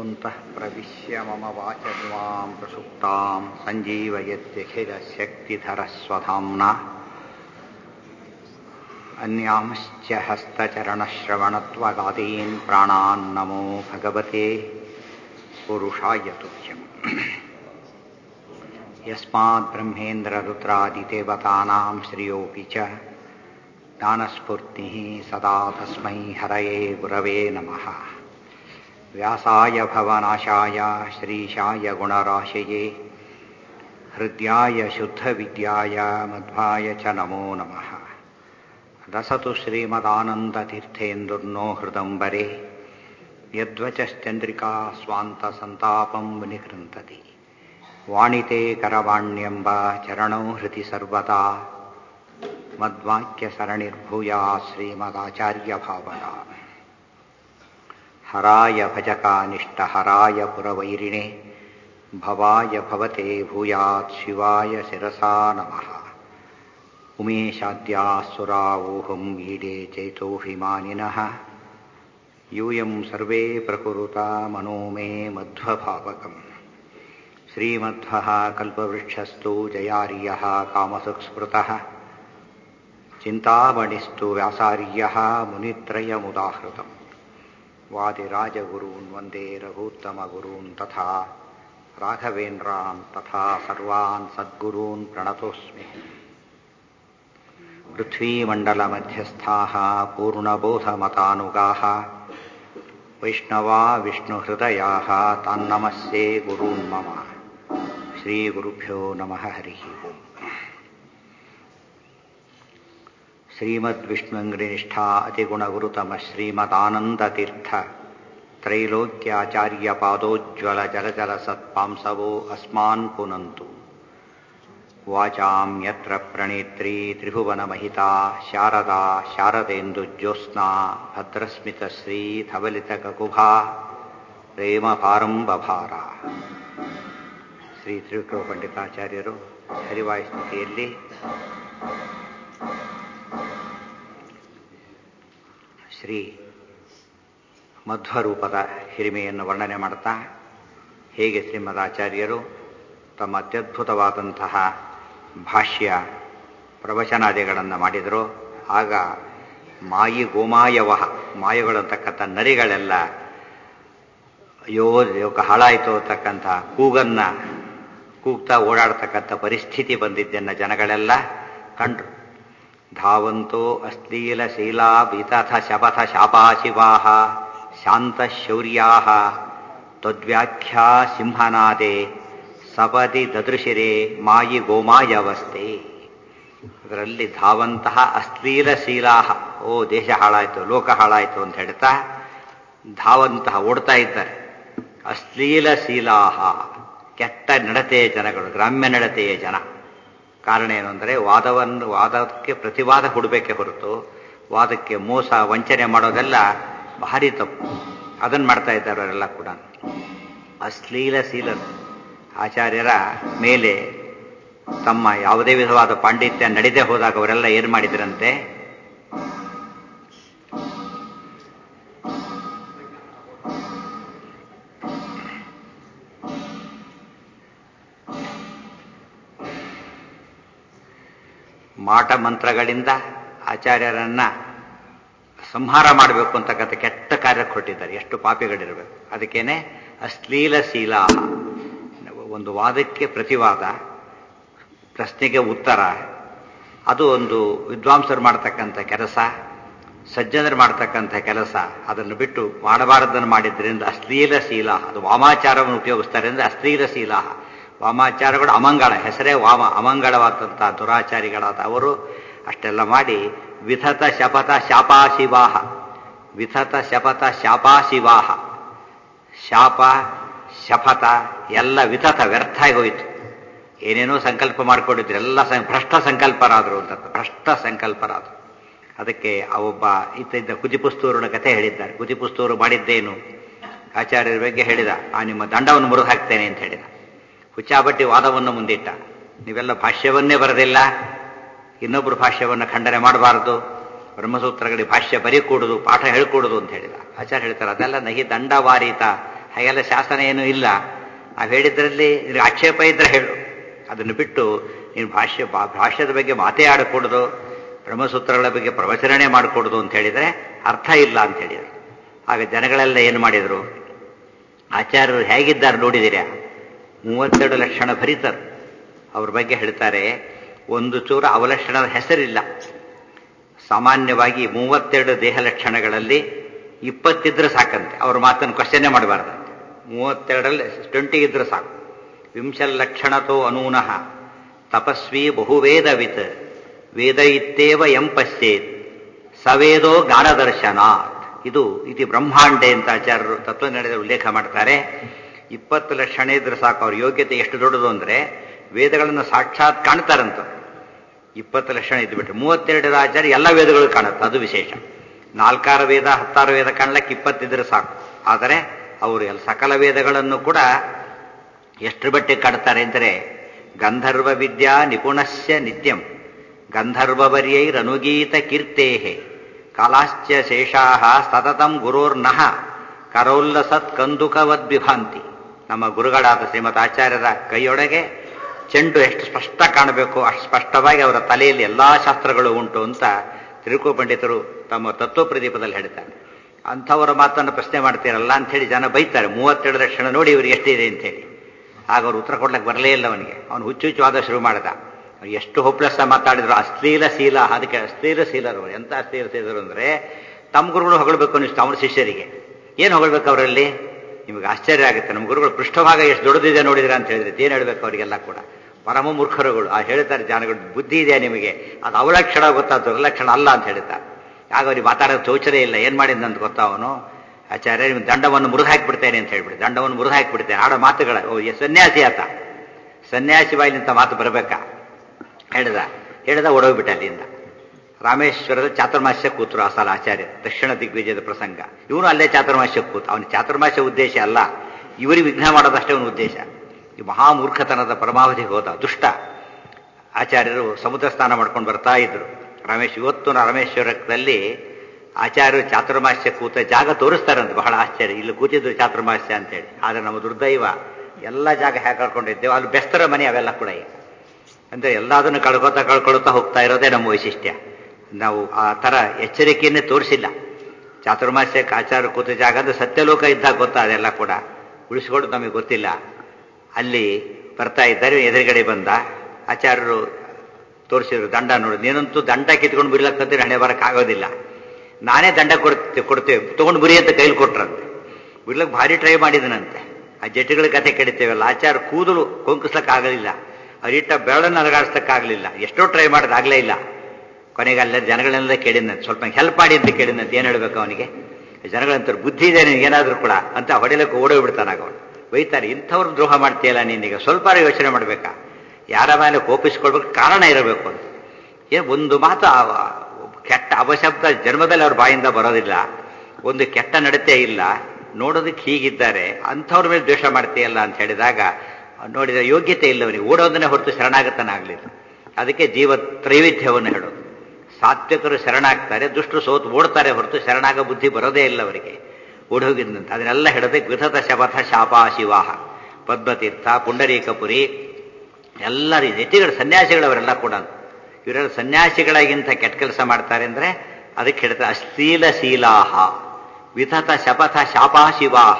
योऽन्तः प्रविश्य मम वाचमिमां प्रसुप्तां सञ्जीवयत्यखिलशक्तिधरस्वधाम्ना अन्यांश्च हस्तचरणश्रवणत्वगादीन् प्राणान् नमो भगवते पुरुषाय तुभ्यम् यस्माद्ब्रह्मेन्द्ररुद्रादिदेवतानां श्रियोऽपि च ज्ञानस्फूर्तिः सदा तस्मै हरये गुरवे नमः व्यासाय भवनाशाय श्रीशाय गुणराशये हृद्याय शुद्धविद्याय मध्वाय च नमो नमः रसतु श्रीमदानन्दतीर्थेन्दुर्नो हृदम्बरे यद्वचश्चन्द्रिका स्वान्तसन्तापं विनिकृन्तति वाणिते करवाण्यम्ब चरणौ हृदि सर्वदा मद्वाक्यसरणिर्भूया श्रीमदाचार्यभावना हराय भजकानिष्टहराय पुरवैरिणे भवाय भवते भूयात् शिवाय शिरसा नमः उमेशाद्यासुरावोहम् ईडे चैतोऽभिमानिनः यूयं सर्वे प्रकुरुता मनो मे मध्वभावकम् श्रीमध्वः कल्पवृक्षस्तु जयार्यः कामसुस्मृतः चिन्तामणिस्तु व्यासार्यः मुनित्रयमुदाहृतम् वादिराजगुरून् वन्दे रघूत्तमगुरून् तथा राघवेन्द्रान् तथा सर्वान् सद्गुरून् प्रणतोऽस्मि पृथ्वीमण्डलमध्यस्थाः पूर्णबोधमतानुगाः वैष्णवा विष्णुहृदयाः तान्नमस्ये गुरून् मम श्रीगुरुभ्यो नमः हरिः ओम् श्रीमद्विष्णुङ्घ्रिनिष्ठा अतिगुणगुरुतमः श्रीमदानन्दतीर्थ त्रैलोक्याचार्यपादोज्ज्वलजलजलसत्पांसवो अस्मान् पुनन्तु वाचां यत्र प्रणेत्री त्रिभुवनमहिता शारदा शारदेन्दुज्योत्स्ना भद्रस्मितश्रीधवलितककुभा ಪ್ರೇಮಪಾರಂಬಭಾರ ಶ್ರೀ ತ್ರಿವಿಕ್ರಮ ಪಂಡಿತಾಚಾರ್ಯರು ಹರಿವಾಯು ಸ್ಥಿತಿಯಲ್ಲಿ ಶ್ರೀ ಮಧ್ವರೂಪದ ಹಿರಿಮೆಯನ್ನು ವರ್ಣನೆ ಮಾಡ್ತಾ ಹೇಗೆ ಶ್ರೀಮದಾಚಾರ್ಯರು ತಮ್ಮ ಅತ್ಯದ್ಭುತವಾದಂತಹ ಭಾಷ್ಯ ಪ್ರವಚನಾದಿಗಳನ್ನು ಮಾಡಿದರು ಆಗ ಮಾಯಿ ಗೋಮಾಯವಹ ಮಾಯಗಳು ಅಂತಕ್ಕಂಥ ನರಿಗಳೆಲ್ಲ ಅಯ್ಯೋ ಯೋಗ ಹಾಳಾಯಿತು ಅಂತಕ್ಕಂಥ ಕೂಗನ್ನ ಕೂಗ್ತಾ ಓಡಾಡ್ತಕ್ಕಂಥ ಪರಿಸ್ಥಿತಿ ಬಂದಿದ್ದನ್ನು ಜನಗಳೆಲ್ಲ ಕಂಡ್ರು ಧಾವಂತೋ ಅಶ್ಲೀಲ ಶೀಲಾ ವಿತಥ ಶಪಥ ಶಾಪಾಶಿವಾ ಶಾಂತ ಶೌರ್ಯಾ ತದ್ವ್ಯಾಖ್ಯಾ ಸಿಂಹನಾದೆ ಸಪದಿ ದದೃಶಿರೆ ಮಾಯಿ ಗೋಮಾಯವಸ್ಥೆ ಅದರಲ್ಲಿ ಧಾವಂತಹ ಅಶ್ಲೀಲ ಶೀಲಾ ಓ ದೇಶ ಹಾಳಾಯಿತು ಲೋಕ ಹಾಳಾಯಿತು ಅಂತ ಹೇಳ್ತಾ ಧಾವಂತಹ ಓಡ್ತಾ ಇದ್ದಾರೆ ಅಶ್ಲೀಲ ಶೀಲಾಹ ಕೆಟ್ಟ ನಡತೆಯ ಜನಗಳು ಗ್ರಾಮ್ಯ ನಡತೆಯ ಜನ ಕಾರಣ ಏನು ಅಂದರೆ ವಾದವನ್ನು ವಾದಕ್ಕೆ ಪ್ರತಿವಾದ ಕೊಡಬೇಕೆ ಹೊರತು ವಾದಕ್ಕೆ ಮೋಸ ವಂಚನೆ ಮಾಡೋದೆಲ್ಲ ಭಾರಿ ತಪ್ಪು ಅದನ್ನು ಮಾಡ್ತಾ ಇದ್ದಾರೆ ಅವರೆಲ್ಲ ಕೂಡ ಅಶ್ಲೀಲ ಶೀಲರು ಆಚಾರ್ಯರ ಮೇಲೆ ತಮ್ಮ ಯಾವುದೇ ವಿಧವಾದ ಪಾಂಡಿತ್ಯ ನಡೆದೇ ಹೋದಾಗ ಅವರೆಲ್ಲ ಏನು ಮಾಡಿದ್ರಂತೆ ಮಾಟ ಮಂತ್ರಗಳಿಂದ ಆಚಾರ್ಯರನ್ನ ಸಂಹಾರ ಮಾಡಬೇಕು ಅಂತಕ್ಕಂಥ ಕೆಟ್ಟ ಕಾರ್ಯ ಕೊಟ್ಟಿದ್ದಾರೆ ಎಷ್ಟು ಪಾಪಿಗಳಿರಬೇಕು ಅದಕ್ಕೇನೆ ಅಶ್ಲೀಲ ಶೀಲ ಒಂದು ವಾದಕ್ಕೆ ಪ್ರತಿವಾದ ಪ್ರಶ್ನೆಗೆ ಉತ್ತರ ಅದು ಒಂದು ವಿದ್ವಾಂಸರು ಮಾಡ್ತಕ್ಕಂಥ ಕೆಲಸ ಸಜ್ಜನರು ಮಾಡ್ತಕ್ಕಂಥ ಕೆಲಸ ಅದನ್ನು ಬಿಟ್ಟು ಮಾಡಬಾರದನ್ನು ಮಾಡಿದ್ರಿಂದ ಅಶ್ಲೀಲ ಶೀಲ ಅದು ವಾಮಾಚಾರವನ್ನು ಉಪಯೋಗಿಸ್ತಾರೆ ಅಂದರೆ ಅಶ್ಲೀಲ ಶೀಲ ವಾಮಾಚಾರಗಳು ಅಮಂಗಳ ಹೆಸರೇ ವಾಮ ಅಮಂಗಳವಾದಂಥ ದುರಾಚಾರಿಗಳಾದ ಅವರು ಅಷ್ಟೆಲ್ಲ ಮಾಡಿ ವಿಥತ ಶಪಥ ಶಾಪಾಶಿವಾಹ ವಿಥತ ಶಪಥ ಶಾಪಾಶಿವಾಹ ಶಾಪ ಶಪಥ ಎಲ್ಲ ವಿಥತ ವ್ಯರ್ಥ ಆಗೋಯಿತು ಏನೇನೋ ಸಂಕಲ್ಪ ಮಾಡಿಕೊಂಡಿದ್ರು ಎಲ್ಲ ಭ್ರಷ್ಟ ಸಂಕಲ್ಪರಾದರು ಅಂತ ಭ್ರಷ್ಟ ಸಂಕಲ್ಪರಾದರು ಅದಕ್ಕೆ ಆ ಒಬ್ಬ ಇತ್ತ ಕುಜಿಪುಸ್ತೂರನ ಕಥೆ ಹೇಳಿದ್ದಾರೆ ಕುಜಿಪುಸ್ತೂರು ಮಾಡಿದ್ದೇನು ಆಚಾರ್ಯರ ಬಗ್ಗೆ ಹೇಳಿದ ಆ ನಿಮ್ಮ ದಂಡವನ್ನು ಮುರಿದು ಹಾಕ್ತೇನೆ ಅಂತ ಹೇಳಿದ ಹುಚ್ಚಾಬಟ್ಟಿ ವಾದವನ್ನು ಮುಂದಿಟ್ಟ ನೀವೆಲ್ಲ ಭಾಷ್ಯವನ್ನೇ ಬರದಿಲ್ಲ ಇನ್ನೊಬ್ಬರು ಭಾಷ್ಯವನ್ನು ಖಂಡನೆ ಮಾಡಬಾರದು ಬ್ರಹ್ಮಸೂತ್ರಗಳಿಗೆ ಭಾಷ್ಯ ಬರೀ ಕೂಡುದು ಪಾಠ ಹೇಳ್ಕೊಡುದು ಅಂತ ಹೇಳಿದ ಆಚಾರ್ಯ ಹೇಳ್ತಾರೆ ಅದೆಲ್ಲ ನಹಿ ದಂಡವಾರೀತ ಹಾಗೆಲ್ಲ ಶಾಸನ ಏನೂ ಇಲ್ಲ ನಾವು ಹೇಳಿದ್ರಲ್ಲಿ ನಿನಗೆ ಆಕ್ಷೇಪ ಇದ್ರೆ ಹೇಳು ಅದನ್ನು ಬಿಟ್ಟು ನೀನು ಭಾಷ್ಯ ಭಾ- ಭಾಷ್ಯದ ಬಗ್ಗೆ ಮಾತೇ ಆಡಕೂಡದು ಬ್ರಹ್ಮಸೂತ್ರಗಳ ಬಗ್ಗೆ ಪ್ರವಚರಣೆ ಮಾಡಿಕೊಡುದು ಅಂತ ಹೇಳಿದರೆ ಅರ್ಥ ಇಲ್ಲ ಅಂತ ಹೇಳಿದರು ಆಗ ಜನಗಳೆಲ್ಲ ಏನು ಮಾಡಿದರು ಆಚಾರ್ಯರು ಹೇಗಿದ್ದಾರೆ ನೋಡಿದಿರಾ ಮೂವತ್ತೆರಡು ಲಕ್ಷಣ ಭರಿತರು ಅವ್ರ ಬಗ್ಗೆ ಹೇಳ್ತಾರೆ ಒಂದು ಚೂರ ಅವಲಕ್ಷಣದ ಹೆಸರಿಲ್ಲ ಸಾಮಾನ್ಯವಾಗಿ ಮೂವತ್ತೆರಡು ದೇಹ ಲಕ್ಷಣಗಳಲ್ಲಿ ಇಪ್ಪತ್ತಿದ್ರೆ ಸಾಕಂತೆ ಅವ್ರ ಮಾತನ್ನು ಕ್ವಶನ್ನೇ ಮಾಡಬಾರ್ದಂತೆ ಮೂವತ್ತೆರಡರಲ್ಲಿ ಟ್ವೆಂಟಿ ಇದ್ರೆ ಸಾಕು ವಿಂಶಲ್ಲಕ್ಷಣತೋ ಅನೂನಃ ತಪಸ್ವಿ ಬಹುವೇದವಿತ್ ವೇದ ಇತ್ತೇವ ಎಂ ಪಶ್ಯೇತ್ ಸವೇದೋ ಜ್ಞಾನದರ್ಶನಾತ್ ಇದು ಇತಿ ಬ್ರಹ್ಮಾಂಡೆ ಅಂತ ಆಚಾರ್ಯರು ತತ್ವಜ್ಞಾನದ ಉಲ್ಲೇಖ ಮಾಡ್ತಾರೆ ಇಪ್ಪತ್ತು ಲಕ್ಷಣ ಇದ್ರೆ ಸಾಕು ಅವ್ರ ಯೋಗ್ಯತೆ ಎಷ್ಟು ದೊಡ್ಡದು ಅಂದ್ರೆ ವೇದಗಳನ್ನು ಸಾಕ್ಷಾತ್ ಕಾಣ್ತಾರಂತ ಇಪ್ಪತ್ತು ಲಕ್ಷಣ ಇದ್ದುಬಿಟ್ರೆ ಮೂವತ್ತೆರಡರ ಆಚಾರ್ಯ ಎಲ್ಲ ವೇದಗಳು ಕಾಣುತ್ತೆ ಅದು ವಿಶೇಷ ನಾಲ್ಕಾರು ವೇದ ಹತ್ತಾರು ವೇದ ಕಾಣ್ಲಿಕ್ಕೆ ಇಪ್ಪತ್ತಿದ್ರೆ ಸಾಕು ಆದರೆ ಅವರು ಎಲ್ಲ ಸಕಲ ವೇದಗಳನ್ನು ಕೂಡ ಎಷ್ಟು ಬಟ್ಟೆ ಕಾಡ್ತಾರೆ ಅಂದರೆ ಗಂಧರ್ವ ವಿದ್ಯಾ ನಿಪುಣಸ್ಯ ನಿತ್ಯಂ ಗಂಧರ್ವವರ್ಯೈರನುಗೀತ ಕೀರ್ತೇಹೆ ಕಾಲಾಶ್ಚ ಶೇಷಾಹ ಸತತಂ ಗುರೋರ್ನಃ ಕರೋಲ್ಲಸತ್ ಕಂದುಕವದ್ವಿಭಾಂತಿ ನಮ್ಮ ಗುರುಗಳಾದ ಶ್ರೀಮತ್ ಆಚಾರ್ಯರ ಕೈಯೊಳಗೆ ಚೆಂಡು ಎಷ್ಟು ಸ್ಪಷ್ಟ ಕಾಣಬೇಕು ಅಷ್ಟು ಸ್ಪಷ್ಟವಾಗಿ ಅವರ ತಲೆಯಲ್ಲಿ ಎಲ್ಲಾ ಶಾಸ್ತ್ರಗಳು ಉಂಟು ಅಂತ ತಿರುಕು ಪಂಡಿತರು ತಮ್ಮ ತತ್ವ ಪ್ರದೀಪದಲ್ಲಿ ಹೇಳ್ತಾರೆ ಅಂಥವರ ಮಾತನ್ನು ಪ್ರಶ್ನೆ ಮಾಡ್ತೀರಲ್ಲ ಅಂಥೇಳಿ ಜನ ಬೈತಾರೆ ಮೂವತ್ತೆರಡು ಲಕ್ಷಣ ನೋಡಿ ಇವ್ರಿಗೆ ಎಷ್ಟಿದೆ ಅಂತೇಳಿ ಆಗ ಅವ್ರು ಉತ್ತರ ಕೊಡ್ಲಿಕ್ಕೆ ಬರಲೇ ಇಲ್ಲ ಅವನಿಗೆ ಅವನು ಹುಚ್ಚು ಹುಚ್ಚು ವಾದ ಶುರು ಮಾಡ್ದ ಅವ್ನು ಎಷ್ಟು ಹೋಪ್ಲೆಸ್ ಮಾತಾಡಿದ್ರು ಅಶ್ಲೀಲ ಶೀಲ ಅದಕ್ಕೆ ಅಶ್ಲೀಲ ಶೀಲರು ಎಂತ ಅಶ್ಲೀಲ ಶೀಲರು ಅಂದ್ರೆ ತಮ್ಮ ಗುರುಗಳು ಹೊಗಳಬೇಕು ಅನ್ನಿಸ್ತು ಅವನ ಶಿಷ್ಯರಿಗೆ ಏನು ಹೊಗಳ್ಬೇಕು ಅವರಲ್ಲಿ ನಿಮಗೆ ಆಶ್ಚರ್ಯ ಆಗುತ್ತೆ ನಮ್ಮ ಗುರುಗಳು ಪೃಷ್ಠಭಾಗ ಎಷ್ಟು ದೊಡ್ಡದಿದೆ ನೋಡಿದ್ರೆ ಅಂತ ಹೇಳಿದ್ರೆ ಏನು ಹೇಳ್ಬೇಕು ಅವರಿಗೆಲ್ಲ ಕೂಡ ಪರಮ ಮೂರ್ಖರುಗಳು ಆ ಹೇಳ್ತಾರೆ ಜನಗಳು ಬುದ್ಧಿ ಇದೆ ನಿಮಗೆ ಅದು ಅವಲಕ್ಷಣ ಗೊತ್ತಾ ದುರ್ಲಕ್ಷಣ ಅಲ್ಲ ಅಂತ ಹೇಳ್ತಾರೆ ಆಗ ಅವ್ರಿಗೆ ಮಾತಾಡೋದು ಚೌಚರೇ ಇಲ್ಲ ಏನ್ ಮಾಡಿದಂತ ಗೊತ್ತಾ ಅವನು ಆಚಾರ್ಯ ನಿಮ್ಮ ದಂಡವನ್ನು ಮುರಿದು ಹಾಕಿಬಿಡ್ತೇನೆ ಅಂತ ಹೇಳ್ಬಿಡಿ ದಂಡವನ್ನು ಮುರಿದು ಹಾಕಿಬಿಡ್ತೇನೆ ಆಡೋ ಮಾತುಗಳ ಓ ಎ ಸನ್ಯಾಸಿ ಆತ ಸನ್ಯಾಸಿ ಬಾಯಿಲಿಂತ ಮಾತು ಬರಬೇಕಾ ಹೇಳಿದ ಹೇಳಿದ ಓಡೋಗ್ಬಿಟ್ಟ ಅಲ್ಲಿಂದ ರಾಮೇಶ್ವರದ ಚಾತುರ್ಮಾಸ್ಯ ಕೂತರು ಆ ಸಲ ಆಚಾರ್ಯ ದಕ್ಷಿಣ ದಿಗ್ವಿಜಯದ ಪ್ರಸಂಗ ಇವನು ಅಲ್ಲೇ ಚಾತುರ್ಮಾಸ್ಯ ಕೂತ ಅವನ ಚಾತುರ್ಮಾಸ್ಯ ಉದ್ದೇಶ ಅಲ್ಲ ಇವರಿಗೆ ವಿಘ್ನ ಮಾಡೋದಷ್ಟೇ ಅವನ ಉದ್ದೇಶ ಈ ಮಹಾಮೂರ್ಖತನದ ಪರಮಾವಧಿಗೆ ಹೋದ ದುಷ್ಟ ಆಚಾರ್ಯರು ಸಮುದ್ರ ಸ್ನಾನ ಮಾಡ್ಕೊಂಡು ಬರ್ತಾ ಇದ್ರು ರಮೇಶ್ ಇವತ್ತು ರಾಮೇಶ್ವರದಲ್ಲಿ ಆಚಾರ್ಯರು ಚಾತುರ್ಮಾಸ್ಯ ಕೂತ ಜಾಗ ತೋರಿಸ್ತಾರಂತ ಬಹಳ ಆಶ್ಚರ್ಯ ಇಲ್ಲಿ ಕೂತಿದ್ರು ಚಾತುರ್ಮಾಸ್ಯ ಅಂತೇಳಿ ಆದ್ರೆ ನಮ್ಮ ದುರ್ದೈವ ಎಲ್ಲ ಜಾಗ ಹೇಗೆ ಕಳ್ಕೊಂಡಿದ್ದೇವೆ ಅಲ್ಲಿ ಬೆಸ್ತರ ಮನೆ ಅವೆಲ್ಲ ಕೂಡ ಈಗ ಅಂದ್ರೆ ಎಲ್ಲದನ್ನು ಕಳ್ಕೊತಾ ಕಳ್ಕೊಳ್ತಾ ಹೋಗ್ತಾ ಇರೋದೇ ನಮ್ಮ ವೈಶಿಷ್ಟ್ಯ ನಾವು ಆ ತರ ಎಚ್ಚರಿಕೆಯನ್ನೇ ತೋರಿಸಿಲ್ಲ ಚಾತುರ್ಮಾಸ್ಯಕ್ಕೆ ಆಚಾರ ಕೂತ ಜಾಗ ಅಂದ್ರೆ ಸತ್ಯಲೋಕ ಇದ್ದಾಗ ಗೊತ್ತಾ ಅದೆಲ್ಲ ಕೂಡ ಉಳಿಸ್ಕೊಂಡು ನಮಗೆ ಗೊತ್ತಿಲ್ಲ ಅಲ್ಲಿ ಬರ್ತಾ ಇದ್ದಾರೆ ಎದುರುಗಡೆ ಬಂದ ಆಚಾರ್ಯರು ತೋರಿಸಿದ್ರು ದಂಡ ನೋಡಿ ನೀನಂತೂ ದಂಡ ಕಿತ್ಕೊಂಡು ಬಿಡ್ಲಕ್ಕಂತೀರಿ ಹಣೆ ಬರಕ್ಕಾಗೋದಿಲ್ಲ ನಾನೇ ದಂಡ ಕೊಡ್ತೇವೆ ಕೊಡ್ತೇವೆ ತಗೊಂಡು ಬುರಿ ಅಂತ ಕೈಲಿ ಕೊಟ್ರಂತೆ ಬಿಡ್ಲಕ್ಕೆ ಭಾರಿ ಟ್ರೈ ಮಾಡಿದನಂತೆ ಆ ಜಟ್ಟಿಗಳ ಕತೆ ಕೆಡಿತೇವಲ್ಲ ಆಚಾರ ಕೂದಲು ಕೊಂಕಿಸ್ಲಕ್ ಆಗಲಿಲ್ಲ ಅವರಿಟ್ಟ ಬೆರಳನ್ನು ಅಲಗಾಡಿಸ್ಲಕ್ಕಾಗಲಿಲ್ಲ ಎಷ್ಟೋ ಟ್ರೈ ಮಾಡೋದಾಗ್ಲೇ ಇಲ್ಲ ಕೊನೆಗೆ ಅಲ್ಲ ಜನಗಳೆಲ್ಲ ಕೇಳಿದಂತೆ ಸ್ವಲ್ಪ ಹೆಲ್ಪ್ ಮಾಡಿ ಅಂತ ಕೇಳಿದಂತೆ ಏನು ಹೇಳ್ಬೇಕು ಅವನಿಗೆ ಜನಗಳಂತಾರೆ ಬುದ್ಧಿ ಇದೆ ಏನಾದರೂ ಕೂಡ ಅಂತ ಹೊಡೆಯಲಿಕ್ಕೆ ಓಡೋಗ್ಬಿಡ್ತಾನಾಗ ಅವನು ಬೈತಾರೆ ಇಂಥವ್ರು ದ್ರೋಹ ಮಾಡ್ತೀಯಲ್ಲ ನೀನೀಗ ಸ್ವಲ್ಪ ಯೋಚನೆ ಮಾಡಬೇಕಾ ಯಾರ ಮೇಲೆ ಕೋಪಿಸ್ಕೊಳ್ಬೇಕು ಕಾರಣ ಇರಬೇಕು ಅಂತ ಏ ಒಂದು ಮಾತು ಆ- ಕೆಟ್ಟ ಅಪಶಬ್ದ ಜನ್ಮದಲ್ಲಿ ಅವ್ರ ಬಾಯಿಂದ ಬರೋದಿಲ್ಲ ಒಂದು ಕೆಟ್ಟ ನಡತೆ ಇಲ್ಲ ನೋಡೋದಕ್ಕೆ ಹೀಗಿದ್ದಾರೆ ಅಂಥವ್ರ ಮೇಲೆ ದ್ವೇಷ ಮಾಡ್ತೀಯಲ್ಲ ಅಂತ ಹೇಳಿದಾಗ ನೋಡಿದ ಯೋಗ್ಯತೆ ಇಲ್ಲ ಅವನಿಗೆ ಓಡೋದನ್ನೇ ಹೊರತು ಶರಣಾಗತನಾಗಲಿಲ್ಲ ಅದಕ್ಕೆ ಜೀವ ತ್ರೈವಿಧ್ಯವನ್ನು ಹೇಳೋದು ಸಾತ್ವಿಕರು ಶರಣಾಗ್ತಾರೆ ದುಷ್ಟರು ಸೋತು ಓಡ್ತಾರೆ ಹೊರತು ಶರಣಾಗ ಬುದ್ಧಿ ಬರೋದೇ ಇಲ್ಲ ಅವರಿಗೆ ಓಡೋಗಿದ್ದಂತೆ ಅದನ್ನೆಲ್ಲ ಹೇಳೋದಕ್ಕೆ ವಿಧತ ಶಪಥ ಶಾಪಾ ಶಿವಾಹ ಪದ್ಮತೀರ್ಥ ಪುಂಡರೀಕಪುರಿ ಎಲ್ಲ ರೀತಿ ಯತಿಗಳು ಸನ್ಯಾಸಿಗಳವರೆಲ್ಲ ಕೂಡ ಇವರೆಲ್ಲ ಸನ್ಯಾಸಿಗಳಿಗಿಂತ ಕೆಟ್ಟ ಕೆಲಸ ಮಾಡ್ತಾರೆ ಅಂದ್ರೆ ಅದಕ್ಕೆ ಹೇಳ್ತಾರೆ ಅಶ್ಲೀಲ ಶೀಲಾಹ ವಿಧತ ಶಪಥ ಶಾಪಾ ಶಿವಾಹ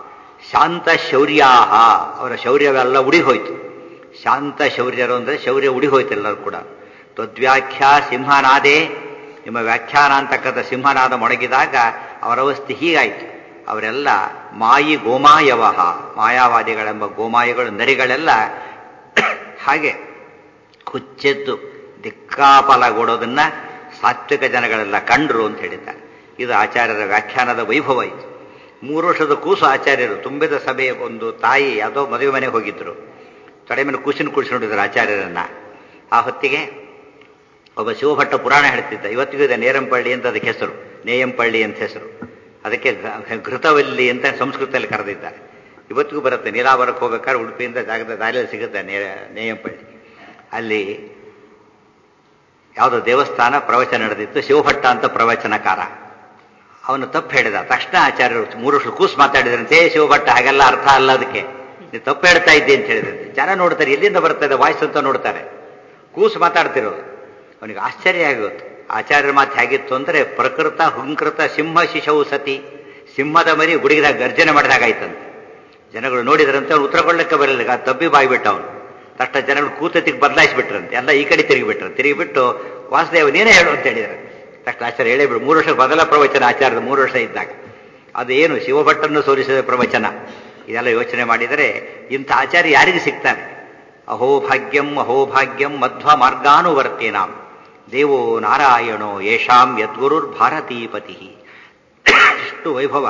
ಶಾಂತ ಶೌರ್ಯಾಹ ಅವರ ಶೌರ್ಯವೆಲ್ಲ ಉಡಿಹೋಯ್ತು ಶಾಂತ ಶೌರ್ಯರು ಅಂದ್ರೆ ಶೌರ್ಯ ಉಡಿಹೋಯ್ತು ಎಲ್ಲರೂ ಕೂಡ ತದ್ವ್ಯಾಖ್ಯಾ ಸಿಂಹನಾದೇ ನಿಮ್ಮ ವ್ಯಾಖ್ಯಾನ ಅಂತಕ್ಕಂಥ ಸಿಂಹನಾದ ಮೊಡಗಿದಾಗ ಅವರ ಅವಸ್ಥೆ ಹೀಗಾಯಿತು ಅವರೆಲ್ಲ ಮಾಯಿ ಗೋಮಾಯವಹ ಮಾಯಾವಾದಿಗಳೆಂಬ ಗೋಮಾಯಿಗಳು ನರಿಗಳೆಲ್ಲ ಹಾಗೆ ಹುಚ್ಚೆದ್ದು ದಿಕ್ಕಾಪಲಗೊಡೋದನ್ನ ಸಾತ್ವಿಕ ಜನಗಳೆಲ್ಲ ಕಂಡ್ರು ಅಂತ ಹೇಳಿದ್ದಾರೆ ಇದು ಆಚಾರ್ಯರ ವ್ಯಾಖ್ಯಾನದ ವೈಭವ ಇದು ಮೂರು ವರ್ಷದ ಕೂಸು ಆಚಾರ್ಯರು ತುಂಬಿದ ಸಭೆಯ ಒಂದು ತಾಯಿ ಯಾವುದೋ ಮದುವೆ ಮನೆಗೆ ಹೋಗಿದ್ರು ತಡೆ ಮೇಲೆ ಕೂಸಿನ ಕುಳಿಸ್ಕೊಂಡಿದ್ರು ಆಚಾರ್ಯರನ್ನ ಆ ಹೊತ್ತಿಗೆ ಒಬ್ಬ ಶಿವಭಟ್ಟ ಪುರಾಣ ಹೇಳ್ತಿದ್ದ ಇವತ್ತಿಗೂ ಇದೆ ನೇರಂಪಳ್ಳಿ ಅಂತ ಅದಕ್ಕೆ ಹೆಸರು ನೇಯಂಪಳ್ಳಿ ಅಂತ ಹೆಸರು ಅದಕ್ಕೆ ಘ- ಘೃತವಲ್ಲಿ ಅಂತ ಸಂಸ್ಕೃತದಲ್ಲಿ ಕರೆದಿದ್ದಾರೆ ಇವತ್ತಿಗೂ ಬರುತ್ತೆ ನೀಲಾವರಕ್ಕೆ ಹೋಗ್ಬೇಕಾದ್ರೆ ಉಡುಪಿಯಿಂದ ಜಾಗದ ದಾರಿಯಲ್ಲಿ ಸಿಗುತ್ತೆ ನೇ ನೇಯಂಪಳ್ಳಿ ಅಲ್ಲಿ ಯಾವುದೋ ದೇವಸ್ಥಾನ ಪ್ರವಚನ ನಡೆದಿತ್ತು ಶಿವಭಟ್ಟ ಅಂತ ಪ್ರವಚನಕಾರ ಅವನು ತಪ್ಪು ಹೇಳಿದ ತಕ್ಷಣ ಆಚಾರ್ಯರು ಮೂರು ವರ್ಷ ಕೂಸು ಮಾತಾಡಿದ್ರಂತೆ ಶಿವಭಟ್ಟ ಹಾಗೆಲ್ಲ ಅರ್ಥ ಅಲ್ಲ ಅದಕ್ಕೆ ನೀವು ತಪ್ಪು ಹೇಳ್ತಾ ಇದ್ದೆ ಅಂತ ಹೇಳಿದ್ರಂತೆ ಜನ ನೋಡ್ತಾರೆ ಎಲ್ಲಿಂದ ಬರ್ತದೆ ವಾಯ್ಸ್ ಅಂತ ನೋಡ್ತಾರೆ ಕೂಸು ಮಾತಾಡ್ತಿರೋದು ಅವನಿಗೆ ಆಶ್ಚರ್ಯ ಆಗುತ್ತೆ ಆಚಾರ್ಯರ ಮಾತು ಹೇಗಿತ್ತು ಅಂದ್ರೆ ಪ್ರಕೃತ ಹುಂಕೃತ ಸಿಂಹ ಶಿಶವು ಸತಿ ಸಿಂಹದ ಮರಿ ಗುಡಿಗಿದಾಗ ಗರ್ಜನೆ ಮಾಡಿದಾಗಾಯ್ತಂತೆ ಜನಗಳು ನೋಡಿದ್ರಂತೆ ಅವ್ನು ಉತ್ತರ ಕೊಡ್ಲಿಕ್ಕೆ ಬರಲಿಲ್ಲ ತಬ್ಬಿ ಬಾಯ್ಬಿಟ್ಟ ಅವನು ತಕ್ಷಣ ಜನಗಳು ಕೂತತಿಗೆ ಬದಲಾಯಿಸ್ಬಿಟ್ರಂತೆ ಎಲ್ಲ ಈ ಕಡೆ ತಿರುಗಿಬಿಟ್ರು ತಿರುಗಿಬಿಟ್ಟು ವಾಸುದೇವ ನೀನೇ ಹೇಳು ಅಂತ ಹೇಳಿದ್ರು ತಕ್ಷಣ ಆಚಾರ್ಯ ಹೇಳೇಬಿಡು ಮೂರು ವರ್ಷ ಮೊದಲ ಪ್ರವಚನ ಆಚಾರ್ಯದ ಮೂರು ವರ್ಷ ಇದ್ದಾಗ ಅದು ಏನು ಶಿವಭಟ್ಟನ್ನು ಸೋಲಿಸಿದ ಪ್ರವಚನ ಇದೆಲ್ಲ ಯೋಚನೆ ಮಾಡಿದರೆ ಇಂಥ ಆಚಾರ್ಯ ಯಾರಿಗೆ ಸಿಗ್ತಾನೆ ಅಹೋಭಾಗ್ಯಂ ಅಹೋಭಾಗ್ಯಂ ಮಧ್ವ ಮಾರ್ಗಾನುವರ್ತಿನಾಂ ದೇವೋ ನಾರಾಯಣೋ ಯೇಷಾಂ ಯದ್ಗುರುರ್ ಭಾರತೀಪತಿ ಇಷ್ಟು ವೈಭವ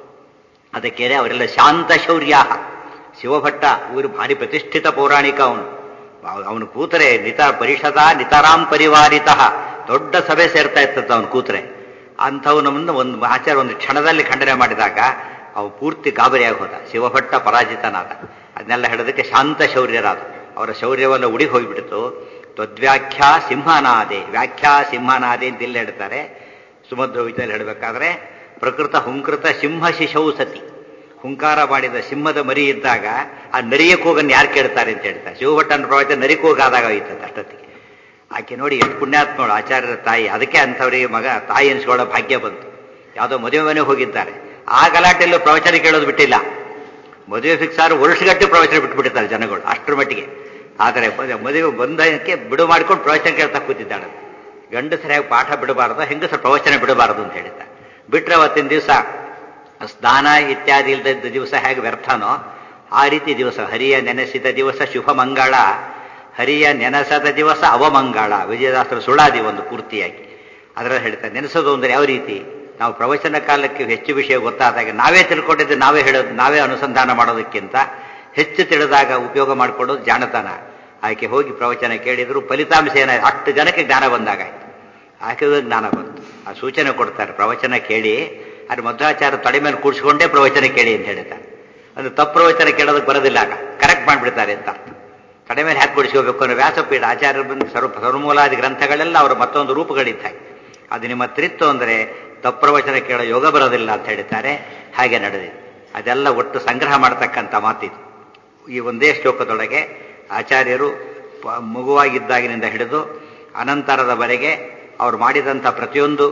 ಅದಕ್ಕೆ ಅವರೆಲ್ಲ ಶಾಂತ ಶೌರ್ಯ ಶಿವಭಟ್ಟ ಇವರು ಭಾರಿ ಪ್ರತಿಷ್ಠಿತ ಪೌರಾಣಿಕ ಅವನು ಅವನು ಕೂತರೆ ನಿತ ಪರಿಷದ ನಿತರಾಂ ಪರಿವಾರಿತ ದೊಡ್ಡ ಸಭೆ ಸೇರ್ತಾ ಇರ್ತದ ಅವನು ಕೂತರೆ ಅಂಥವನ ಮುಂದೆ ಒಂದು ಆಚಾರ ಒಂದು ಕ್ಷಣದಲ್ಲಿ ಖಂಡನೆ ಮಾಡಿದಾಗ ಅವ ಪೂರ್ತಿ ಗಾಬರಿಯಾಗಿ ಹೋದ ಶಿವಭಟ್ಟ ಪರಾಜಿತನಾದ ಅದನ್ನೆಲ್ಲ ಹೇಳೋದಕ್ಕೆ ಶಾಂತ ಶೌರ್ಯರಾದ ಅವರ ಶೌರ್ಯವೆಲ್ಲ ಉಡಿ ಹೋಗ್ಬಿಡ್ತು ತ್ವದ್ವ್ಯಾಖ್ಯಾ ಸಿಂಹನಾದೆ ವ್ಯಾಖ್ಯಾ ಸಿಂಹನಾದೆ ಅಂತ ಇಲ್ಲಿ ಹೇಳ್ತಾರೆ ಸುಮಧ್ವ ವಿದ್ಯಲ್ಲಿ ಹೇಳಬೇಕಾದ್ರೆ ಪ್ರಕೃತ ಹುಂಕೃತ ಸಿಂಹ ಶಿಶವು ಸತಿ ಹುಂಕಾರ ಮಾಡಿದ ಸಿಂಹದ ಮರಿ ಇದ್ದಾಗ ಆ ನರಿಯ ಕೂಗನ್ನು ಯಾರು ಕೇಳ್ತಾರೆ ಅಂತ ಹೇಳ್ತಾರೆ ಶಿವಭಟ್ಟನ ಪ್ರವಚನ ನರಿ ಕೂಗಾದಾಗ ಆಯ್ತಂತೆ ಅಷ್ಟೊತ್ತಿಗೆ ಆಕೆ ನೋಡಿ ಎಷ್ಟು ಪುಣ್ಯಾತ್ಮಗಳು ಆಚಾರ್ಯರ ತಾಯಿ ಅದಕ್ಕೆ ಅಂಥವರಿಗೆ ಮಗ ತಾಯಿ ಅನ್ಸ್ಕೊಳ್ಳೋ ಭಾಗ್ಯ ಬಂತು ಯಾವುದೋ ಮದುವೆ ಮನೆ ಹೋಗಿದ್ದಾರೆ ಆ ಗಲಾಟೆಲ್ಲೂ ಪ್ರವಚನ ಕೇಳೋದು ಬಿಟ್ಟಿಲ್ಲ ಮದುವೆ ಫಿಕ್ಸ್ ಆದ್ರೆ ವರ್ಷಗಟ್ಟೆ ಪ್ರವಚನ ಬಿಟ್ಬಿಟ್ಟಿರ್ತಾರೆ ಜನಗಳು ಅಷ್ಟರ ಮಟ್ಟಿಗೆ ಆದರೆ ಮದುವೆ ಬಂಧಕ್ಕೆ ಬಿಡು ಮಾಡ್ಕೊಂಡು ಪ್ರವಚನ ಕೇಳ್ತಾ ಕೂತಿದ್ದಾಳೆ ಗಂಡಸರಿಯಾಗಿ ಪಾಠ ಬಿಡಬಾರದು ಹೆಂಗಸರು ಪ್ರವಚನ ಬಿಡಬಾರದು ಅಂತ ಹೇಳಿದ್ದ ಬಿಟ್ರೆ ಅವತ್ತಿನ ದಿವಸ ಸ್ನಾನ ಇತ್ಯಾದಿ ಇಲ್ಲದ ದಿವಸ ಹೇಗೆ ವ್ಯರ್ಥನೋ ಆ ರೀತಿ ದಿವಸ ಹರಿಯ ನೆನೆಸಿದ ದಿವಸ ಶುಭ ಮಂಗಳ ಹರಿಯ ನೆನೆಸದ ದಿವಸ ಅವಮಂಗಳ ವಿಜಯದಾಸರ ಸುಳಾದಿ ಒಂದು ಪೂರ್ತಿಯಾಗಿ ಅದರಲ್ಲಿ ಹೇಳ್ತಾರೆ ನೆನೆಸೋದು ಅಂದ್ರೆ ಯಾವ ರೀತಿ ನಾವು ಪ್ರವಚನ ಕಾಲಕ್ಕೆ ಹೆಚ್ಚು ವಿಷಯ ಗೊತ್ತಾದಾಗ ನಾವೇ ತಿಳ್ಕೊಂಡಿದ್ದು ನಾವೇ ಹೇಳೋದು ನಾವೇ ಅನುಸಂಧಾನ ಮಾಡೋದಕ್ಕಿಂತ ಹೆಚ್ಚು ತಿಳಿದಾಗ ಉಪಯೋಗ ಮಾಡಿಕೊಳ್ಳೋದು ಜಾಣತನ ಆಕೆ ಹೋಗಿ ಪ್ರವಚನ ಕೇಳಿದ್ರು ಫಲಿತಾಂಶ ಏನಾಯ್ತು ಅಷ್ಟು ಜನಕ್ಕೆ ಜ್ಞಾನ ಬಂದಾಗಾಯ್ತು ಆಕೆಗೆ ಜ್ಞಾನ ಬಂತು ಆ ಸೂಚನೆ ಕೊಡ್ತಾರೆ ಪ್ರವಚನ ಕೇಳಿ ಅದು ಮಧ್ವಾಚಾರ ತಡೆ ಮೇಲೆ ಕೂಡಿಸ್ಕೊಂಡೇ ಪ್ರವಚನ ಕೇಳಿ ಅಂತ ಹೇಳ್ತಾರೆ ಅದು ತಪ್ಪು ಪ್ರವಚನ ಕೇಳೋದಕ್ಕೆ ಬರೋದಿಲ್ಲ ಆಗ ಕರೆಕ್ಟ್ ಮಾಡಿಬಿಡ್ತಾರೆ ಅಂತ ಅರ್ಥ ತಡೆ ಮೇಲೆ ಹ್ಯಾಕ್ ಕೂಡಿಸ್ಕೋಬೇಕು ಅನ್ನೋ ವ್ಯಾಸಪೀಠ ಆಚಾರ್ಯರು ಬಂದು ಸರ್ವ ಸರ್ವಮೂಲಾದಿ ಗ್ರಂಥಗಳೆಲ್ಲ ಅವರ ಮತ್ತೊಂದು ರೂಪಗಳಿದ್ದಾವೆ ಅದು ನಿಮ್ಮ ತ್ರಿತ್ತು ಅಂದರೆ ತಪ್ಪು ಪ್ರವಚನ ಕೇಳೋ ಯೋಗ ಬರೋದಿಲ್ಲ ಅಂತ ಹೇಳ್ತಾರೆ ಹಾಗೆ ನಡೆದಿದೆ ಅದೆಲ್ಲ ಒಟ್ಟು ಸಂಗ್ರಹ ಮಾಡತಕ್ಕಂಥ ಮಾತಿದು ಈ ಒಂದೇ ಶ್ಲೋಕದೊಳಗೆ ಆಚಾರ್ಯರು ಮಗುವಾಗಿದ್ದಾಗಿನಿಂದ ಹಿಡಿದು ಅನಂತರದವರೆಗೆ ಅವರು ಮಾಡಿದಂಥ ಪ್ರತಿಯೊಂದು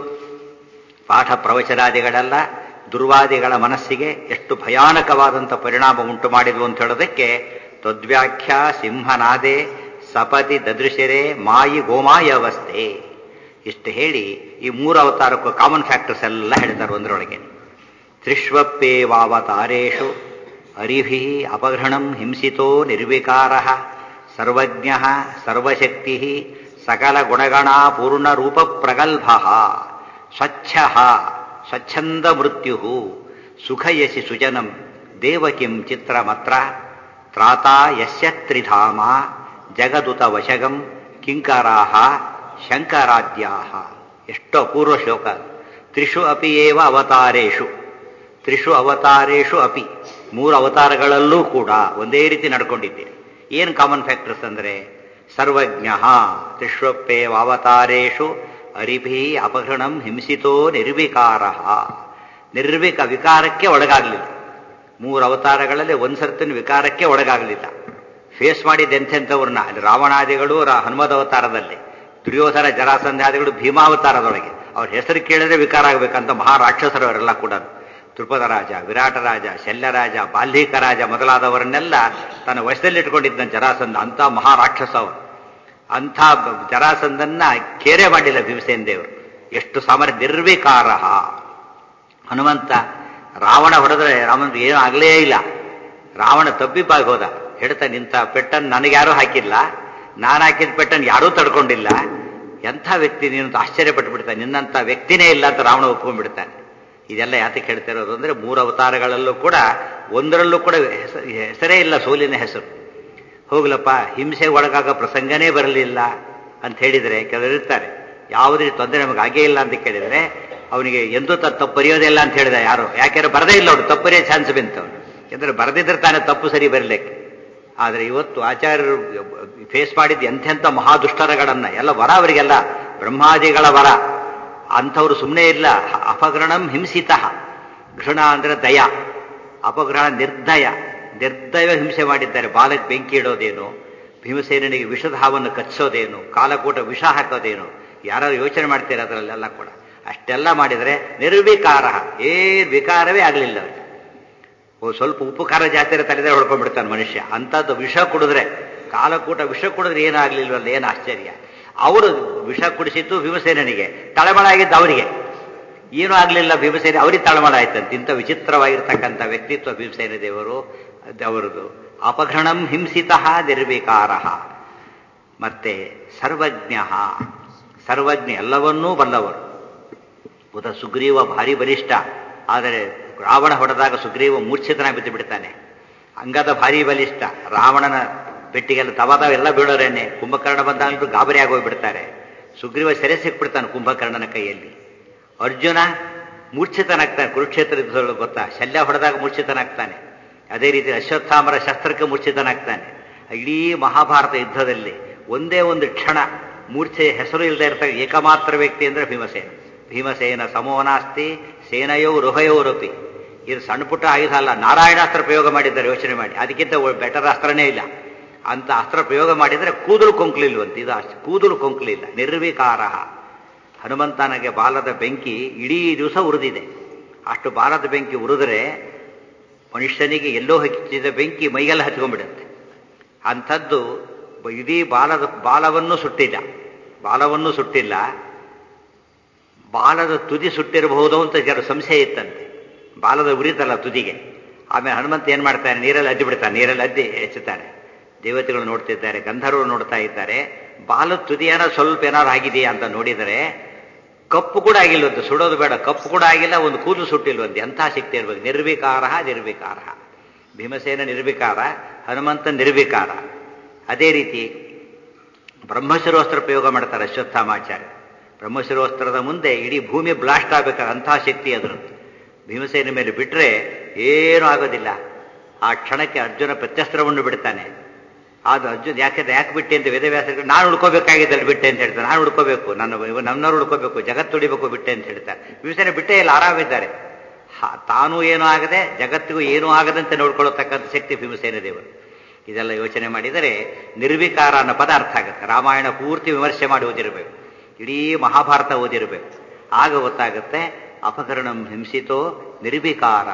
ಪಾಠ ಪ್ರವಚನಾದಿಗಳೆಲ್ಲ ದುರ್ವಾದಿಗಳ ಮನಸ್ಸಿಗೆ ಎಷ್ಟು ಭಯಾನಕವಾದಂಥ ಪರಿಣಾಮ ಉಂಟು ಮಾಡಿದ್ವು ಅಂತ ಹೇಳೋದಕ್ಕೆ ತದ್ವ್ಯಾಖ್ಯಾ ಸಿಂಹನಾದೆ ಸಪತಿ ದದೃಶರೆ ಮಾಯಿ ಗೋಮಾಯ ಅವಸ್ಥೆ ಇಷ್ಟು ಹೇಳಿ ಈ ಮೂರು ಅವತಾರಕ್ಕೂ ಕಾಮನ್ ಫ್ಯಾಕ್ಟರ್ಸ್ ಎಲ್ಲ ಹೇಳ್ತಾರೆ ಒಂದರೊಳಗೆ ತ್ರಿಷ್ವಪ್ಪೇವಾವತಾರೇಶು ಅರಿಭಿ ಅಪಘ್ರಣಂ ಹಿಂಸಿತೋ ನಿರ್ವಿಕಾರ ಸರ್ವಜ್ಞ ಸರ್ವಶಕ್ತಿ ಸಕಲ ಗುಣಗಣ ಪೂರ್ಣ ರೂಪ ಪ್ರಗಲ್ಭ ಸ್ವಚ್ಛ ಸ್ವಚ್ಛಂದ ಮೃತ್ಯು ಸುಖಯಸಿ ಸುಜನಂ ದೇವಕಿಂ ಚಿತ್ರಮತ್ರ ತ್ರಾತಾ ಯಸ್ಯ ತ್ರಿಧಾಮ ಜಗದುತ ವಶಗಂ ಕಿಂಕರಾಹ ಶಂಕರಾದ್ಯಾಹ ಎಷ್ಟು ಅಪೂರ್ವ ಶ್ಲೋಕ ತ್ರಿಷು ಅಪಿ ಏವ ಅವತಾರೇಶು ತ್ರಿಷು ಅವತಾರೇಶು ಅಪಿ ಮೂರು ಅವತಾರಗಳಲ್ಲೂ ಕೂಡ ಒಂದೇ ರೀತಿ ನಡ್ಕೊಂಡಿದ್ದೀರಿ ಏನು ಕಾಮನ್ ಫ್ಯಾಕ್ಟರ್ಸ್ ಅಂದರೆ ಸರ್ವಜ್ಞ ತ್ರಿಷ್ವಪ್ಪೇವ ಅವತಾರೇಶು ಅರಿಭಿ ಅಪಹರಣಂ ಹಿಂಸಿತೋ ನಿರ್ವಿಕಾರ ನಿರ್ವಿಕ ವಿಕಾರಕ್ಕೆ ಒಳಗಾಗಲಿಲ್ಲ ಮೂರು ಅವತಾರಗಳಲ್ಲಿ ಒಂದ್ಸರ್ತಿನ ವಿಕಾರಕ್ಕೆ ಒಳಗಾಗಲಿಲ್ಲ ಫೇಸ್ ಮಾಡಿದ ಎಂಥೆಂಥವ್ರನ್ನ ಅಲ್ಲಿ ರಾವಣಾದಿಗಳು ಹನುಮದ ಅವತಾರದಲ್ಲಿ ದುರ್ಯೋಧನ ಜರಾಸಂಧಾದಿಗಳು ಭೀಮಾವತಾರದೊಳಗೆ ಅವ್ರ ಹೆಸರು ಕೇಳಿದ್ರೆ ವಿಕಾರ ಆಗಬೇಕಂತ ಮಹಾರಾಕ್ಷಸರು ಅವರೆಲ್ಲ ಕೂಡ ತ್ರಿಪದ ರಾಜ ವಿರಾಟ ರಾಜ ಶಲ್ಯರಾಜ ಬಾಲ್ಯಕ ರಾಜ ಮೊದಲಾದವರನ್ನೆಲ್ಲ ತನ್ನ ವಶದಲ್ಲಿಟ್ಕೊಂಡಿದ್ದ ಜರಾಸಂಧ ಅಂತ ಮಹಾರಾಕ್ಷಸ ಅವರು ಅಂಥ ಜರಾಸಂಧನ್ನ ಕೇರೆ ಮಾಡಿಲ್ಲ ಭೀಮಸೇನ ದೇವರು ಎಷ್ಟು ಸಾಮರ್ಥ್ಯ ನಿರ್ವಿಕಾರ ಹನುಮಂತ ರಾವಣ ಹೊಡೆದ್ರೆ ರಾಮನ್ ಏನೂ ಆಗಲೇ ಇಲ್ಲ ರಾವಣ ತಬ್ಬಿಬ್ಬಾಗಿ ಹೋದ ಹೇಳ್ತಾ ನಿಂತ ಪೆಟ್ಟನ್ನು ನನಗ್ಯಾರೂ ಹಾಕಿಲ್ಲ ನಾನು ಹಾಕಿದ ಪೆಟ್ಟನ್ನು ಯಾರೂ ತಡ್ಕೊಂಡಿಲ್ಲ ಎಂಥ ವ್ಯಕ್ತಿ ನೀನು ಆಶ್ಚರ್ಯಪಟ್ಟು ಬಿಡ್ತಾನೆ ನಿನ್ನಂಥ ವ್ಯಕ್ತಿನೇ ಇಲ್ಲ ಅಂತ ರಾವಣ ಒಪ್ಕೊಂಡ್ಬಿಡ್ತಾನೆ ಇದೆಲ್ಲ ಯಾತಕ್ಕೆ ಹೇಳ್ತಿರೋದು ಅಂದ್ರೆ ಮೂರು ಅವತಾರಗಳಲ್ಲೂ ಕೂಡ ಒಂದರಲ್ಲೂ ಕೂಡ ಹೆಸರೇ ಇಲ್ಲ ಸೋಲಿನ ಹೆಸರು ಹೋಗ್ಲಪ್ಪ ಹಿಂಸೆಗೆ ಒಳಗಾಗೋ ಪ್ರಸಂಗನೇ ಬರಲಿಲ್ಲ ಅಂತ ಹೇಳಿದರೆ ಕೆಲವರು ಇರ್ತಾರೆ ಯಾವುದೇ ತೊಂದರೆ ನಮಗೆ ಆಗೇ ಇಲ್ಲ ಅಂತ ಕೇಳಿದರೆ ಅವನಿಗೆ ಎಂದೂ ತಪ್ಪು ಬರೆಯೋದೇ ಇಲ್ಲ ಅಂತ ಹೇಳಿದ ಯಾರು ಯಾಕೆಂದ್ರೆ ಬರದೇ ಇಲ್ಲ ಅವನು ತಪ್ಪು ಬರೆಯೋ ಚಾನ್ಸ್ ಬಂತವನು ಯಾಕಂದ್ರೆ ಬರೆದಿದ್ರೆ ತಾನೇ ತಪ್ಪು ಸರಿ ಬರಲಿಕ್ಕೆ ಆದರೆ ಇವತ್ತು ಆಚಾರ್ಯರು ಫೇಸ್ ಮಾಡಿದ ಎಂಥೆಂಥ ಮಹಾದುಷ್ಟರಗಳನ್ನ ಎಲ್ಲ ವರ ಅವರಿಗೆಲ್ಲ ಬ್ರಹ್ಮಾದಿಗಳ ವರ ಅಂಥವ್ರು ಸುಮ್ಮನೆ ಇಲ್ಲ ಅಪಗ್ರಹಣಂ ಹಿಂಸಿತ ಘೃಣ ಅಂದ್ರೆ ದಯ ಅಪಗ್ರಹಣ ನಿರ್ದಯ ನಿರ್ದಯ ಹಿಂಸೆ ಮಾಡಿದ್ದಾರೆ ಬಾಲಕ್ಕೆ ಬೆಂಕಿ ಇಡೋದೇನು ಭೀಮಸೇನಿಗೆ ವಿಷದ ಹಾವನ್ನು ಕಚ್ಚಿಸೋದೇನು ಕಾಲಕೂಟ ವಿಷ ಹಾಕೋದೇನು ಯಾರು ಯೋಚನೆ ಮಾಡ್ತೀರ ಅದರಲ್ಲೆಲ್ಲ ಕೂಡ ಅಷ್ಟೆಲ್ಲ ಮಾಡಿದರೆ ನಿರ್ವಿಕಾರ ಏನ್ ವಿಕಾರವೇ ಆಗಲಿಲ್ಲ ಅವರಿಗೆ ಓ ಸ್ವಲ್ಪ ಉಪ್ಪು ಖಾರ ಜಾಸ್ತಿ ತಲೆದೇ ಹೊಡ್ಕೊಂಡ್ಬಿಡ್ತಾನೆ ಮನುಷ್ಯ ಅಂಥದ್ದು ವಿಷ ಕುಡಿದ್ರೆ ಕಾಲಕೂಟ ವಿಷ ಕುಡಿದ್ರೆ ಏನಾಗ್ಲಿಲ್ವಲ್ಲ ಏನು ಆಶ್ಚರ್ಯ ಅವರು ವಿಷ ಕುಡಿಸಿದ್ದು ಭೀಮಸೇನಿಗೆ ತಳಮಳ ಆಗಿದ್ದು ಅವರಿಗೆ ಏನೂ ಆಗಲಿಲ್ಲ ಭೀಮಸೇನೆ ಅವರಿಗೆ ತಳಮಳ ಆಯ್ತಂತೆ ಇಂಥ ವಿಚಿತ್ರವಾಗಿರ್ತಕ್ಕಂಥ ವ್ಯಕ್ತಿತ್ವ ಭೀಮಸೇನ ದೇವರು ಅವರದು ಅಪಘ್ರಣಂ ಹಿಂಸಿತ ನಿರ್ವಿಕಾರ ಮತ್ತೆ ಸರ್ವಜ್ಞ ಸರ್ವಜ್ಞ ಎಲ್ಲವನ್ನೂ ಬಲ್ಲವರು ಉದ ಸುಗ್ರೀವ ಭಾರಿ ಬಲಿಷ್ಠ ಆದರೆ ರಾವಣ ಹೊಡೆದಾಗ ಸುಗ್ರೀವ ಮೂರ್ಛಿತನಾಗಿ ಬಿದ್ದು ಬಿಡ್ತಾನೆ ಅಂಗದ ಭಾರಿ ಬಲಿಷ್ಠ ರಾವಣನ ಪೆಟ್ಟಿಗೆಲ್ಲ ತವಾದ ಎಲ್ಲ ಬೀಳೋರೇನೆ ಕುಂಭಕರ್ಣ ಬಂದಾಗಲೂ ಗಾಬರಿ ಆಗೋಗ್ಬಿಡ್ತಾರೆ ಸುಗ್ರೀವ ಸೆರೆ ಸಿಕ್ಬಿಡ್ತಾನೆ ಕುಂಭಕರ್ಣನ ಕೈಯಲ್ಲಿ ಅರ್ಜುನ ಮೂರ್ಛಿತನಾಗ್ತಾನೆ ಕುರುಕ್ಷೇತ್ರ ಯುದ್ಧದೊಳಗೆ ಗೊತ್ತಾ ಶಲ್ಯ ಹೊಡೆದಾಗ ಮೂರ್ಛಿತನಾಗ್ತಾನೆ ಅದೇ ರೀತಿ ಅಶ್ವತ್ಥಾಮರ ಶಸ್ತ್ರಕ್ಕೆ ಮೂರ್ಛಿತನಾಗ್ತಾನೆ ಇಡೀ ಮಹಾಭಾರತ ಯುದ್ಧದಲ್ಲಿ ಒಂದೇ ಒಂದು ಕ್ಷಣ ಮೂರ್ಛೆ ಹೆಸರು ಇಲ್ಲದೆ ಇರ್ತಾರೆ ಏಕಮಾತ್ರ ವ್ಯಕ್ತಿ ಅಂದ್ರೆ ಭೀಮಸೇನ ಭೀಮಸೇನ ಸಮೋನಾಸ್ತಿ ಸೇನಯೋ ರುಹಯೋರಪಿ ಇದು ಸಣ್ಣ ಪುಟ್ಟ ಆಯುಧ ಅಲ್ಲ ನಾರಾಯಣಾಸ್ತ್ರ ಪ್ರಯೋಗ ಮಾಡಿದ್ದಾರೆ ಯೋಚನೆ ಮಾಡಿ ಅದಕ್ಕಿಂತ ಬೆಟರ್ ಅಸ್ತ್ರನೇ ಇಲ್ಲ ಅಂತ ಅಸ್ತ್ರ ಪ್ರಯೋಗ ಮಾಡಿದರೆ ಕೂದಲು ಕೊಂಕ್ಲಿಲ್ವಂತ ಇದು ಅಷ್ಟು ಕೂದಲು ಕೊಂಕ್ಲಿಲ್ಲ ನಿರ್ವಿಕಾರ ಹನುಮಂತನಿಗೆ ಬಾಲದ ಬೆಂಕಿ ಇಡೀ ದಿವಸ ಉರಿದಿದೆ ಅಷ್ಟು ಬಾಲದ ಬೆಂಕಿ ಉರಿದ್ರೆ ಮನುಷ್ಯನಿಗೆ ಎಲ್ಲೋ ಹಚ್ಚಿದ ಬೆಂಕಿ ಮೈಗೆಲ್ಲ ಹಚ್ಕೊಂಡ್ಬಿಡುತ್ತೆ ಅಂಥದ್ದು ಇಡೀ ಬಾಲದ ಬಾಲವನ್ನು ಸುಟ್ಟಿಲ್ಲ ಬಾಲವನ್ನು ಸುಟ್ಟಿಲ್ಲ ಬಾಲದ ತುದಿ ಸುಟ್ಟಿರಬಹುದು ಅಂತ ಜರ ಸಂಶಯ ಇತ್ತಂತೆ ಬಾಲದ ಉರಿತಲ್ಲ ತುದಿಗೆ ಆಮೇಲೆ ಹನುಮಂತ ಏನ್ ಮಾಡ್ತಾನೆ ನೀರಲ್ಲಿ ಅದ್ದಿ ಬಿಡ್ತಾನೆ ನೀರಲ್ಲಿ ಅದ್ದಿ ಹೆಚ್ಚುತ್ತಾನೆ ದೇವತೆಗಳು ನೋಡ್ತಿದ್ದಾರೆ ಗಂಧರ್ವರು ನೋಡ್ತಾ ಇದ್ದಾರೆ ಬಾಲದ ತುದಿ ಏನೋ ಸ್ವಲ್ಪ ಏನಾರು ಆಗಿದೆಯಾ ಅಂತ ನೋಡಿದರೆ ಕಪ್ಪು ಕೂಡ ಆಗಿಲ್ವಂತೆ ಸುಡೋದು ಬೇಡ ಕಪ್ಪು ಕೂಡ ಆಗಿಲ್ಲ ಒಂದು ಕೂದಲು ಸುಟ್ಟಿಲ್ವಂತೆ ಎಂಥ ಶಕ್ತಿ ಇರ್ಬೇಕು ನಿರ್ವಿಕಾರ ನಿರ್ವಿಕಾರ ಭೀಮಸೇನ ನಿರ್ವಿಕಾರ ಹನುಮಂತ ನಿರ್ವಿಕಾರ ಅದೇ ರೀತಿ ಬ್ರಹ್ಮಶಿರೋಸ್ತ್ರ ಪ್ರಯೋಗ ಮಾಡ್ತಾರೆ ಅಶ್ವತ್ಥಾಮಾಚಾರ್ಯ ಬ್ರಹ್ಮಶಿರೋಸ್ತ್ರದ ಮುಂದೆ ಇಡೀ ಭೂಮಿ ಬ್ಲಾಸ್ಟ್ ಆಗ್ಬೇಕಾದ್ರೆ ಅಂತಹ ಶಕ್ತಿ ಅದರದ್ದು ಭೀಮಸೇನ ಮೇಲೆ ಬಿಟ್ಟರೆ ಏನೂ ಆಗೋದಿಲ್ಲ ಆ ಕ್ಷಣಕ್ಕೆ ಅರ್ಜುನ ಪ್ರತ್ಯಸ್ತ್ರವನ್ನು ಬಿಡ್ತಾನೆ ಅದು ಅರ್ಜುನ್ ಯಾಕೆ ಯಾಕೆ ಬಿಟ್ಟೆ ಅಂತ ವೇದವ್ಯಾಸ ನಾನು ಉಳ್ಕೋಬೇಕಾಗಿದ್ದಲ್ಲಿ ಬಿಟ್ಟೆ ಅಂತ ಹೇಳ್ತಾರೆ ನಾನು ಉಳ್ಕೋಬೇಕು ನನ್ನ ನನ್ನವ್ರು ಉಳ್ಕೋಬೇಕು ಜಗತ್ತು ಉಳಿಬೇಕು ಬಿಟ್ಟೆ ಅಂತ ಹೇಳ್ತಾರೆ ಭೀಮಸೇನ ಬಿಟ್ಟೇ ಇಲ್ಲ ಆರಾಮಿದ್ದಾರೆ ತಾನೂ ಏನೂ ಆಗದೆ ಜಗತ್ತಿಗೂ ಏನೂ ಆಗದಂತೆ ನೋಡ್ಕೊಳ್ಳತಕ್ಕಂಥ ಶಕ್ತಿ ಭೀಮಸೇನ ದೇವರು ಇದೆಲ್ಲ ಯೋಚನೆ ಮಾಡಿದರೆ ನಿರ್ವಿಕಾರ ಅನ್ನೋ ಪದ ಅರ್ಥ ಆಗುತ್ತೆ ರಾಮಾಯಣ ಪೂರ್ತಿ ವಿಮರ್ಶೆ ಮಾಡಿ ಓದಿರಬೇಕು ಇಡೀ ಮಹಾಭಾರತ ಓದಿರಬೇಕು ಆಗ ಗೊತ್ತಾಗುತ್ತೆ ಅಪಕರಣಂ ಹಿಂಸಿತೋ ನಿರ್ವಿಕಾರ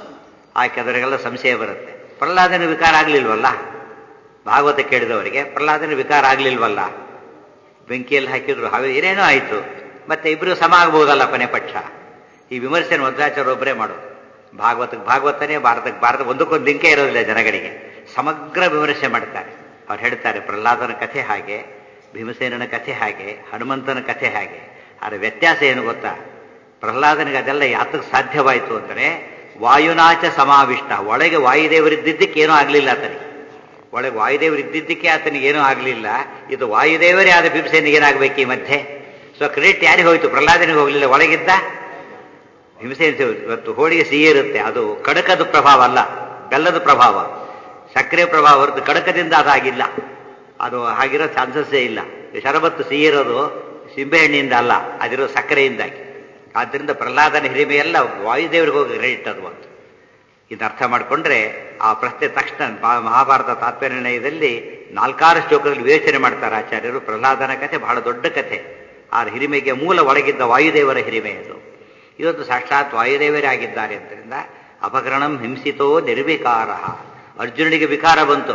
ಆಕೆ ಅದರಿಗೆಲ್ಲ ಸಂಶಯ ಬರುತ್ತೆ ಪ್ರಹ್ಲಾದನ ವಿಕಾರ ಆಗ್ಲಿಲ್ವಲ್ಲ ಭಾಗವತ ಕೇಳಿದವರಿಗೆ ಪ್ರಹ್ಲಾದನ ವಿಕಾರ ಆಗ್ಲಿಲ್ವಲ್ಲ ಬೆಂಕಿಯಲ್ಲಿ ಹಾಕಿದ್ರು ಹಾಗೆ ಏನೇನೋ ಆಯಿತು ಮತ್ತೆ ಇಬ್ರು ಸಮ ಆಗ್ಬೋದಲ್ಲ ಕೊನೆ ಪಕ್ಷ ಈ ವಿಮರ್ಶೆನ ಮಧ್ವಾಚಾರ್ಯ ಒಬ್ಬರೇ ಮಾಡೋದು ಭಾಗವತಕ್ಕೆ ಭಾಗವತನೇ ಭಾರತಕ್ಕೆ ಭಾರತ ಒಂದಕ್ಕೊಂದು ಲಿಂಕೇ ಇರೋದಿಲ್ಲ ಜನಗಳಿಗೆ ಸಮಗ್ರ ವಿಮರ್ಶೆ ಮಾಡ್ತಾರೆ ಅವ್ರು ಹೇಳ್ತಾರೆ ಪ್ರಹ್ಲಾದನ ಕಥೆ ಹಾಗೆ ಭೀಮಸೇನನ ಕಥೆ ಹಾಗೆ ಹನುಮಂತನ ಕಥೆ ಹಾಗೆ ಅದರ ವ್ಯತ್ಯಾಸ ಏನು ಗೊತ್ತಾ ಪ್ರಹ್ಲಾದನಿಗೆ ಅದೆಲ್ಲ ಯಾತಕ್ಕೆ ಸಾಧ್ಯವಾಯಿತು ಅಂದರೆ ವಾಯುನಾಚ ಸಮಾವಿಷ್ಟ ಒಳಗೆ ವಾಯುದೇವರಿದ್ದಿದ್ದಕ್ಕೆ ಏನೂ ಆಗಲಿಲ್ಲ ಆತನಿಗೆ ಒಳಗೆ ವಾಯುದೇವರು ಇದ್ದಿದ್ದಕ್ಕೆ ಆತನಿಗೆ ಏನೂ ಆಗಲಿಲ್ಲ ಇದು ವಾಯುದೇವರೇ ಆದ ಭೀಮಸೇನಿಗೆ ಏನಾಗಬೇಕು ಈ ಮಧ್ಯೆ ಸೊ ಕ್ರೆಡಿಟ್ ಯಾರಿಗೆ ಹೋಯ್ತು ಪ್ರಹ್ಲಾದನಿಗೆ ಹೋಗಲಿಲ್ಲ ಒಳಗಿದ್ದ ಭೀಮಸೇನ ಇವತ್ತು ಹೋಳಿಗೆ ಸಿಹಿ ಇರುತ್ತೆ ಅದು ಕಡಕದ ಪ್ರಭಾವ ಅಲ್ಲ ಬೆಲ್ಲದ ಪ್ರಭಾವ ಸಕ್ಕರೆ ಪ್ರಭಾವ ಹೊರತು ಕಡಕದಿಂದ ಅದಾಗಿಲ್ಲ ಅದು ಹಾಗಿರೋ ಚಾನ್ಸಸ್ಸೇ ಇಲ್ಲ ಶರಬತ್ತು ಸಿಹಿ ಇರೋದು ಸಿಂಬೆಹಣ್ಣಿಂದ ಅಲ್ಲ ಅದಿರೋ ಸಕ್ಕರೆಯಿಂದಾಗಿ ಆದ್ದರಿಂದ ಪ್ರಹ್ಲಾದನ ಹಿರಿಮೆಯೆಲ್ಲ ವಾಯುದೇವರಿಗೆ ಹೋಗಿ ಕ್ರೆಡಿಟ್ ಅದು ಅಂತ ಇದು ಅರ್ಥ ಮಾಡಿಕೊಂಡ್ರೆ ಆ ಪ್ರಶ್ನೆ ತಕ್ಷಣ ಮಹಾಭಾರತ ತಾತ್ಪರ್ಯದಲ್ಲಿ ನಾಲ್ಕಾರು ಶ್ಲೋಕದಲ್ಲಿ ವಿವೇಚನೆ ಮಾಡ್ತಾರೆ ಆಚಾರ್ಯರು ಪ್ರಹ್ಲಾದನ ಕಥೆ ಬಹಳ ದೊಡ್ಡ ಕಥೆ ಆ ಹಿರಿಮೆಗೆ ಮೂಲ ಒಳಗಿದ್ದ ವಾಯುದೇವರ ಹಿರಿಮೆ ಅದು ಇವತ್ತು ಸಾಕ್ಷಾತ್ ವಾಯುದೇವರೇ ಆಗಿದ್ದಾರೆ ಅಂತರಿಂದ ಅಪಕರಣಂ ಹಿಂಸಿತೋ ನಿರ್ವಿಕಾರ ಅರ್ಜುನನಿಗೆ ವಿಕಾರ ಬಂತು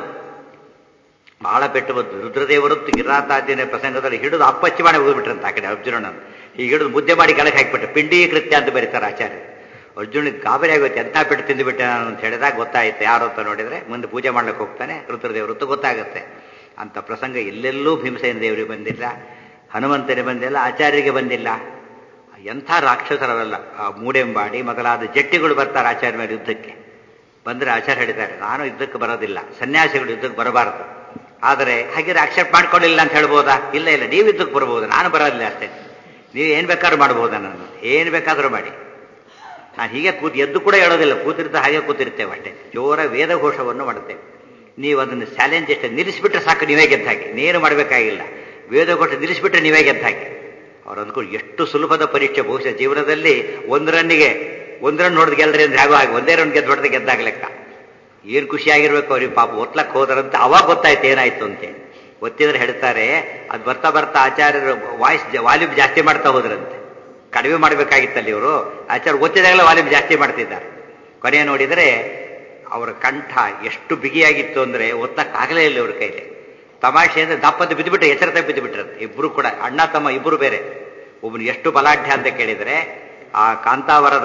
ಬಹಳ ಪೆಟ್ಟು ಬಂತು ರುದ್ರದೇವರು ಗಿರಾತಾರ್ಜನೆ ಪ್ರಸಂಗದಲ್ಲಿ ಹಿಡಿದು ಅಪ್ಪಚ್ಚಿ ಮಾಡಿ ಹೋಗ್ಬಿಟ್ರಂತ ಆ ಕಡೆ ಅರ್ಜುನನನ್ನು ಈಗ ಹಿಡಿದು ಮುದ್ದೆ ಮಾಡಿ ಕೆಳಗೆ ಹಾಕಿಬಿಟ್ಟು ಪಿಂಡಿ ಕೃತ್ಯ ಅಂತ ಬರೀತಾರೆ ಆಚಾರ್ಯ ಅರ್ಜುನಿಗೆ ಗಾಬರಿ ಆಗುತ್ತೆ ಎಂಥ ಪೆಟ್ಟು ತಿಂದುಬಿಟ್ಟೆ ನಾನು ಅಂತ ಹೇಳಿದಾಗ ಗೊತ್ತಾಯ್ತು ಯಾರು ಅಂತ ನೋಡಿದ್ರೆ ಮುಂದೆ ಪೂಜೆ ಮಾಡ್ಲಿಕ್ಕೆ ಹೋಗ್ತಾನೆ ರುದ್ರದೇವರು ಅಂತ ಗೊತ್ತಾಗುತ್ತೆ ಅಂತ ಪ್ರಸಂಗ ಎಲ್ಲೆಲ್ಲೂ ಭೀಮಸೇನ ದೇವರಿಗೆ ಬಂದಿಲ್ಲ ಹನುಮಂತನಿಗೆ ಬಂದಿಲ್ಲ ಆಚಾರ್ಯರಿಗೆ ಬಂದಿಲ್ಲ ಎಂಥ ರಾಕ್ಷಸರವಲ್ಲ ಆ ಮೂಡೆಂಬಾಡಿ ಮೊದಲಾದ ಜಟ್ಟಿಗಳು ಬರ್ತಾರೆ ಆಚಾರ್ಯ ಮೇಲೆ ಯುದ್ಧಕ್ಕೆ ಬಂದರೆ ಆಚಾರ್ಯ ಹೇಳಿದ್ದಾರೆ ನಾನು ಯುದ್ಧಕ್ಕೆ ಬರೋದಿಲ್ಲ ಸನ್ಯಾಸಿಗಳು ಯುದ್ಧಕ್ಕೆ ಬರಬಾರದು ಆದರೆ ಹಾಗೆ ಅಕ್ಸೆಪ್ಟ್ ಮಾಡ್ಕೊಳ್ಳಿಲ್ಲ ಅಂತ ಹೇಳ್ಬೋದಾ ಇಲ್ಲ ಇಲ್ಲ ನೀವು ಯುದ್ಧಕ್ಕೆ ಬರ್ಬೋದು ನಾನು ಬರೋದಿಲ್ಲ ಅಷ್ಟೇ ನೀವು ಏನು ಬೇಕಾದ್ರೂ ಮಾಡ್ಬೋದಾ ನಾನು ಏನು ಬೇಕಾದರೂ ಮಾಡಿ ನಾನು ಹೀಗೆ ಕೂತ್ ಎದ್ದು ಕೂಡ ಹೇಳೋದಿಲ್ಲ ಕೂತಿರ್ತ ಹಾಗೆ ಕೂತಿರ್ತೇವೆ ಅಷ್ಟೇ ಜೋರ ವೇದಘೋಷವನ್ನು ಮಾಡುತ್ತೇವೆ ನೀವು ಅದನ್ನು ಚಾಲೆಂಜ್ ಎಷ್ಟು ನಿಲ್ಲಿಸ್ಬಿಟ್ರೆ ಸಾಕು ನೀವೇ ಗೆದ್ದು ಹಾಕಿ ನೇನು ಮಾಡಬೇಕಾಗಿಲ್ಲ ವೇದಘೋಷ ನಿಲ್ಲಿಸ್ಬಿಟ್ರೆ ನೀವೇ ಗೆದ್ದು ಹಾಕಿ ಅವ್ರು ಅಂದ್ಕೊಂಡು ಎಷ್ಟು ಸುಲಭದ ಪರೀಕ್ಷೆ ಬಹುಶಃ ಜೀವನದಲ್ಲಿ ಒಂದು ರನ್ನಿಗೆ ಒಂದು ರನ್ ಹೊಡೆದು ಗೆಲ್ರಿ ಅಂದ್ರೆ ಆಗೋ ಹಾಗೆ ಒಂದೇ ರನ್ ಗೆದ್ದು ಹೊಡೆದು ಗೆದ್ದಾಗ ಲೆಕ್ಕ ಏನು ಖುಷಿಯಾಗಿರ್ಬೇಕು ಅವ್ರಿಗೆ ಪಾಪ ಒತ್ಲಕ್ಕೆ ಹೋದ್ರಂತೆ ಅವಾಗ ಗೊತ್ತಾಯ್ತು ಏನಾಯ್ತು ಅಂತೇಳಿ ಒತ್ತಿದ್ರೆ ಹೇಳ್ತಾರೆ ಅದು ಬರ್ತಾ ಬರ್ತಾ ಆಚಾರ್ಯರು ವಾಯ್ಸ್ ವಾಲ್ಯೂಮ್ ಜಾಸ್ತಿ ಮಾಡ್ತಾ ಹೋದ್ರಂತೆ ಕಡಿಮೆ ಮಾಡಬೇಕಾಗಿತ್ತಲ್ಲಿ ಇವರು ಆಚಾರ್ಯ ಒತ್ತಿದಾಗಲೇ ವಾಲ್ಯೂಮ್ ಜಾಸ್ತಿ ಮಾಡ್ತಿದ್ದಾರೆ ಕೊನೆ ನೋಡಿದರೆ ಅವರ ಕಂಠ ಎಷ್ಟು ಬಿಗಿಯಾಗಿತ್ತು ಅಂದ್ರೆ ಒತ್ತಕ್ಕಾಗಲೇ ಇಲ್ಲ ಇವ್ರ ಕೈಲಿ ತಮಾಷೆ ಅಂದ್ರೆ ದಪ್ಪದ್ದು ಬಿದ್ದುಬಿಟ್ಟು ಎಚ್ಚರತೆ ಬಿದ್ದುಬಿಟ್ರಂತೆ ಇಬ್ರು ಕೂಡ ಅಣ್ಣ ತಮ್ಮ ಇಬ್ರು ಬೇರೆ ಒಬ್ಬನು ಎಷ್ಟು ಬಲಾಢ್ಯ ಅಂತ ಕೇಳಿದರೆ ಆ ಕಾಂತಾವರದ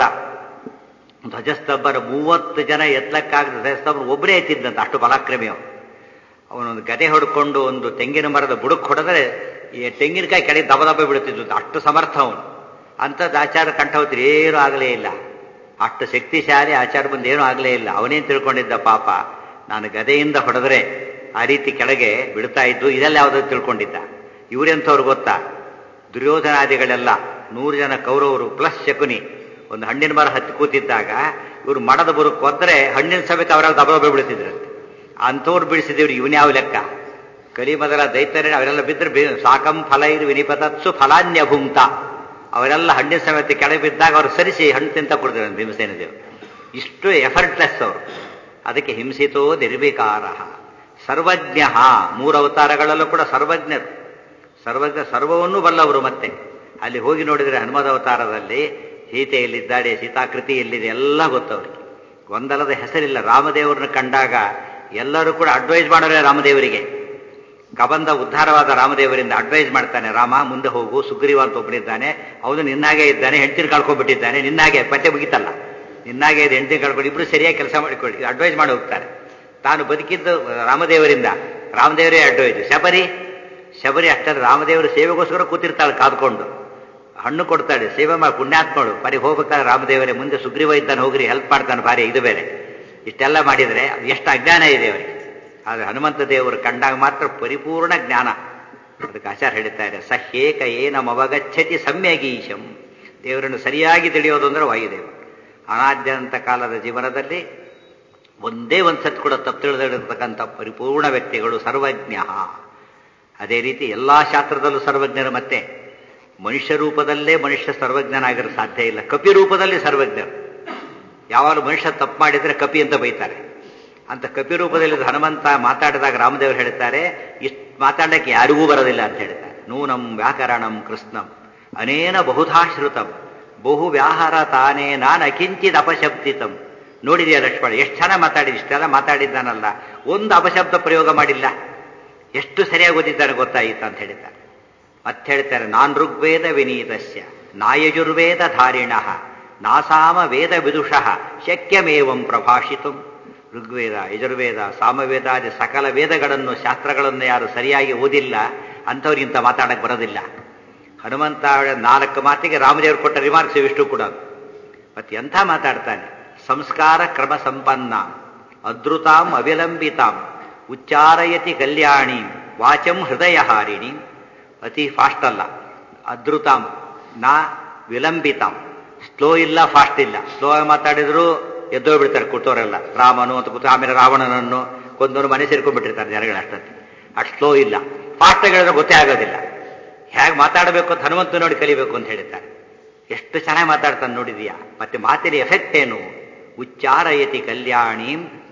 ಧ್ವಜಸ್ತಂಭರ ಮೂವತ್ತು ಜನ ಎತ್ತಲಕ್ಕಾಗದ ಧ್ವಜಸ್ತಂಭ ಒಬ್ಬರೇ ಎತ್ತಿದ್ದಂತ ಅಷ್ಟು ಬಲಾಕ್ರಮಿ ಅವನು ಅವನೊಂದು ಗದೆ ಹೊಡ್ಕೊಂಡು ಒಂದು ತೆಂಗಿನ ಮರದ ಬುಡಕ್ ಹೊಡೆದ್ರೆ ಈ ತೆಂಗಿನಕಾಯಿ ಕೆಳಗೆ ದಬ ದಬ ಬೀಳುತ್ತಿದ್ದು ಅಷ್ಟು ಸಮರ್ಥ ಅವನು ಅಂಥದ್ದು ಆಚಾರ ಕಂಠವತ್ರಿ ಏನೂ ಆಗಲೇ ಇಲ್ಲ ಅಷ್ಟು ಶಕ್ತಿಶಾಲಿ ಆಚಾರ ಬಂದು ಏನೂ ಆಗಲೇ ಇಲ್ಲ ಅವನೇನು ತಿಳ್ಕೊಂಡಿದ್ದ ಪಾಪ ನಾನು ಗದೆಯಿಂದ ಹೊಡೆದ್ರೆ ಆ ರೀತಿ ಕೆಳಗೆ ಬಿಡ್ತಾ ಇದ್ದು ಇದೆಲ್ಲ ಯಾವುದೋ ತಿಳ್ಕೊಂಡಿದ್ದ ಇವರೆಂಥವ್ರು ಗೊತ್ತಾ ದುರ್ಯೋಧನಾದಿಗಳೆಲ್ಲ ನೂರು ಜನ ಕೌರವರು ಪ್ಲಸ್ ಶಕುನಿ ಒಂದು ಹಣ್ಣಿನ ಮರ ಹತ್ತಿ ಕೂತಿದ್ದಾಗ ಇವರು ಮಡದ ಬರುಕ್ ಹೋದ್ರೆ ಹಣ್ಣಿನ ಸಮೇತ ಅವರಾಗ ದಬದಬ ಬೀಳ್ತಿದ್ರಂತೆ ಅಂಥವ್ರು ಬಿಡಿಸಿದವ್ರು ಇವನ್ ಯಾವ ಲೆಕ್ಕ ಕಲಿ ಮೊದಲ ದೈತ್ಯರೇ ಅವರೆಲ್ಲ ಬಿದ್ದರೆ ಬಿ- ಸಾಕಂ ಫಲ ಇದು ವಿನಿಪತತ್ಸು ಫಲಾನ್ಯಭುಂಕ್ತ ಅವರೆಲ್ಲ ಹಣ್ಣಿನ ಸಮೇತ ಕೆಳಗೆ ಬಿದ್ದಾಗ ಅವರು ಸರಿಸಿ ಹಣ್ಣು ತಿಂತ ಕೊಡ್ತಾರೆ ಭೀಮಸೇನ ದೇವರು ಇಷ್ಟು ಎಫರ್ಟ್ಲೆಸ್ ಅವರು ಅದಕ್ಕೆ ಹಿಂಸಿತೋ ನಿರ್ವಿಕಾರ ಸರ್ವಜ್ಞ ಮೂರು ಅವತಾರಗಳಲ್ಲೂ ಕೂಡ ಸರ್ವಜ್ಞರು ಸರ್ವಜ್ಞ ಸರ್ವವನ್ನೂ ಬಲ್ಲವರು ಮತ್ತೆ ಅಲ್ಲಿ ಹೋಗಿ ನೋಡಿದರೆ ಹನುಮದ ಅವತಾರದಲ್ಲಿ ಸೀತೆ ಎಲ್ಲಿದ್ದಾಳೆ ಸೀತಾಕೃತಿ ಎಲ್ಲಿದೆ ಎಲ್ಲ ಗೊತ್ತವ್ರಿಗೆ ಗೊಂದಲದ ಹೆಸರಿಲ್ಲ ರಾಮದೇವರನ್ನ ಕಂಡಾಗ ಎಲ್ಲರೂ ಕೂಡ ಅಡ್ವೈಸ್ ಮಾಡೋರೆ ರಾಮದೇವರಿಗೆ ಕಬಂದ ಉದ್ಧಾರವಾದ ರಾಮದೇವರಿಂದ ಅಡ್ವೈಸ್ ಮಾಡ್ತಾನೆ ರಾಮ ಮುಂದೆ ಹೋಗು ಸುಗ್ರೀವ ಅಂತ ಒಬ್ಬನಿದ್ದಾನೆ ಅವನು ನಿನ್ನಾಗೆ ಇದ್ದಾನೆ ಹೆಂಡತಿನ ಕಳ್ಕೊಂಡ್ಬಿಟ್ಟಿದ್ದಾನೆ ನಿನ್ನಾಗೆ ಪತ್ತೆ ಮುಗಿತಲ್ಲ ನಿನ್ನಾಗೆ ಇದೆ ಹೆಂಡತಿನ ಕಳ್ಕೊಂಡು ಇಬ್ರು ಸರಿಯಾಗಿ ಕೆಲಸ ಮಾಡಿಕೊಳ್ಳಿ ಅಡ್ವೈಸ್ ಮಾಡಿ ಹೋಗ್ತಾರೆ ತಾನು ಬದುಕಿದ್ದು ರಾಮದೇವರಿಂದ ರಾಮದೇವರೇ ಅಡ್ವೈಸ್ ಶಬರಿ ಶಬರಿ ಅಷ್ಟೇ ರಾಮದೇವರ ಸೇವೆಗೋಸ್ಕರ ಕೂತಿರ್ತಾಳೆ ಕಾದ್ಕೊಂಡು ಹಣ್ಣು ಕೊಡ್ತಾಳೆ ಸೇವೆ ಮಾಡಿ ಪುಣ್ಯಾತ್ಮಳು ಬರೀ ಹೋಗ್ಬೇಕಾದ್ರೆ ರಾಮದೇವರೇ ಮುಂದೆ ಸುಗ್ರೀವ ಇದ್ದಾನೆ ಹೋಗ್ರಿ ಹೆಲ್ಪ್ ಮಾಡ್ತಾನೆ ಬಾರಿ ಇದು ಬೇರೆ ಇಷ್ಟೆಲ್ಲ ಮಾಡಿದರೆ ಅದು ಎಷ್ಟು ಅಜ್ಞಾನ ಇದೆ ಅವರಿಗೆ ಆದರೆ ಹನುಮಂತ ದೇವರು ಕಂಡಾಗ ಮಾತ್ರ ಪರಿಪೂರ್ಣ ಜ್ಞಾನ ಅದಕ್ಕೆ ಆಚಾರ ಹೇಳ್ತಾರೆ ಸಹ್ಯೇಕ ಏನಮವಗಚ್ಚತಿ ಸಮ್ಯಗೀಶಂ ದೇವರನ್ನು ಸರಿಯಾಗಿ ತಿಳಿಯೋದು ಅಂದ್ರೆ ವಾಯುದೇವರು ಅನಾದ್ಯಂತ ಕಾಲದ ಜೀವನದಲ್ಲಿ ಒಂದೇ ಒಂದು ಸತ್ ಕೂಡ ತಪ್ಪು ತಿಳಿದಿರತಕ್ಕಂಥ ಪರಿಪೂರ್ಣ ವ್ಯಕ್ತಿಗಳು ಸರ್ವಜ್ಞ ಅದೇ ರೀತಿ ಎಲ್ಲಾ ಶಾಸ್ತ್ರದಲ್ಲೂ ಸರ್ವಜ್ಞರು ಮತ್ತೆ ಮನುಷ್ಯ ರೂಪದಲ್ಲೇ ಮನುಷ್ಯ ಸರ್ವಜ್ಞನಾಗಿರೋ ಸಾಧ್ಯ ಇಲ್ಲ ಕಪಿ ರೂಪದಲ್ಲಿ ಸರ್ವಜ್ಞರು ಯಾವಾಗಲೂ ಮನುಷ್ಯ ತಪ್ಪು ಮಾಡಿದ್ರೆ ಕಪಿ ಅಂತ ಬೈತಾರೆ ಅಂತ ಕಪಿ ರೂಪದಲ್ಲಿ ಹನುಮಂತ ಮಾತಾಡಿದಾಗ ರಾಮದೇವರು ಹೇಳ್ತಾರೆ ಇಷ್ಟು ಮಾತಾಡಲಿಕ್ಕೆ ಯಾರಿಗೂ ಬರೋದಿಲ್ಲ ಅಂತ ಹೇಳ್ತಾರೆ ನೂನಂ ವ್ಯಾಕರಣಂ ಕೃಷ್ಣಂ ಅನೇನ ಬಹುಧಾಶ್ರುತಂ ಬಹು ವ್ಯಾಹಾರ ತಾನೇ ನಾನು ಅಕಿಂಚಿತ್ ಅಪಶಬ್ದಿತಂ ನೋಡಿದೆಯಾ ಲಕ್ಷ್ಮಣ ಎಷ್ಟು ಚೆನ್ನಾಗಿ ಮಾತಾಡಿದ ಇಷ್ಟೆಲ್ಲ ಮಾತಾಡಿದ್ದಾನಲ್ಲ ಒಂದು ಅಪಶಬ್ದ ಪ್ರಯೋಗ ಮಾಡಿಲ್ಲ ಎಷ್ಟು ಸರಿಯಾಗಿ ಓದಿದ್ದಾನೆ ಗೊತ್ತಾಯಿತು ಅಂತ ಹೇಳಿದ್ದಾರೆ ಮತ್ತೆ ಹೇಳ್ತಾರೆ ನಾನ್ ಋಗ್ವೇದ ವಿನೀತಸ್ಯ ನಾಯಜುರ್ವೇದ ಧಾರಿಣ ನಾಸಾಮ ವೇದ ವಿದುಷಃ ಶಕ್ಯಮೇವಂ ಪ್ರಭಾಷಿತು ಋಗ್ವೇದ ಯಜುರ್ವೇದ ಸಾಮವೇದಾದಿ ಸಕಲ ವೇದಗಳನ್ನು ಶಾಸ್ತ್ರಗಳನ್ನು ಯಾರು ಸರಿಯಾಗಿ ಓದಿಲ್ಲ ಅಂಥವ್ರಿಗಿಂತ ಮಾತಾಡಕ್ಕೆ ಬರೋದಿಲ್ಲ ಹನುಮಂತ ನಾಲ್ಕು ಮಾತಿಗೆ ರಾಮದೇವರು ಕೊಟ್ಟ ರಿಮಾರ್ಕ್ಸ್ ಇವಿಷ್ಟು ಕೂಡ ಮತ್ತೆ ಎಂಥ ಮಾತಾಡ್ತಾನೆ ಸಂಸ್ಕಾರ ಕ್ರಮ ಸಂಪನ್ನ ಅದ್ರುತಾಂ ಅವಿಲಂಬಿತಾಂ ಉಚ್ಚಾರಯತಿ ಕಲ್ಯಾಣಿ ವಾಚಂ ಹೃದಯಹಾರಿಣಿ ಅತಿ ಫಾಸ್ಟ್ ಅಲ್ಲ ಅದ್ರುತಾಂ ನಾ ವಿಲಂಬಿತಾಂ ಸ್ಲೋ ಇಲ್ಲ ಫಾಸ್ಟ್ ಇಲ್ಲ ಸ್ಲೋ ಆಗಿ ಮಾತಾಡಿದ್ರು ಎದ್ದೋ ಬಿಡ್ತಾರೆ ಕೂತವರೆಲ್ಲ ರಾಮನು ಅಂತ ಕೂತು ಆಮೇಲೆ ರಾವಣನನ್ನು ಕೊಂದವರು ಮನೆ ಸೇರ್ಕೊಂಡ್ಬಿಟ್ಟಿರ್ತಾರೆ ಜನಗಳು ಅಷ್ಟೊತ್ತಿ ಅಷ್ಟು ಸ್ಲೋ ಇಲ್ಲ ಫಾಸ್ಟ್ ಆಗಿ ಹೇಳಿದ್ರೆ ಗೊತ್ತೇ ಆಗೋದಿಲ್ಲ ಹೇಗೆ ಮಾತಾಡಬೇಕು ಅಂತ ಹನುಮಂತ ನೋಡಿ ಕಲಿಬೇಕು ಅಂತ ಹೇಳ್ತಾರೆ ಎಷ್ಟು ಚೆನ್ನಾಗಿ ಮಾತಾಡ್ತಾನೆ ನೋಡಿದೀಯಾ ಮತ್ತೆ ಮಾತಿನ ಎಫೆಕ್ಟ್ ಏನು ಉಚ್ಚಾರಯತಿ ಕಲ್ಯಾಣಿ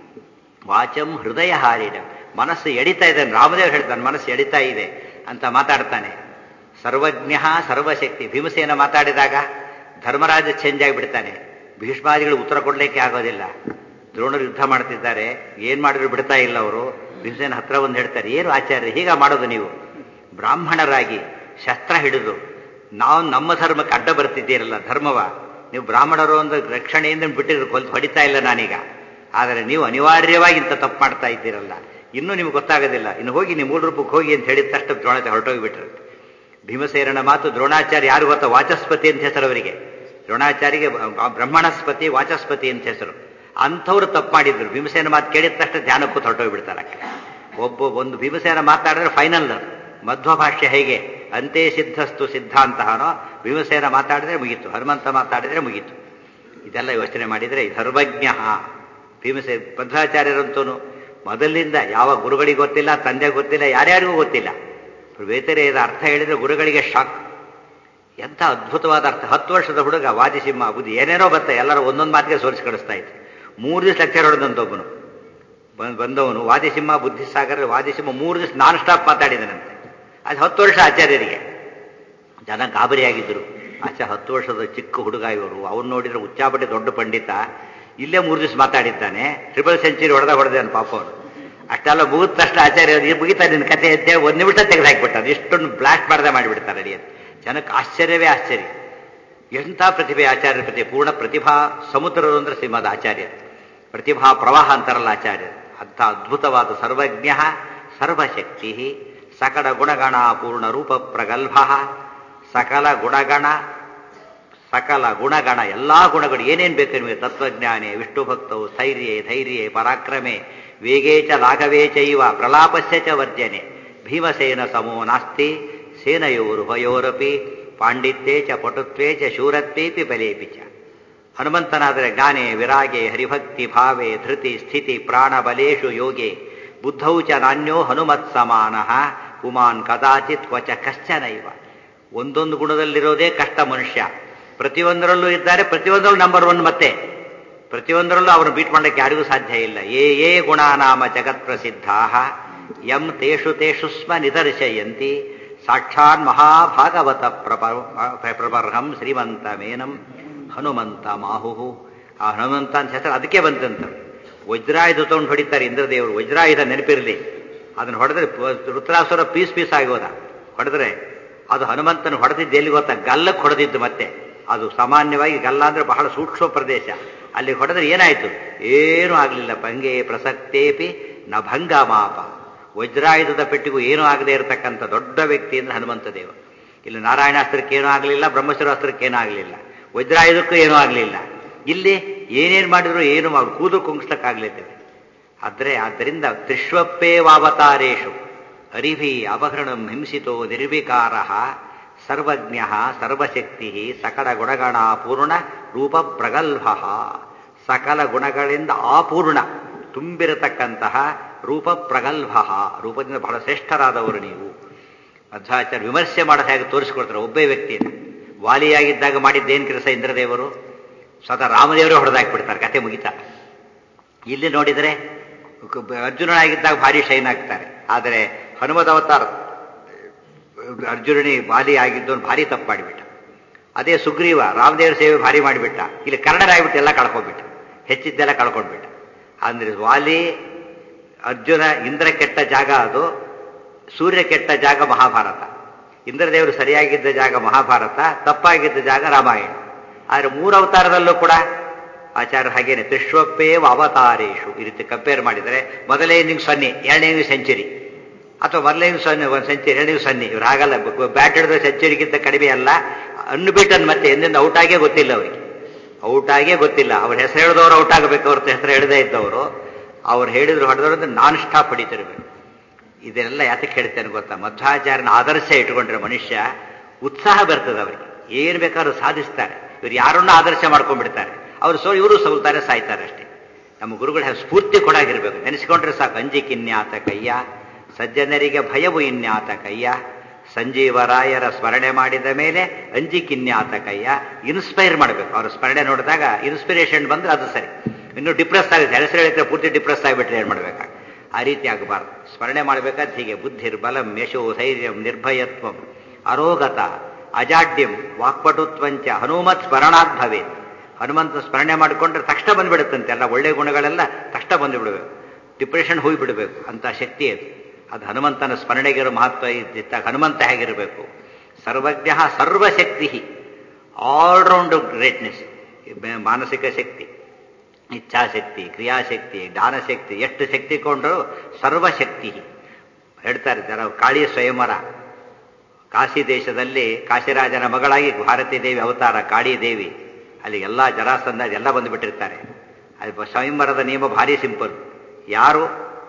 ವಾಚಂ ಹೃದಯ ಹಾರಿಡ ಮನಸ್ಸು ಎಡಿತಾ ಇದೆ ರಾಮದೇವ್ ಹೇಳ್ತಾನೆ ಮನಸ್ಸು ಎಡಿತಾ ಇದೆ ಅಂತ ಮಾತಾಡ್ತಾನೆ ಸರ್ವಜ್ಞ ಸರ್ವಶಕ್ತಿ ಭೀಮಸೇನ ಮಾತಾಡಿದಾಗ ಧರ್ಮರಾಜ ಚೇಂಜ್ ಆಗಿಬಿಡ್ತಾನೆ ಭೀಷ್ಮಾದಿಗಳು ಉತ್ತರ ಕೊಡ್ಲಿಕ್ಕೆ ಆಗೋದಿಲ್ಲ ದ್ರೋಣರು ಯುದ್ಧ ಮಾಡ್ತಿದ್ದಾರೆ ಏನ್ ಮಾಡಿದ್ರು ಬಿಡ್ತಾ ಇಲ್ಲ ಅವರು ಭೀಮಸೇನ ಹತ್ರ ಬಂದು ಹೇಳ್ತಾರೆ ಏನು ಆಚಾರ್ಯ ಹೀಗ ಮಾಡೋದು ನೀವು ಬ್ರಾಹ್ಮಣರಾಗಿ ಶಸ್ತ್ರ ಹಿಡಿದು ನಾವು ನಮ್ಮ ಧರ್ಮಕ್ಕೆ ಅಡ್ಡ ಬರ್ತಿದ್ದೀರಲ್ಲ ಧರ್ಮವ ನೀವು ಬ್ರಾಹ್ಮಣರು ಒಂದು ರಕ್ಷಣೆಯಿಂದ ಬಿಟ್ಟಿದ್ರು ಕೊಲ್ ಹೊಡಿತಾ ಇಲ್ಲ ನಾನೀಗ ಆದರೆ ನೀವು ಅನಿವಾರ್ಯವಾಗಿ ಇಂಥ ತಪ್ಪು ಮಾಡ್ತಾ ಇದ್ದೀರಲ್ಲ ಇನ್ನೂ ನಿಮ್ಗೆ ಗೊತ್ತಾಗೋದಿಲ್ಲ ಇನ್ನು ಹೋಗಿ ನೀವು ಮೂಲ ರೂಪಕ್ಕೆ ಹೋಗಿ ಅಂತ ಹೇಳಿದ ತಕ್ಷಣ ದ್ರೋಣತೆ ಹೊರಟೋಗಿಬಿಟ್ರು ಭೀಮಸೇನನ ಮಾತು ದ್ರೋಣಾಚಾರ್ಯ ಯಾರು ಗೊತ್ತಾ ವಾಚಸ್ಪತಿ ಅಂತ ಹೆಸರು ಅವರಿಗೆ ದ್ರೋಣಾಚಾರ್ಯಗೆ ಬ್ರಹ್ಮಣಸ್ಪತಿ ವಾಚಸ್ಪತಿ ಅಂತ ಹೆಸರು ಅಂಥವ್ರು ತಪ್ಪು ಮಾಡಿದ್ರು ಭೀಮಸೇನ ಮಾತು ಕೇಳಿದ ತಕ್ಷಣ ಧ್ಯಾನಕ್ಕೂ ಹೊರಟೋಗ್ಬಿಡ್ತಾರೆ ಒಬ್ಬ ಒಂದು ಭೀಮಸೇನ ಮಾತಾಡಿದ್ರೆ ಫೈನಲ್ ಮಧ್ವ ಭಾಷ್ಯ ಹೇಗೆ ಅಂತೆ ಸಿದ್ಧಸ್ತು ಸಿದ್ಧಾಂತನೋ ಭೀಮಸೇನ ಮಾತಾಡಿದ್ರೆ ಮುಗೀತು ಹನುಮಂತ ಮಾತಾಡಿದ್ರೆ ಮುಗೀತು ಇದೆಲ್ಲ ಯೋಚನೆ ಮಾಡಿದರೆ ಸರ್ವಜ್ಞ ಭೀಮಸೇ ಮಧ್ವಾಚಾರ್ಯರಂತೂ ಮೊದಲಿಂದ ಯಾವ ಗುರುಗಳಿಗೆ ಗೊತ್ತಿಲ್ಲ ತಂದೆ ಗೊತ್ತಿಲ್ಲ ಯಾರ್ಯಾರಿಗೂ ಗೊತ್ತಿಲ್ಲ ವೇತರೆಯದ ಅರ್ಥ ಹೇಳಿದ್ರೆ ಗುರುಗಳಿಗೆ ಶಾಕ್ ಎಂಥ ಅದ್ಭುತವಾದ ಅರ್ಥ ಹತ್ತು ವರ್ಷದ ಹುಡುಗ ವಾದಿಸಿಂಹ ಬುದ್ಧಿ ಏನೇನೋ ಬತ್ತ ಎಲ್ಲರೂ ಒಂದೊಂದು ಮಾತಿಗೆ ಸೋರಿಸಿ ಕಳಿಸ್ತಾ ಇತ್ತು ಮೂರು ದಿವಸ ಲೆಕ್ಚರ್ ಹೊಡೆದಂತೊಬ್ಬನು ಬಂದ್ ಬಂದವನು ವಾದಿಸಿಂಹ ಬುದ್ಧಿಸಾಗರ ವಾದಿಸಿಂಹ ಮೂರು ದಿವಸ ನಾನ್ ಸ್ಟಾಪ್ ಮಾತಾಡಿದನಂತೆ ಅದು ಹತ್ತು ವರ್ಷ ಆಚಾರ್ಯರಿಗೆ ಜನ ಗಾಬರಿಯಾಗಿದ್ದರು ಆಚೆ ಹತ್ತು ವರ್ಷದ ಚಿಕ್ಕ ಹುಡುಗ ಇವರು ಅವ್ನು ನೋಡಿದ್ರೆ ಉಚ್ಚಾಪಟ್ಟಿ ದೊಡ್ಡ ಪಂಡಿತ ಇಲ್ಲೇ ಮೂರು ದಿವಸ ಮಾತಾಡಿದ್ದಾನೆ ಟ್ರಿಪಲ್ ಸೆಂಚುರಿ ಹೊಡೆದ ಹೊಡೆದ ಪಾಪ ಅವನು ಅಷ್ಟೆಲ್ಲ ಮುಗಿದ ತಕ್ಷಣ ಆಚಾರ್ಯ ಇದು ಮುಗಿತಾ ನಿನ್ನ ಕತೆ ಎದ್ದೆ ಒಂದು ನಿಮಿಷ ತೆಗೆದು ಹಾಕಿಬಿಟ್ಟಾರೆ ಇಷ್ಟೊಂದು ಬ್ಲಾಸ್ಟ್ ಮಾಡದೆ ಮಾಡಿಬಿಡ್ತಾರೆ ಅಡಿ ಅಂತ ಜನಕ್ಕೆ ಆಶ್ಚರ್ಯವೇ ಆಶ್ಚರ್ಯ ಎಂಥ ಪ್ರತಿಭೆ ಆಚಾರ್ಯರ ಪ್ರತಿ ಪೂರ್ಣ ಪ್ರತಿಭಾ ಸಮುದ್ರರು ಅಂದ್ರೆ ಶ್ರೀಮದ್ ಆಚಾರ್ಯ ಪ್ರತಿಭಾ ಪ್ರವಾಹ ಅಂತಾರಲ್ಲ ಆಚಾರ್ಯ ಅಂಥ ಅದ್ಭುತವಾದ ಸರ್ವಜ್ಞ ಸರ್ವಶಕ್ತಿ ಸಕಲ ಗುಣಗಣ ಪೂರ್ಣ ರೂಪ ಪ್ರಗಲ್ಭ ಸಕಲ ಗುಣಗಣ ಸಕಲ ಗುಣಗಣ ಎಲ್ಲಾ ಗುಣಗಳು ಏನೇನು ಬೇಕು ನಿಮಗೆ ತತ್ವಜ್ಞಾನೇ ವಿಷ್ಣು ಭಕ್ತವು ಸ್ಥೈರ್ಯೇ ಧೈರ್ಯೇ ಪರಾಕ್ರಮೆ ವೇಗೇ ಚ ಲಾಘವೇ ಚೈವ ಪ್ರಲಾಪಸ್ಯ ಚ ವರ್ಜನೆ ಭೀಮಸೇನ ಸಮೋ ನಾಸ್ತಿ ಸೇನಯೋರುಭಯೋರಪಿ ಪಾಂಡಿತ್ಯೇ ಚ ಪಟುತ್ವೇ ಚ ಶೂರತ್ವೇಪಿ ಬಲೇಪಿ ಚ ಹನುಮಂತನಾದರೆ ಜ್ಞಾನೇ ವಿರಾಗೆ ಹರಿಭಕ್ತಿ ಭಾವೆ ಧೃತಿ ಸ್ಥಿತಿ ಪ್ರಾಣಬಲೇಶು ಯೋಗೆ ಬುದ್ಧೌ ಚ ನಾನ್ಯೋ ಹನುಮತ್ ಸಮಾನ ಪುಮಾನ್ ಕದಾಚಿತ್ ಕ್ವಚ ಕಶ್ಚನೈವ ಒಂದೊಂದು ಗುಣದಲ್ಲಿರೋದೇ ಕಷ್ಟ ಮನುಷ್ಯ ಪ್ರತಿಯೊಂದರಲ್ಲೂ ಇದ್ದಾರೆ ಪ್ರತಿಯೊಂದರಲ್ಲೂ ನಂಬರ್ ಒನ್ ಮತ್ತೆ ಪ್ರತಿಯೊಂದರಲ್ಲೂ ಅವನು ಬೀಟ್ ಮಾಡಲಿಕ್ಕೆ ಯಾರಿಗೂ ಸಾಧ್ಯ ಇಲ್ಲ ಏ ಏ ಗುಣನಾಮ ಜಗತ್ ಪ್ರಸಿದ್ಧಾ ಯಂ ತೇಷು ತೇಷು ಸ್ಮ ನಿದರ್ಶಯಂತಿ ಸಾಕ್ಷಾನ್ ಮಹಾಭಾಗವತ ಪ್ರಬರ್ಹಂ ಶ್ರೀಮಂತ ಮೇನಂ ಹನುಮಂತ ಮಾಹುಹು ಆ ಹನುಮಂತ ಅಂತ ಹೆಸರು ಅದಕ್ಕೆ ಬಂತಂತ ವಜ್ರಾಯುಧ ತಗೊಂಡು ಹೊಡಿತಾರೆ ಇಂದ್ರದೇವರು ವಜ್ರಾಯುಧ ನೆನಪಿರಲಿ ಅದನ್ನು ಹೊಡೆದ್ರೆ ರುದ್ರಾಸುರ ಪೀಸ್ ಪೀಸ್ ಆಗೋದ ಹೊಡೆದ್ರೆ ಅದು ಹನುಮಂತನ ಹೊಡೆದಿದ್ದು ಎಲ್ಲಿ ಗೊತ್ತಾ ಗಲ್ಲಕ್ಕೆ ಹೊಡೆದಿದ್ದು ಮತ್ತೆ ಅದು ಸಾಮಾನ್ಯವಾಗಿ ಗಲ್ಲ ಅಂದ್ರೆ ಬಹಳ ಸೂಕ್ಷ್ಮ ಪ್ರದೇಶ ಅಲ್ಲಿ ಹೊಡೆದ್ರೆ ಏನಾಯ್ತು ಏನೂ ಆಗಲಿಲ್ಲ ಭಂಗೆ ಪ್ರಸಕ್ತೇಪಿ ನ ಭಂಗ ಮಾಪ ವಜ್ರಾಯುಧದ ಪೆಟ್ಟಿಗೂ ಏನೂ ಆಗದೆ ಇರತಕ್ಕಂಥ ದೊಡ್ಡ ವ್ಯಕ್ತಿ ಅಂದ್ರೆ ಹನುಮಂತ ದೇವ ಇಲ್ಲಿ ನಾರಾಯಣಾಸ್ತ್ರಕ್ಕೆ ಏನೂ ಆಗಲಿಲ್ಲ ಬ್ರಹ್ಮಶ್ವರಾಸ್ತ್ರಕ್ಕೆ ಏನೂ ಆಗಲಿಲ್ಲ ವಜ್ರಾಯುಧಕ್ಕೂ ಏನೂ ಆಗಲಿಲ್ಲ ಇಲ್ಲಿ ಏನೇನು ಮಾಡಿದ್ರು ಏನು ಮಾಡಿ ಕೂದು ಕುಂಗಿಸ್ಲಕ್ಕಾಗ್ಲಿದ್ದೇವೆ ಆದ್ರೆ ಆದ್ದರಿಂದ ತ್ರಿಶ್ವಪ್ಪೇವಾವತಾರೇಶು ಅರಿಭಿ ಅಪಹರಣಂ ಹಿಂಸಿತೋ ನಿರ್ವಿಕಾರ ಸರ್ವಜ್ಞ ಸರ್ವಶಕ್ತಿ ಸಕಲ ಗುಣಗಣ ಪೂರ್ಣ ರೂಪ ಪ್ರಗಲ್ಭ ಸಕಲ ಗುಣಗಳಿಂದ ಆಪೂರ್ಣ ತುಂಬಿರತಕ್ಕಂತಹ ರೂಪ ಪ್ರಗಲ್ಭ ರೂಪದಿಂದ ಬಹಳ ಶ್ರೇಷ್ಠರಾದವರು ನೀವು ಮಧ್ವಾಚಾರ್ಯ ವಿಮರ್ಶೆ ಮಾಡೋದು ಹೇಗೆ ತೋರಿಸ್ಕೊಡ್ತಾರೆ ಒಬ್ಬೇ ವ್ಯಕ್ತಿಯನ್ನು ವಾಲಿಯಾಗಿದ್ದಾಗ ಮಾಡಿದ್ದೇನು ಕೆಲಸ ಇಂದ್ರದೇವರು ಸ್ವತಃ ರಾಮದೇವರೇ ಹೊಡೆದಾಕ್ಬಿಡ್ತಾರೆ ಕತೆ ಮುಗಿತಾ ಇಲ್ಲಿ ನೋಡಿದರೆ ಅರ್ಜುನನಾಗಿದ್ದಾಗ ಭಾರಿ ಶೈನ್ ಆಗ್ತಾರೆ ಆದರೆ ಹನುಮದ ಅವತಾರ ಅರ್ಜುನನಿ ಬಾಲಿ ಆಗಿದ್ದವನು ಭಾರಿ ತಪ್ಪು ಮಾಡಿಬಿಟ್ಟ ಅದೇ ಸುಗ್ರೀವ ರಾಮದೇವರ ಸೇವೆ ಭಾರಿ ಮಾಡಿಬಿಟ್ಟ ಇಲ್ಲಿ ಕನ್ನಡರಾಗ್ಬಿಟ್ಟು ಎಲ್ಲ ಕಳ್ಕೊಂಡ್ಬಿಟ್ಟ ಹೆಚ್ಚಿದ್ದೆಲ್ಲ ಕಳ್ಕೊಂಡ್ಬಿಟ್ಟ ಅಂದ್ರೆ ವಾಲಿ ಅರ್ಜುನ ಇಂದ್ರ ಕೆಟ್ಟ ಜಾಗ ಅದು ಸೂರ್ಯ ಕೆಟ್ಟ ಜಾಗ ಮಹಾಭಾರತ ಇಂದ್ರದೇವರು ಸರಿಯಾಗಿದ್ದ ಜಾಗ ಮಹಾಭಾರತ ತಪ್ಪಾಗಿದ್ದ ಜಾಗ ರಾಮಾಯಣ ಆದರೆ ಮೂರು ಅವತಾರದಲ್ಲೂ ಕೂಡ ಆಚಾರ್ಯ ಹಾಗೇನೆ ತ್ರಿಶ್ವಪ್ಪೇವ ಅವತಾರೇಶು ಈ ರೀತಿ ಕಂಪೇರ್ ಮಾಡಿದರೆ ಮೊದಲನೇ ಇನ್ನಿಂಗ್ ಸೊನ್ನೆ ಎರಡನೇ ಸೆಂಚುರಿ ಅಥವಾ ಮೊದಲನೇ ಸೊನ್ನೆ ಒಂದು ಸೆಂಚುರಿ ಎರಡನೇ ಸೊನ್ನೆ ಇವ್ರು ಹಾಗಲ್ಲ ಬ್ಯಾಟ್ ಹಿಡಿದ ಸೆಂಚುರಿಗಿಂತ ಕಡಿಮೆ ಅಲ್ಲ ಅನ್ಬಿಟನ್ ಮತ್ತೆ ಎಂದಿಂದ ಔಟ್ ಆಗೇ ಗೊತ್ತಿಲ್ಲ ಅವರಿಗೆ ಔಟ್ ಆಗೇ ಗೊತ್ತಿಲ್ಲ ಅವ್ರ ಹೆಸರು ಹೇಳಿದವರು ಔಟ್ ಆಗಬೇಕು ಅವ್ರ ಹೆಸರು ಹೇಳದೇ ಇದ್ದವರು ಅವ್ರು ಹೇಳಿದ್ರು ಹೊಡೆದವ್ರು ನಾನ್ ಸ್ಟಾಪ್ ಹೊಡಿತಿರ್ಬೇಕು ಇದೆಲ್ಲ ಯಾತಕ್ಕೆ ಹೇಳ್ತೇನೆ ಗೊತ್ತಾ ಮಧ್ವಾಚಾರ್ಯನ ಆದರ್ಶ ಇಟ್ಕೊಂಡ್ರೆ ಮನುಷ್ಯ ಉತ್ಸಾಹ ಬರ್ತದೆ ಅವರಿಗೆ ಏನ್ ಬೇಕಾದ್ರೂ ಸಾಧಿಸ್ತಾರೆ ಇವ್ರು ಯಾರನ್ನ ಆದರ್ಶ ಮಾಡ್ಕೊಂಡ್ಬಿಡ್ತಾರೆ ಅವ್ರು ಸೋ ಇವರು ಸೋಲ್ತಾರೆ ಸಾಯ್ತಾರೆ ಅಷ್ಟೇ ನಮ್ಮ ಗುರುಗಳ ಸ್ಫೂರ್ತಿ ಕೊಡಾಗಿರ್ಬೇಕು ನೆನೆಸ್ಕೊಂಡ್ರೆ ಸಾಕು ಅಂಜಿಕಿನ್ಯಾತ ಕಯ್ಯ ಸಜ್ಜನರಿಗೆ ಭಯವು ಇನ್ಯಾತ ಕಯ್ಯ ಸಂಜೀವರಾಯರ ಸ್ಮರಣೆ ಮಾಡಿದ ಮೇಲೆ ಅಂಜಿಕಿನ್ಯಾತ ಕಯ್ಯ ಇನ್ಸ್ಪೈರ್ ಮಾಡಬೇಕು ಅವ್ರ ಸ್ಮರಣೆ ನೋಡಿದಾಗ ಇನ್ಸ್ಪಿರೇಷನ್ ಬಂದ್ರೆ ಅದು ಸರಿ ಇನ್ನು ಡಿಪ್ರೆಸ್ ಆಗುತ್ತೆ ಹೆಸರು ಹೇಳಿದ್ರೆ ಪೂರ್ತಿ ಡಿಪ್ರೆಸ್ ಆಗಿಬಿಟ್ರೆ ಏನು ಮಾಡ್ಬೇಕಾಗ ಆ ರೀತಿ ಆಗಬಾರ್ದು ಸ್ಮರಣೆ ಮಾಡಬೇಕಾದ ಹೀಗೆ ಬುದ್ಧಿರ್ಬಲಂ ಯಶೋ ಧೈರ್ಯಂ ನಿರ್ಭಯತ್ವಂ ಅರೋಗತ ಅಜಾಡ್ಯಂ ವಾಕ್ಪಟುತ್ವಂಚ ಹನುಮತ್ ಸ್ಮರಣಾತ್ ಭವೇತ್ ಹನುಮಂತ ಸ್ಮರಣೆ ಮಾಡಿಕೊಂಡ್ರೆ ತಕ್ಷಣ ಬಂದ್ಬಿಡುತ್ತಂತೆ ಎಲ್ಲ ಒಳ್ಳೆ ಗುಣಗಳೆಲ್ಲ ತಕ್ಷಣ ಬಂದು ಬಿಡಬೇಕು ಡಿಪ್ರೆಷನ್ ಹೋಗಿ ಬಿಡಬೇಕು ಅಂತ ಶಕ್ತಿ ಅದು ಅದು ಹನುಮಂತನ ಸ್ಮರಣೆಗಿರೋ ಮಹತ್ವ ಇದ್ದಾಗ ಹನುಮಂತ ಹೇಗಿರಬೇಕು ಸರ್ವಜ್ಞ ಸರ್ವಶಕ್ತಿ ಆಲ್ರೌಂಡ್ ಗ್ರೇಟ್ನೆಸ್ ಮಾನಸಿಕ ಶಕ್ತಿ ಇಚ್ಛಾಶಕ್ತಿ ಕ್ರಿಯಾಶಕ್ತಿ ಜ್ಞಾನಶಕ್ತಿ ಎಷ್ಟು ಶಕ್ತಿ ಕೊಂಡರು ಸರ್ವಶಕ್ತಿ ಹೇಳ್ತಾರೆ ಜನ ಕಾಳಿ ಸ್ವಯಂವರ ಕಾಶಿ ದೇಶದಲ್ಲಿ ಕಾಶಿರಾಜನ ಮಗಳಾಗಿ ಭಾರತೀ ದೇವಿ ಅವತಾರ ಕಾಳಿ ದೇವಿ ಅಲ್ಲಿ ಎಲ್ಲ ಜರಾಸಂದ ಎಲ್ಲ ಬಂದುಬಿಟ್ಟಿರ್ತಾರೆ ಅಲ್ಲಿ ಸ್ವಯಂವರದ ನಿಯಮ ಭಾರಿ ಸಿಂಪಲ್ ಯಾರು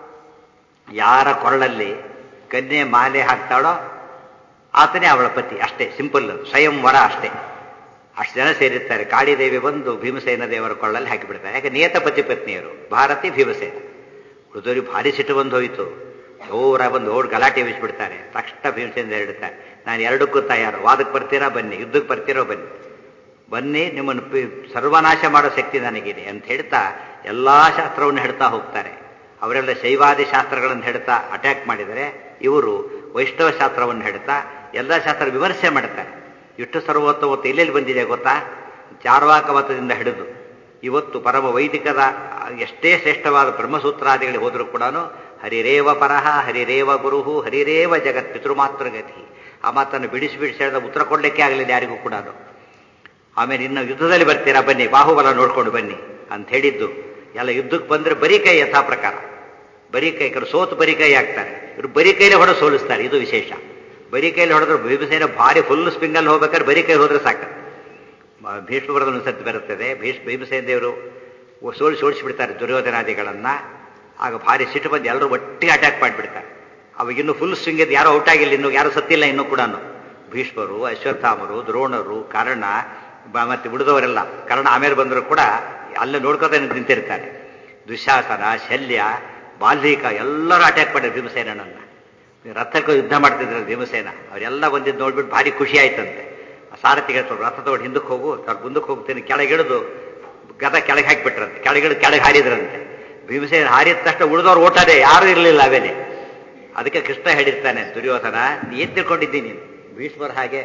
ಯಾರ ಕೊರಳಲ್ಲಿ ಕನ್ಯೆ ಮಾಲೆ ಹಾಕ್ತಾಳೋ ಆತನೇ ಅವಳ ಪತಿ ಅಷ್ಟೇ ಸಿಂಪಲ್ ಸ್ವಯಂವರ ಅಷ್ಟೇ ಅಷ್ಟು ಜನ ಸೇರಿರ್ತಾರೆ ಕಾಳಿದೇವಿ ಬಂದು ಭೀಮಸೇನ ದೇವರ ಕೊಳ್ಳಲ್ಲಿ ಹಾಕಿಬಿಡ್ತಾರೆ ಯಾಕೆ ನಿಯತ ಪತಿ ಪತ್ನಿಯರು ಭಾರತಿ ಭೀಮಸೇನ ಉಳಿದವರಿಗೆ ಭಾರಿ ಸಿಟ್ಟು ಬಂದು ಹೋಯಿತು ಜೋರಾಗಿ ಬಂದು ಓಡ್ ಗಲಾಟೆ ಬೀಸ್ಬಿಡ್ತಾರೆ ತಕ್ಷಣ ಭೀಮಸೇನ ಹೇಳ್ತಾರೆ ನಾನು ಎರಡಕ್ಕೂ ತಯಾರು ವಾದಕ್ಕೆ ಬರ್ತೀರಾ ಬನ್ನಿ ಯುದ್ಧಕ್ಕೆ ಬರ್ತೀರೋ ಬನ್ನಿ ಬನ್ನಿ ನಿಮ್ಮನ್ನು ಪಿ- ಸರ್ವನಾಶ ಮಾಡೋ ಶಕ್ತಿ ನನಗಿದೆ ಅಂತ ಹೇಳ್ತಾ ಎಲ್ಲಾ ಶಾಸ್ತ್ರವನ್ನು ಹೇಳ್ತಾ ಹೋಗ್ತಾರೆ ಅವರೆಲ್ಲ ಶೈವಾದಿ ಶಾಸ್ತ್ರಗಳನ್ನು ಹೇಳ್ತಾ ಅಟ್ಯಾಕ್ ಮಾಡಿದರೆ ಇವರು ವೈಷ್ಣವ ಶಾಸ್ತ್ರವನ್ನು ಹೇಳ್ತಾ ಎಲ್ಲ ಶಾಸ್ತ್ರ ವಿಮರ್ಶೆ ಮಾಡ್ತಾರೆ ಎಷ್ಟು ಸರ್ವೋತ್ತಮತ್ತು ಎಲ್ಲೆಲ್ಲಿ ಬಂದಿದೆ ಗೊತ್ತಾ ಚಾರ್ವಾಕ ಮತದಿಂದ ಹಿಡಿದು ಇವತ್ತು ಪರಮ ವೈದಿಕದ ಎಷ್ಟೇ ಶ್ರೇಷ್ಠವಾದ ಬ್ರಹ್ಮಸೂತ್ರಾದಿಗಳಿಗೆ ಹೋದರೂ ಕೂಡ ಹರಿರೇವ ಪರಹ ಹರಿರೇವ ಗುರುಹು ಹರಿರೇವ ಜಗತ್ ಪಿತೃಮಾತೃಗತಿ ಆ ಮಾತನ್ನು ಬಿಡಿಸಿ ಬಿಡಿಸಿ ಹೇಳಿದ ಉತ್ತರ ಕೊಡಲಿಕ್ಕೆ ಆಗಲಿಲ್ಲ ಯಾರಿಗೂ ಕೂಡ ಆಮೇಲೆ ಇನ್ನು ಯುದ್ಧದಲ್ಲಿ ಬರ್ತೀರಾ ಬನ್ನಿ ಬಾಹುಬಲ ನೋಡ್ಕೊಂಡು ಬನ್ನಿ ಅಂತ ಹೇಳಿದ್ದು ಎಲ್ಲ ಯುದ್ಧಕ್ಕೆ ಬಂದ್ರೆ ಬರೀ ಕೈ ಯಥಾ ಪ್ರಕಾರ ಬರೀ ಕೈ ಕಡೆ ಸೋತು ಬರೀ ಕೈ ಆಗ್ತಾರೆ ಇವರು ಬರೀ ಕೈಲೇ ಹೊಡೆದು ಸೋಲಿಸ್ತಾರೆ ಇದು ವಿಶೇಷ ಬರೀ ಕೈಲಿ ಹೊಡೆದ್ರೆ ಭೀಮಸೇನ ಭಾರಿ ಫುಲ್ ಸ್ಪಿಂಗಲ್ಲಿ ಹೋಗ್ಬೇಕಾದ್ರೆ ಬರೀ ಕೈ ಹೋದ್ರೆ ಸಾಕು ಮ- ಭೀಷ್ಮ ಬರೋದು ಒಂದ್ಸತಿ ಬರುತ್ತದೆ ಭೀಷ್ಮ ಭೀಮಸೇನ ದೇವರು ಸೋಲಿಸಿ ಓಡಿಸಿಬಿಡ್ತಾರೆ ದುರ್ಯೋಧನಾದಿಗಳನ್ನ ಆಗ ಭಾರಿ ಸಿಟ್ಟು ಬಂದು ಎಲ್ಲರೂ ಒಟ್ಟಿಗೆ ಅಟ್ಯಾಕ್ ಮಾಡಿಬಿಡ್ತಾರೆ ಅವಾಗ ಇನ್ನು ಫುಲ್ ಸ್ವಿಂಗ್ ಇದ್ದು ಯಾರೋ ಔಟ್ ಆಗಿಲ್ಲ ಇನ್ನು ಯಾರು ಸತ್ತಿಲ್ಲ ಇನ್ನೂ ಕೂಡ ಭೀಷ್ಮರು ಅಶ್ವತ್ಥಾಮರು ದ್ರೋಣರು ಕರ್ಣ ಬ- ಮತ್ತೆ ಉಳಿದವರೆಲ್ಲ ಕರ್ಣ ಆಮೇಲೆ ಬಂದರೂ ಕೂಡ ಅಲ್ಲೇ ನೋಡ್ಕೋತಾ ನಿಂತಿರ್ತಾರೆ ದುಶಾಸನ ಶಲ್ಯ ಬಾಲ್ಮೀಕ ಎಲ್ಲರೂ ಅಟ್ಯಾಕ್ ಮಾಡಿದ್ರು ಭೀಮಸೇನನನ್ನ ರಥಕ್ಕೆ ಯುದ್ಧ ಮಾಡ್ತಿದ್ರು ಭೀಮಸೇನ ಅವರೆಲ್ಲ ಬಂದಿದ್ದು ನೋಡ್ಬಿಟ್ಟು ಭಾರಿ ಖುಷಿ ಆಯ್ತಂತೆ ಸಾರಥಿಗೆ ಸ್ವಲ್ಪ ರಥ ತಗೊಂಡು ಹಿಂದಕ್ಕೆ ಹೋಗು ಸ್ವಲ್ಪ ಮುಂದಕ್ಕೆ ಹೋಗ್ತೀನಿ ಕೆಳಗಿಳಿದು ಗದ ಕೆಳಗೆ ಹಾಕಿಬಿಟ್ರಂತೆ ಕೆಳಗಿಳಿದು ಕೆಳಗೆ ಹಾರಿದ್ರಂತೆ ಭೀಮಸೇನ ಹಾರಿದ ತಕ್ಷಣ ಉಳಿದವ್ರು ಓಟಾದೆ ಯಾರೂ ಇರಲಿಲ್ಲ ಅವೇನೆ ಅದಕ್ಕೆ ಕೃಷ್ಣ ಹೇಳಿರ್ತಾನೆ ದುರ್ಯೋಧನ ನೀ ಏನ್ ತಿಳ್ಕೊಂಡಿದ್ದೀನಿ ನೀನು ಭೀಷ್ಮರ ಹಾಗೆ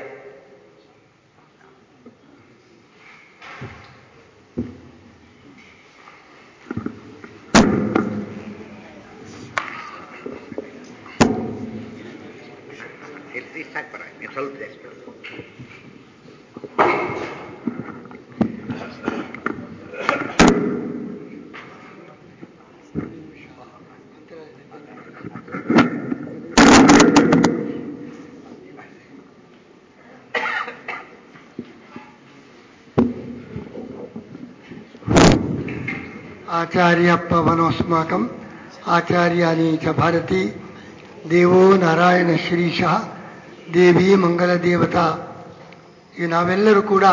ಇಲ್ಲಿ ಸಾಕು ಪರವಾಗಿಲ್ಲ, ನೀನು ಸ್ವಲ್ಪ ಜಾಸ್ತಿ ಬಿಡು. ಆಚಾರ್ಯಪ್ಪವನೋಸ್ಮಾಕಂ ಆಚಾರ್ಯಾನಿ ಚ ಭಾರತಿ ದೇವೋ ನಾರಾಯಣ ಶ್ರೀಶಃ ದೇವಿ ಮಂಗಲ ದೇವತಾ ಈಗ ನಾವೆಲ್ಲರೂ ಕೂಡ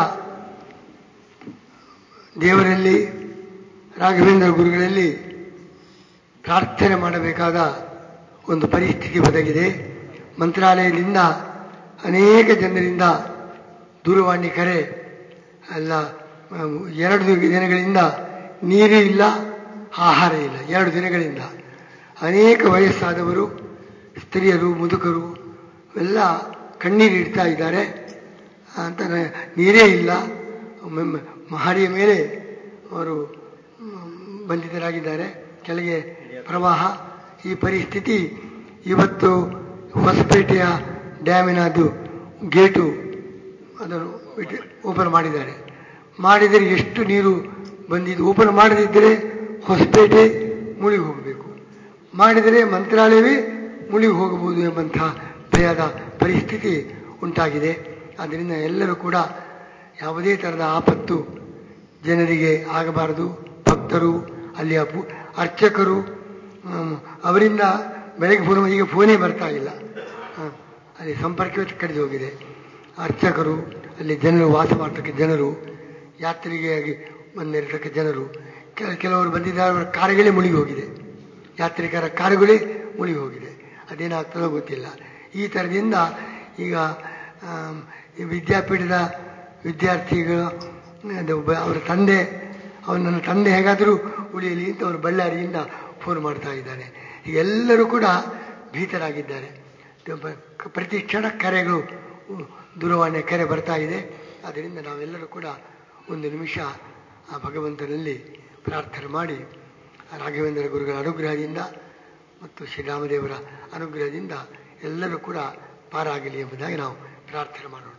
ದೇವರಲ್ಲಿ ರಾಘವೇಂದ್ರ ಗುರುಗಳಲ್ಲಿ ಪ್ರಾರ್ಥನೆ ಮಾಡಬೇಕಾದ ಒಂದು ಪರಿಸ್ಥಿತಿ ಒದಗಿದೆ ಮಂತ್ರಾಲಯದಿಂದ ಅನೇಕ ಜನರಿಂದ ದೂರವಾಣಿ ಕರೆ ಅಲ್ಲ ಅಹ್, ಎರಡು ದಿನಗಳಿಂದ ನೀರು ಇಲ್ಲ ಆಹಾರ ಇಲ್ಲ ಎರಡು ದಿನಗಳಿಂದ ಅನೇಕ ವಯಸ್ಸಾದವರು ಸ್ತ್ರೀಯರು ಮುದುಕರು ಎಲ್ಲ ಕಣ್ಣೀರು ಇಡ್ತಾ ಇದ್ದಾರೆ ಅಂತ ನ- ನೀರೇ ಇಲ್ಲ ಮ- ಮಹಡಿಯ ಮೇಲೆ ಅವರು ಮ್, ಬಂಧಿತರಾಗಿದ್ದಾರೆ ಕೆಳಗೆ ಪ್ರವಾಹ ಈ ಪರಿಸ್ಥಿತಿ ಇವತ್ತು ಹೊಸಪೇಟೆಯ ಡ್ಯಾಮಿನದು ಗೇಟು ಅದನ್ನು ಬಿಟ್ಟು ಓಪನ್ ಮಾಡಿದ್ದಾರೆ ಮಾಡಿದರೆ ಎಷ್ಟು ನೀರು ಬಂದಿದ್ದು ಓಪನ್ ಮಾಡದಿದ್ದರೆ ಹೊಸಪೇಟೆ ಮುಳುಗಿ ಹೋಗಬೇಕು ಮಾಡಿದರೆ ಮಂತ್ರಾಲಯವೇ ಮುಳುಗಿ ಹೋಗಬಹುದು ಎಂಬಂತಹ ಭಯದ ಪರಿಸ್ಥಿತಿ ಉಂಟಾಗಿದೆ ಆದ್ದರಿಂದ ಎಲ್ಲರೂ ಕೂಡ ಯಾವುದೇ ಥರದ ಆಪತ್ತು ಜನರಿಗೆ ಆಗಬಾರದು ಭಕ್ತರು ಅಲ್ಲಿಯ ಪು ಅರ್ಚಕರು ಹ್ಮ್, ಅವರಿಂದ ಬೆಳಗ್ಗೆ ಫೋನ್ ಈಗ ಫೋನೇ ಬರ್ತಾ ಇಲ್ಲ ಹ, ಅಲ್ಲಿ ಸಂಪರ್ಕವೇ ಕಡಿದು ಹೋಗಿದೆ ಅರ್ಚಕರು ಅಲ್ಲಿ ಜನರು ವಾಸ ಮಾಡ್ತಕ್ಕ ಜನರು ಯಾತ್ರಿಗೆಯಾಗಿ ಬಂದಿರತಕ್ಕ ಜನರು ಕೆಲ ಕೆಲವರು ಬಂದಿದ್ದಾರೆ ಅವರ ಕಾರುಗಳೇ ಮುಳುಗಿ ಹೋಗಿದೆ ಯಾತ್ರಿಕರ ಕಾರುಗಳೇ ಮುಳುಗಿ ಹೋಗಿದೆ ಅದೇನಾಗ್ತದೋ ಗೊತ್ತಿಲ್ಲ ಈ ಥರದಿಂದ ಈಗ ಆಮ್, ಈ ವಿದ್ಯಾಪೀಠದ ವಿದ್ಯಾರ್ಥಿಗಳು ಅದು ಬ- ಅವರ ತಂದೆ ಅವನು ನನ್ನ ತಂದೆ ಹೇಗಾದರೂ ಉಳಿಯಲಿ ಅಂತ ಅವರು ಬಳ್ಳಾರಿಯಿಂದ ಫೋನ್ ಮಾಡ್ತಾ ಇದ್ದಾನೆ ಈಗ ಎಲ್ಲರೂ ಕೂಡ ಭೀತರಾಗಿದ್ದಾರೆ ಪ- ಪ್ರತಿ ಕ್ಷಣ ಕರೆಗಳು ಉ, ದೂರವಾಣಿಯ ಕರೆ ಬರ್ತಾ ಇದೆ ಆದ್ದರಿಂದ ನಾವೆಲ್ಲರೂ ಕೂಡ ಒಂದು ನಿಮಿಷ ಆ ಭಗವಂತನಲ್ಲಿ ಪ್ರಾರ್ಥನೆ ಮಾಡಿ ಆ ರಾಘವೇಂದ್ರ ಗುರುಗಳ ಅನುಗ್ರಹದಿಂದ ಮತ್ತು ಶ್ರೀರಾಮದೇವರ ಅನುಗ್ರಹದಿಂದ ಎಲ್ಲರೂ ಕೂಡ ಪಾರಾಗಲಿ ಎಂಬುದಾಗಿ ನಾವು ಪ್ರಾರ್ಥನೆ ಮಾಡೋಣ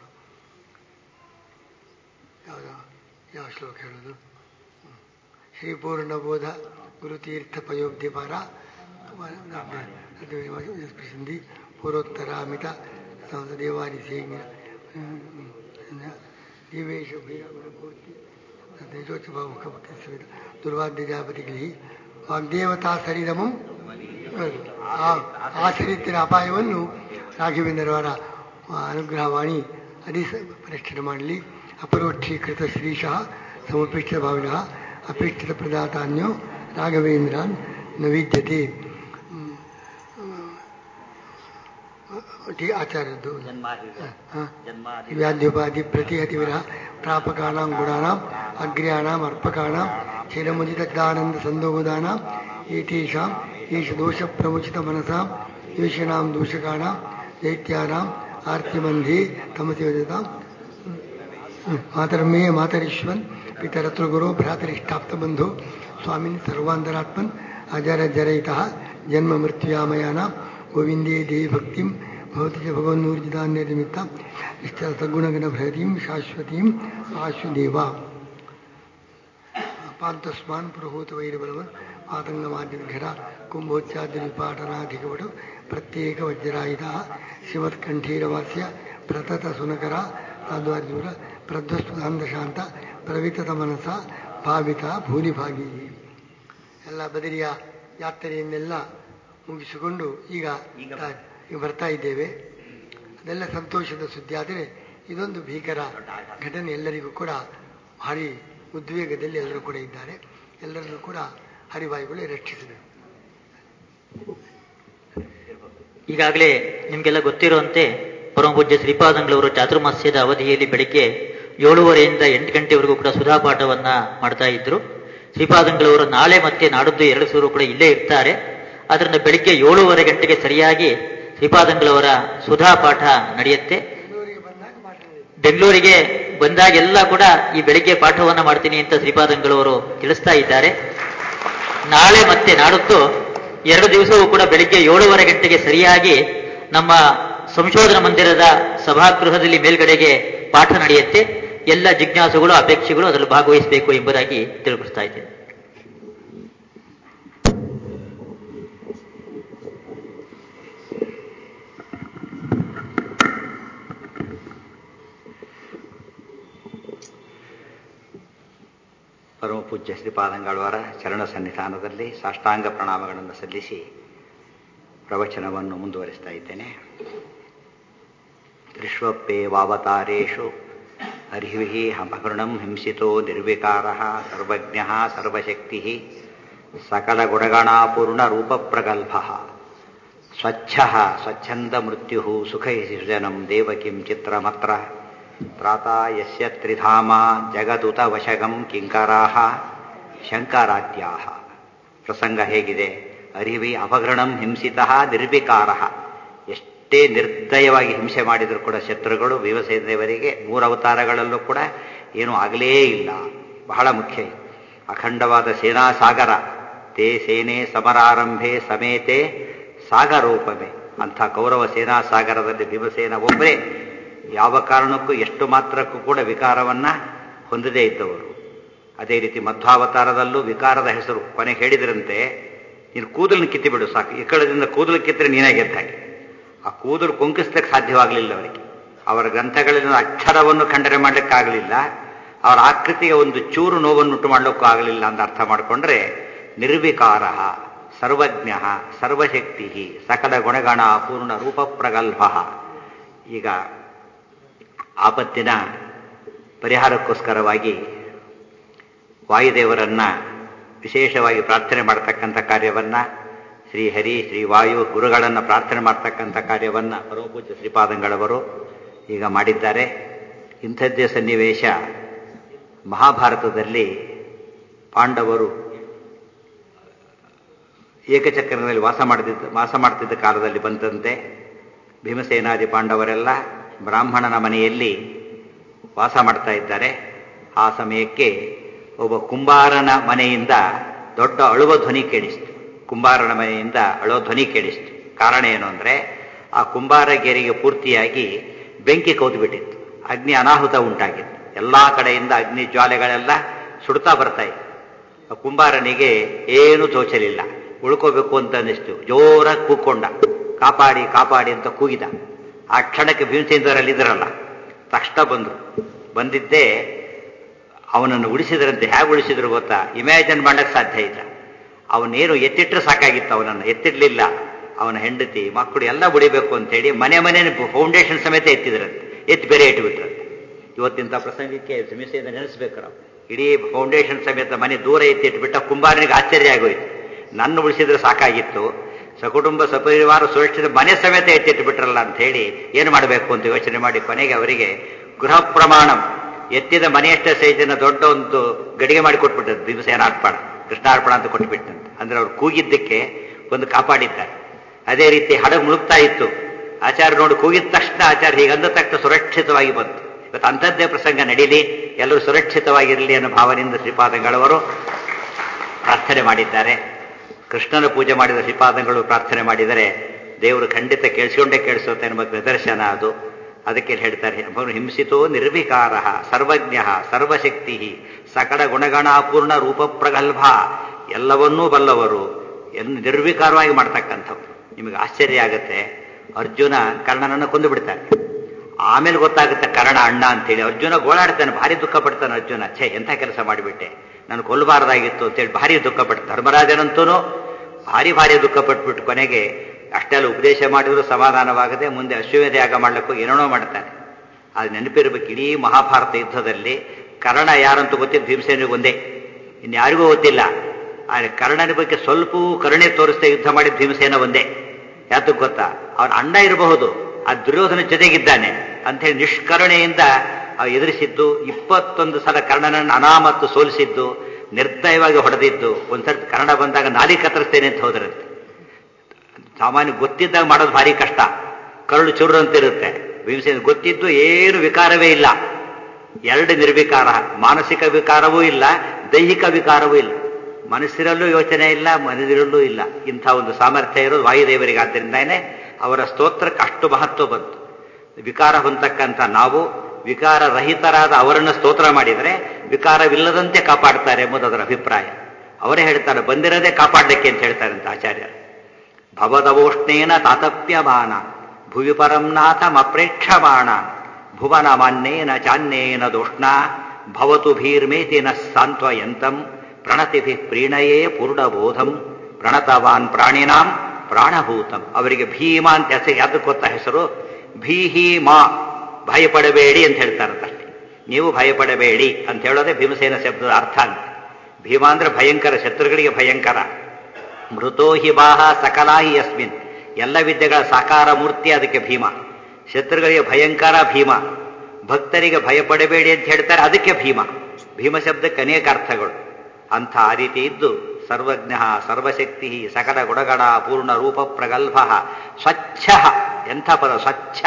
ಯಾವುದು ಯಾವ ಶ್ಲೋಕ ಹೇಳೋದು ಹ್ಮ್. ಶ್ರೀ ಪೂರ್ಣಬೋಧ ಗುರುತೀರ್ಥ ಪಯೋಬ್ಧಿಪಾರ ಪ್ರಸಿದ್ಧಿ ಪೂರ್ವೋತ್ತರ ಅಮಿತ ದೇವಾನಿ ಸೇಂಗ ದೇವೇಶ ಗುರುಪೂರ್ತಿ ತೇಜೋಚಭಾವ ಮುಖಭಕ್ತಿ ಸವಿತ ದುರ್ವಾದ್ಯಜಾಪತಿಗಳಿಗೆ ವಾಗ್ದೇವತಾ ಸರಿದಮಂ ಆ ಆ ಚರಿತ್ರೆಯ ಅಪಾಯವನ್ನು ರಾಘವೇಂದ್ರವರ ಅನುಗ್ರಹವಾಣಿ ಅದೇ ಪರಿಷ್ಠೆ ಮಾಡಲಿ ಅಪರೋಕ್ಷೀಕೃತ ಶ್ರೀಶಃ ಸಮುಪೇಕ್ಷಿತ ಭಾವಿನಃ ಅಪೇಕ್ಷಿತ ಪ್ರದಾತಾನ್ಯೋ ರಾಘವೇಂದ್ರಾನ್ ನ ವಿದ್ಯತೆ ಹ್ಮ್. ಪ್ರತಿ ಆಚಾರ್ಯದ್ದು ಜನ್ಮಾದಿ ಹ? ಜನ್ಮಾದಿ ವ್ಯಾಧ್ಯೋಪಾಧಿ ಪ್ರತಿಹತಿ ವಿರಹ ಪ್ರಾಪಕಾನಾಂ ಗುಣಾನಾಂ ಅಗ್ರ್ಯಾಣಾಂ ಅರ್ಪಕಾಣಾಂ ಚಿರಮುದಿತಾನಂದ ಸಂದೋಗುದಾನಾಂ ಏತೇಷಾಂ ಏಷ ದೋಷ ಪ್ರಮುಚಿತ ಮನಸಾಂ ಯೋಷಿಣಾಂ ದೂಷಕಾಣಾಂ ದೈತ್ಯಾನಾಂ ಆರ್ತಿಮಂಧಿ ತಮಸಿ ವದತಾಂ ಮಾತರ್ಮೇ ಮಾತರಿಶ್ವನ್ ಪಿತರತ್ರ ಗುರು ಭ್ರಾತರಿಷ್ಟಾಪ್ತ ಬಂಧು ಸ್ವಾಮಿನ್ ಸರ್ವಾಂತರಾತ್ಮನ್ ಅಜರ ಜರಯಿತಃ ಜನ್ಮ ಮೃತ್ಯುಯಾಮಯಾನ ಗೋವಿಂದೇ ದೇವಿ ಭಕ್ತಿಂ ಭವತಿ ಚ ಭಗವನ್ನೂರ್ಜಿತಾನ್ಯ ನಿಮಿತ್ತ ಇಷ್ಟ ಸಗುಣಗಣ ಭ್ರತೀಂ ಶಾಶ್ವತೀಂ ಆಶುದೇವ ಅಪಾಂತಸ್ಮಾನ್ ಪುರುಹೂತ ವೈರಬಲವನ್ ಆತಂಗಮಾದ್ಯಘರ ಕುಂಭೋಚ್ಚಾದ್ಯ ವಿಪಾಟನಾಧಿಕವಡು ಪ್ರತ್ಯೇಕ ವಜ್ರಾಯುಧ ಶಿವತ್ಕಂಠೀರವಾಸ್ಯ ಪ್ರತತ ಸುನಕರ ತಾದ್ವಾರ್ಜೂರ ಪ್ರಧ್ವಸ್ಪದಾಂಧಶಾಂತ ಪ್ರವಿತತ ಮನಸ ಭಾವಿತ ಭೂನಿಭಾಗಿ ಎಲ್ಲ ಬದರಿಯ ಯಾತ್ರೆಯನ್ನೆಲ್ಲ ಮುಗಿಸಿಕೊಂಡು ಈಗ ಈಗ ತಾ- ಈಗ ಬರ್ತಾ ಇದ್ದೇವೆ ಅದೆಲ್ಲ ಸಂತೋಷದ ಸುದ್ದಿ ಆದರೆ ಇದೊಂದು ಭೀಕರ ಘಟನೆ ಎಲ್ಲರಿಗೂ ಕೂಡ ಭಾರಿ ಉದ್ವೇಗದಲ್ಲಿ ಎಲ್ಲರೂ ಕೂಡ ಇದ್ದಾರೆ ಎಲ್ಲರನ್ನೂ ಕೂಡ ಹರಿವಾಯುಗಳು ರಕ್ಷಿಸಬೇಕು ಈಗಾಗಲೇ ನಿಮಗೆಲ್ಲ ಗೊತ್ತಿರುವಂತೆ ಪರಮಪೂಜ್ಯ ಶ್ರೀಪಾದಂಗಳವರು ಚಾತುರ್ಮಾಸ್ಯದ ಅವಧಿಯಲ್ಲಿ ಬೆಳಿಗ್ಗೆ ಏಳುವರೆಯಿಂದ ಎಂಟು ಗಂಟೆವರೆಗೂ ಕೂಡ ಸುಧಾಪಾಠವನ್ನ ಮಾಡ್ತಾ ಇದ್ರು ಶ್ರೀಪಾದಂಗಳವರು ನಾಳೆ ಮತ್ತೆ ನಾಡದ್ದು ಎರಡು ಸೂರು ಕೂಡ ಇಲ್ಲೇ ಇರ್ತಾರೆ ಅದರಿಂದ ಬೆಳಿಗ್ಗೆ ಏಳೂವರೆ ಗಂಟೆಗೆ ಸರಿಯಾಗಿ ಶ್ರೀಪಾದಂಗಳವರ ಸುಧಾ ಪಾಠ ನಡೆಯುತ್ತೆ ಬೆಂಗಳೂರಿಗೆ ಬಂದಾಗೆಲ್ಲ ಕೂಡ ಈ ಬೆಳಿಗ್ಗೆ ಪಾಠವನ್ನ ಮಾಡ್ತೀನಿ ಅಂತ ಶ್ರೀಪಾದಂಗಳವರು ತಿಳಿಸ್ತಾ ಇದ್ದಾರೆ ನಾಳೆ ಮತ್ತೆ ನಾಡದ್ದು ಎರಡು ದಿವಸವೂ ಕೂಡ ಬೆಳಿಗ್ಗೆ ಏಳೂವರೆ ಗಂಟೆಗೆ ಸರಿಯಾಗಿ ನಮ್ಮ ಸಂಶೋಧನಾ ಮಂದಿರದ ಸಭಾಗೃಹದಲ್ಲಿ ಮೇಲ್ಗಡೆಗೆ ಪಾಠ ನಡೆಯುತ್ತೆ ಎಲ್ಲ ಜಿಜ್ಞಾಸುಗಳು ಅಪೇಕ್ಷೆಗಳು ಅದರಲ್ಲಿ ಭಾಗವಹಿಸಬೇಕು ಎಂಬುದಾಗಿ ತಿಳಿಸ್ತಾ ಇದ್ದೇನೆ ಪರಮ ಪೂಜ್ಯ ಶ್ರೀಪಾದಂಗಳವರ ಚರಣ ಸನ್ನಿಧಾನದಲ್ಲಿ ಸಾಷ್ಟಾಂಗ ಪ್ರಣಾಮಗಳನ್ನು ಸಲ್ಲಿಸಿ ಪ್ರವಚನವನ್ನು ಮುಂದುವರಿಸ್ತಾ ಇದ್ದೇನೆ ತ್ರಿಷ್ವಪ್ಪೇವಾವತಾರೇಷು ಹರಿಹಿ ಹಮಕೃಣಂ ಹಿಂಸಿತೋ ನಿರ್ವಿಕಾರ ಸರ್ವಜ್ಞ ಸರ್ವಶಕ್ತಿ ಸಕಲ ಗುಣಗಣಾಪೂರ್ಣ ರೂಪಪ್ರಗಲ್ಭ ಸ್ವಚ್ಛ ಸ್ವಚ್ಛಂದ ಮೃತ್ಯು ಸುಖೈ ಸೃಜನಂ ದೇವಕಿಂ ಚಿತ್ರಮತ್ರ ತ್ರಾತಾ ಯಸ್ಯ ತ್ರಿಧಾಮ ಜಗದುತ ವಶಗಂ ಕಿಂಕರಾಹ ಶಂಕರಾದ್ಯಾಹ ಪ್ರಸಂಗ ಹೇಗಿದೆ ಅರಿವಿ ಅಪಘೃಣಂ ಹಿಂಸಿತಃ ನಿರ್ವಿಕಾರ ಎಷ್ಟೇ ನಿರ್ದಯವಾಗಿ ಹಿಂಸೆ ಮಾಡಿದರೂ ಕೂಡ ಶತ್ರುಗಳು ಭೀಮಸೇನ ದೇವರಿಗೆ ಮೂರು ಅವತಾರಗಳಲ್ಲೂ ಕೂಡ ಏನೂ ಆಗಲೇ ಇಲ್ಲ ಬಹಳ ಮುಖ್ಯ ಇದು. ಅಖಂಡವಾದ ಸೇನಾಸಾಗರ ತೇ ಸೇನೆ ಸಮರಾರಂಭೆ ಸಮೇತೆ ಸಾಗರೋಪಮೆ ಅಂಥ ಕೌರವ ಸೇನಾ ಸಾಗರದಲ್ಲಿ ಭೀಮಸೇನ ಒಬ್ಬರೇ ಯಾವ ಕಾರಣಕ್ಕೂ ಎಷ್ಟು ಮಾತ್ರಕ್ಕೂ ಕೂಡ ವಿಕಾರವನ್ನ ಹೊಂದದೇ ಇದ್ದವರು ಅದೇ ರೀತಿ ಮಧ್ವಾವತಾರದಲ್ಲೂ ವಿಕಾರದ ಹೆಸರು ಕೊನೆ ಹೇಳಿದ್ರಂತೆ ನೀನು ಕೂದಲನ್ನು ಕಿತ್ತಿಬಿಡು ಸಾಕು ಈ ಕಡೆದಿಂದ ಕೂದಲು ಕಿತ್ತರೆ ನೀನೇ ಗೆದ್ದ ಹಾಗೆ ಆ ಕೂದಲು ಕುಂಕಿಸ್ಲಿಕ್ಕೆ ಸಾಧ್ಯವಾಗಲಿಲ್ಲ ಅವರಿಗೆ ಅವರ ಗ್ರಂಥಗಳಲ್ಲಿ ಅಕ್ಷರವನ್ನು ಖಂಡನೆ ಮಾಡಲಿಕ್ಕಾಗಲಿಲ್ಲ ಅವರ ಆಕೃತಿಗೆ ಒಂದು ಚೂರು ನೋವನ್ನುಂಟು ಮಾಡಲಿಕ್ಕೂ ಆಗಲಿಲ್ಲ ಅಂತ ಅರ್ಥ ಮಾಡಿಕೊಂಡ್ರೆ ನಿರ್ವಿಕಾರ ಸರ್ವಜ್ಞ ಸರ್ವಶಕ್ತಿ ಸಕಲ ಗುಣಗಣ ಪೂರ್ಣ ರೂಪ ಪ್ರಗಲ್ಭ ಈಗ ಆಪತ್ತಿನ ಪರಿಹಾರಕ್ಕೋಸ್ಕರವಾಗಿ ವಾಯುದೇವರನ್ನ ವಿಶೇಷವಾಗಿ ಪ್ರಾರ್ಥನೆ ಮಾಡತಕ್ಕಂಥ ಕಾರ್ಯವನ್ನ ಶ್ರೀ ಹರಿ ಶ್ರೀ ವಾಯು ಗುರುಗಳನ್ನು ಪ್ರಾರ್ಥನೆ ಮಾಡ್ತಕ್ಕಂಥ ಕಾರ್ಯವನ್ನ ಪರಮಪೂಜ್ಯ ಶ್ರೀಪಾದಂಗಳವರು ಈಗ ಮಾಡಿದ್ದಾರೆ ಇಂಥದ್ದೇ ಸನ್ನಿವೇಶ ಮಹಾಭಾರತದಲ್ಲಿ ಪಾಂಡವರು ಏಕಚಕ್ರನಲ್ಲಿ ವಾಸ ಮಾಡ್ತಿದ್ದ ವಾಸ ಮಾಡ್ತಿದ್ದ ಕಾಲದಲ್ಲಿ ಬಂದಂತೆ ಭೀಮಸೇನಾದಿ ಪಾಂಡವರೆಲ್ಲ ಬ್ರಾಹ್ಮಣನ ಮನೆಯಲ್ಲಿ ವಾಸ ಮಾಡ್ತಾ ಇದ್ದಾರೆ ಆ ಸಮಯಕ್ಕೆ ಒಬ್ಬ ಕುಂಬಾರನ ಮನೆಯಿಂದ ದೊಡ್ಡ ಅಳುವ ಧ್ವನಿ ಕೇಳಿಸ್ತು ಕುಂಬಾರನ ಮನೆಯಿಂದ ಅಳುವ ಧ್ವನಿ ಕೇಳಿಸ್ತು ಕಾರಣ ಏನು ಅಂದ್ರೆ ಆ ಕುಂಬಾರಗೇರಿಗೆ ಪೂರ್ತಿಯಾಗಿ ಬೆಂಕಿ ಕೌದ್ಬಿಟ್ಟಿತ್ತು ಅಗ್ನಿ ಅನಾಹುತ ಉಂಟಾಗಿತ್ತು ಎಲ್ಲಾ ಕಡೆಯಿಂದ ಅಗ್ನಿ ಜ್ವಾಲೆಗಳೆಲ್ಲ ಸುಡ್ತಾ ಬರ್ತಾ ಇತ್ತು ಆ ಕುಂಬಾರನಿಗೆ ಏನು ತೋಚಲಿಲ್ಲ ಉಳ್ಕೋಬೇಕು ಅಂತ ಅನ್ನಿಸ್ತು ಜೋರಾಗಿ ಕೂಕೊಂಡ ಕಾಪಾಡಿ ಕಾಪಾಡಿ ಅಂತ ಕೂಗಿದ ಆ ಕ್ಷಣಕ್ಕೆ ಭೀಮಸೇಂದ್ರಲ್ಲಿ ಇದ್ರಲ್ಲ ತಕ್ಷಣ ಬಂದ್ರು ಬಂದಿದ್ದೇ ಅವನನ್ನು ಉಳಿಸಿದ್ರಂತೆ ಹೇಗೆ ಉಳಿಸಿದ್ರು ಗೊತ್ತಾ ಇಮ್ಯಾಜಿನ್ ಮಾಡಕ್ ಸಾಧ್ಯ ಇಲ್ಲ ಅವನೇನು ಎತ್ತಿಟ್ರೆ ಸಾಕಾಗಿತ್ತು ಅವನನ್ನು ಎತ್ತಿಡ್ಲಿಲ್ಲ ಅವನ ಹೆಂಡತಿ ಮಕ್ಕಳು ಎಲ್ಲ ಉಳಿಬೇಕು ಅಂತೇಳಿ ಮನೆ ಮನೆ ಫೌಂಡೇಶನ್ ಸಮೇತ ಎತ್ತಿದ್ರಂತೆ ಎತ್ತಿ ಬೇರೆ ಇಟ್ಟುಬಿಟ್ರಂತೆ ಇವತ್ತಿಂತ ಪ್ರಸಂಗಕ್ಕೆ ಸಮಸ್ಯೆಯಿಂದ ನೆನೆಸ್ಬೇಕು ನಾವು ಇಡೀ ಫೌಂಡೇಶನ್ ಸಮೇತ ಮನೆ ದೂರ ಎತ್ತಿಟ್ಬಿಟ್ಟ ಕುಂಬಾರನಿಗೆ ಆಶ್ಚರ್ಯ ಆಗೋಯ್ತು ನನ್ನ ಉಳಿಸಿದ್ರೆ ಸಾಕಾಗಿತ್ತು ಸಕುಟುಂಬ ಸಪರಿವಾರ ಸುರಕ್ಷಿತ ಮನೆ ಸಮೇತ ಎತ್ತಿಟ್ಟು ಬಿಟ್ರಲ್ಲ ಅಂತ ಹೇಳಿ ಏನು ಮಾಡಬೇಕು ಅಂತ ಯೋಚನೆ ಮಾಡಿ ಕೊನೆಗೆ ಅವರಿಗೆ ಗೃಹ ಪ್ರಮಾಣ ಎತ್ತಿದ ಮನೆಯಷ್ಟೇ ಸೈಜಿನ ದೊಡ್ಡ ಒಂದು ಗಡಿಗೆ ಮಾಡಿ ಕೊಟ್ಬಿಟ್ಟದ್ದು ಭೀಮಸೇನ ಅರ್ಪಣ ಕೃಷ್ಣಾರ್ಪಣ ಅಂತ ಕೊಟ್ಬಿಟ್ಟಂತೆ ಅಂದ್ರೆ ಅವ್ರು ಕೂಗಿದ್ದಕ್ಕೆ ಒಂದು ಕಾಪಾಡಿದ್ದಾರೆ ಅದೇ ರೀತಿ ಹಡಗು ಮುಳುಗ್ತಾ ಇತ್ತು ಆಚಾರ್ಯ ನೋಡಿ ಕೂಗಿದ ತಕ್ಷಣ ಆಚಾರ್ಯ ಹೀಗೆ ಅಂದ ತಕ್ಷಣ ಸುರಕ್ಷಿತವಾಗಿ ಬಂತು ಇವತ್ತು ಅಂಥದ್ದೇ ಪ್ರಸಂಗ ನಡೀಲಿ ಎಲ್ಲರೂ ಸುರಕ್ಷಿತವಾಗಿರಲಿ ಅನ್ನೋ ಭಾವನೆಯಿಂದ ಶ್ರೀಪಾದಂಗಳವರು ಪ್ರಾರ್ಥನೆ ಮಾಡಿದ್ದಾರೆ ಕೃಷ್ಣನ ಪೂಜೆ ಮಾಡಿದ ಶ್ರೀಪಾದಂಗಳು ಪ್ರಾರ್ಥನೆ ಮಾಡಿದರೆ ದೇವರು ಖಂಡಿತ ಕೇಳಿಸಿಕೊಂಡೇ ಕೇಳಿಸುತ್ತೆ ಎಂಬ ನಿದರ್ಶನ ಅದು ಅದಕ್ಕೆ ಹೇಳ್ತಾರೆ ಅವನು ಹಿಂಸಿತೋ ನಿರ್ವಿಕಾರ ಸರ್ವಜ್ಞ ಸರ್ವಶಕ್ತಿ ಸಕಲ ಗುಣಗಣಾಪೂರ್ಣ ರೂಪ ಪ್ರಗಲ್ಭ ಎಲ್ಲವನ್ನೂ ಬಲ್ಲವರು ಎನ್ ನಿರ್ವಿಕಾರವಾಗಿ ಮಾಡ್ತಕ್ಕಂಥವ್ರು ನಿಮಗೆ ಆಶ್ಚರ್ಯ ಆಗುತ್ತೆ ಅರ್ಜುನ ಕರ್ಣನನ್ನು ಕೊಂದು ಬಿಡ್ತಾನೆ ಆಮೇಲೆ ಗೊತ್ತಾಗುತ್ತೆ ಕರ್ಣ ಅಣ್ಣ ಅಂತೇಳಿ ಅರ್ಜುನ ಗೋಳಾಡ್ತಾನೆ ಭಾರಿ ದುಃಖ ಪಡ್ತಾನೆ ಅರ್ಜುನ ಛೇ ಎಂಥ ಕೆಲಸ ಮಾಡಿಬಿಟ್ಟೆ ನಾನು ಕೊಲ್ಲಬಾರ್ದಾಗಿತ್ತು ಅಂತೇಳಿ ಭಾರಿ ದುಃಖ ಪಡ್ತ ಧರ್ಮರಾಜನಂತೂ ಭಾರಿ ಭಾರಿ ದುಃಖ ಪಟ್ಬಿಟ್ಟು ಕೊನೆಗೆ ಅಷ್ಟೆಲ್ಲ ಉಪದೇಶ ಮಾಡಿದ್ರು ಸಮಾಧಾನವಾಗದೆ ಮುಂದೆ ಅಶ್ವಮೇಧ ಯಾಗ ಮಾಡ್ಲಿಕ್ಕೂ ಏನೇನೋ ಮಾಡ್ತಾನೆ ಅದು ನೆನಪಿರ್ಬೇಕು ಇಡೀ ಮಹಾಭಾರತ ಯುದ್ಧದಲ್ಲಿ ಕರ್ಣ ಯಾರಂತೂ ಗೊತ್ತಿದ್ದು ಭೀಮಸೇನಿಗೆ ಒಂದೇ ಇನ್ಯಾರಿಗೂ ಗೊತ್ತಿಲ್ಲ ಆದರೆ ಕರ್ಣನ ಬಗ್ಗೆ ಸ್ವಲ್ಪ ಕರುಣೆ ತೋರಿಸ್ತಾ ಯುದ್ಧ ಮಾಡಿದ ಭೀಮಸೇನ ಒಂದೇ ಯಾತಕ್ಕೆ ಗೊತ್ತಾ ಅವನ ಅಣ್ಣ ಇರಬಹುದು ಆ ದುರ್ಯೋಧನ ಜೊತೆಗಿದ್ದಾನೆ ಅಂಥೇಳಿ ನಿಷ್ಕರುಣೆಯಿಂದ ಅವ ಎದುರಿಸಿದ್ದು ಇಪ್ಪತ್ತೊಂದು ಸಲ ಕರ್ಣನನ್ನು ಅನಾಮತ್ತು ಸೋಲಿಸಿದ್ದು ನಿರ್ದಯವಾಗಿ ಹೊಡೆದಿದ್ದು ಒಂದ್ಸರ್ತಿ ಕನ್ನಡ ಬಂದಾಗ ನಾಲಿ ಕತ್ತರಿಸ್ತೇನೆ ಅಂತ ಹೋದ್ರಂತೆ ಸಾಮಾನ್ಯ ಗೊತ್ತಿದ್ದಾಗ ಮಾಡೋದು ಭಾರಿ ಕಷ್ಟ ಕರುಳು ಚುರು ಅಂತಿರುತ್ತೆ ಭೀಮಸೇನ ಗೊತ್ತಿದ್ದು ಏನು ವಿಕಾರವೇ ಇಲ್ಲ ಎರಡು ನಿರ್ವಿಕಾರ ಮಾನಸಿಕ ವಿಕಾರವೂ ಇಲ್ಲ ದೈಹಿಕ ವಿಕಾರವೂ ಇಲ್ಲ ಮನಸ್ಸಿರಲ್ಲೂ ಯೋಚನೆ ಇಲ್ಲ ಮನಸ್ಸಿರಲ್ಲೂ ಇಲ್ಲ ಇಂಥ ಒಂದು ಸಾಮರ್ಥ್ಯ ಇರೋದು ವಾಯುದೇವರಿಗೆ ಆದ್ದರಿಂದಾನೇ ಅವರ ಸ್ತೋತ್ರಕ್ಕೆ ಅಷ್ಟು ಮಹತ್ವ ಬಂತು ವಿಕಾರ ಹೊಂದತಕ್ಕಂಥ ನಾವು ವಿಕಾರ ರಹಿತರಾದ ಅವರನ್ನು ಸ್ತೋತ್ರ ಮಾಡಿದರೆ ವಿಕಾರವಿಲ್ಲದಂತೆ ಕಾಪಾಡ್ತಾರೆ ಎಂಬುದು ಅದರ ಅಭಿಪ್ರಾಯ ಅವರೇ ಹೇಳ್ತಾರೆ ಬಂದಿರೋದೇ ಕಾಪಾಡಲಿಕ್ಕೆ ಅಂತ ಹೇಳ್ತಾರೆ ಅಂತ ಆಚಾರ್ಯರು ಭವದವೋಷ್ಣೇನ ತಾತಪ್ಯಮಾನ ಭುವಿ ಪರಂನಾಥಮಪ್ರೇಕ್ಷಮಾಣ ಭುವನ ಮಾನ್ಯೇನ ಚಾನ್ಯೇನ ದೋಷ್ಣ ಭವತು ಭೀರ್ಮೇತಿ ನ ಸಾಂತ್ವಯಂತಂ ಪ್ರಣತಿಭಿ ಪ್ರೀಣಯೇ ಪೂರ್ಣಬೋಧಂ ಪ್ರಣತವಾನ್ ಪ್ರಾಣಿನಾಂ ಪ್ರಾಣಭೂತಂ ಅವರಿಗೆ ಭೀಮ ಅಂತ ಹೆಸರು ಯಾವ್ದಕ್ಕೆ ಗೊತ್ತಾ ಹೆಸರು ಭೀಹಿ ಮಾ ಭಯಪಡಬೇಡಿ ಅಂತ ಹೇಳ್ತಾರಂತಷ್ಟೇ ನೀವು ಭಯಪಡಬೇಡಿ ಅಂತ ಹೇಳೋದೇ ಭೀಮಸೇನ ಶಬ್ದದ ಅರ್ಥ ಅಂತ ಭೀಮ ಅಂದ್ರೆ ಭಯಂಕರ ಶತ್ರುಗಳಿಗೆ ಭಯಂಕರ ಮೃತೋ ಹಿ ಬಾಹ ಸಕಲಾಹಿ ಯಸ್ಮಿನ್ ಎಲ್ಲ ವಿದ್ಯೆಗಳ ಸಾಕಾರ ಮೂರ್ತಿ ಅದಕ್ಕೆ ಭೀಮ ಶತ್ರುಗಳಿಗೆ ಭಯಂಕರ ಭೀಮ ಭಕ್ತರಿಗೆ ಭಯಪಡಬೇಡಿ ಅಂತ ಹೇಳ್ತಾರೆ ಅದಕ್ಕೆ ಭೀಮ ಭೀಮ ಶಬ್ದಕ್ಕೆ ಅನೇಕ ಅರ್ಥಗಳು ಅಂಥ ಆ ರೀತಿ ಇದ್ದು ಸರ್ವಜ್ಞ ಸರ್ವಶಕ್ತಿ ಸಕಲ ಗುಣಗಣ ಪೂರ್ಣ ರೂಪ ಪ್ರಗಲ್ಭ ಸ್ವಚ್ಛ ಎಂಥ ಪದ ಸ್ವಚ್ಛ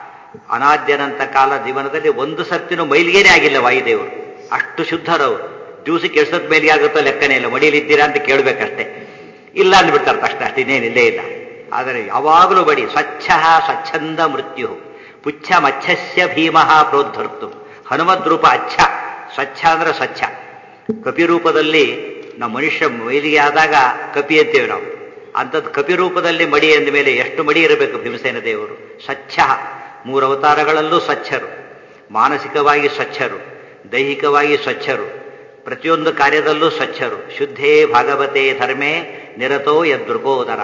ಅನಾದ್ಯನಂತ ಕಾಲ ಜೀವನದಲ್ಲಿ ಒಂದು ಸರ್ತಿನೂ ಮೈಲಿಗೆನೇ ಆಗಿಲ್ಲ ವಾಯುದೇವರು ಅಷ್ಟು ಶುದ್ಧರವರು ದಿವಸಕ್ಕೆ ಎಷ್ಟು ಸತ್ ಮೈಲಿಗೆ ಆಗುತ್ತೋ ಲೆಕ್ಕನೇ ಇಲ್ಲ ಮಡಿಯಲಿದ್ದೀರಾ ಅಂತ ಕೇಳಬೇಕಷ್ಟೇ ಇಲ್ಲ ಅಂದ್ಬಿಡ್ತಾರೆ ತಕ್ಷಣ ಅಷ್ಟು ಇನ್ನೇನಿಲ್ಲೇ ಇಲ್ಲ ಆದರೆ ಯಾವಾಗಲೂ ಬಡಿ ಸ್ವಚ್ಛ ಸ್ವಚ್ಛಂದ ಮೃತ್ಯು ಪುಚ್ಛ ಮಚ್ಛಸ್ಯ ಭೀಮಃ ಪ್ರೋದ್ಧರ್ತು ಹನುಮದ್ ರೂಪ ಅಚ್ಛ ಸ್ವಚ್ಛ ಅಂದ್ರೆ ಸ್ವಚ್ಛ ಕಪಿರೂಪದಲ್ಲಿ ನಾವು ಮನುಷ್ಯ ಮೈಲಿಗೆ ಆದಾಗ ಕಪಿ ಅಂತೇವೆ ನಾವು ಅಂಥದ್ದು ಕಪಿರೂಪದಲ್ಲಿ ಮಡಿ ಎಂದ ಮೇಲೆ ಎಷ್ಟು ಮಡಿ ಇರಬೇಕು ಭೀಮಸೇನ ದೇವರು ಸ್ವಚ್ಛ ಮೂರು ಅವತಾರಗಳಲ್ಲೂ ಸ್ವಚ್ಛರು ಮಾನಸಿಕವಾಗಿ ಸ್ವಚ್ಛರು ದೈಹಿಕವಾಗಿ ಸ್ವಚ್ಛರು ಪ್ರತಿಯೊಂದು ಕಾರ್ಯದಲ್ಲೂ ಸ್ವಚ್ಛರು ಶುದ್ಧೇ ಭಾಗವತೆ ಧರ್ಮೇ ನಿರತೋ ಯದೃಗೋದರ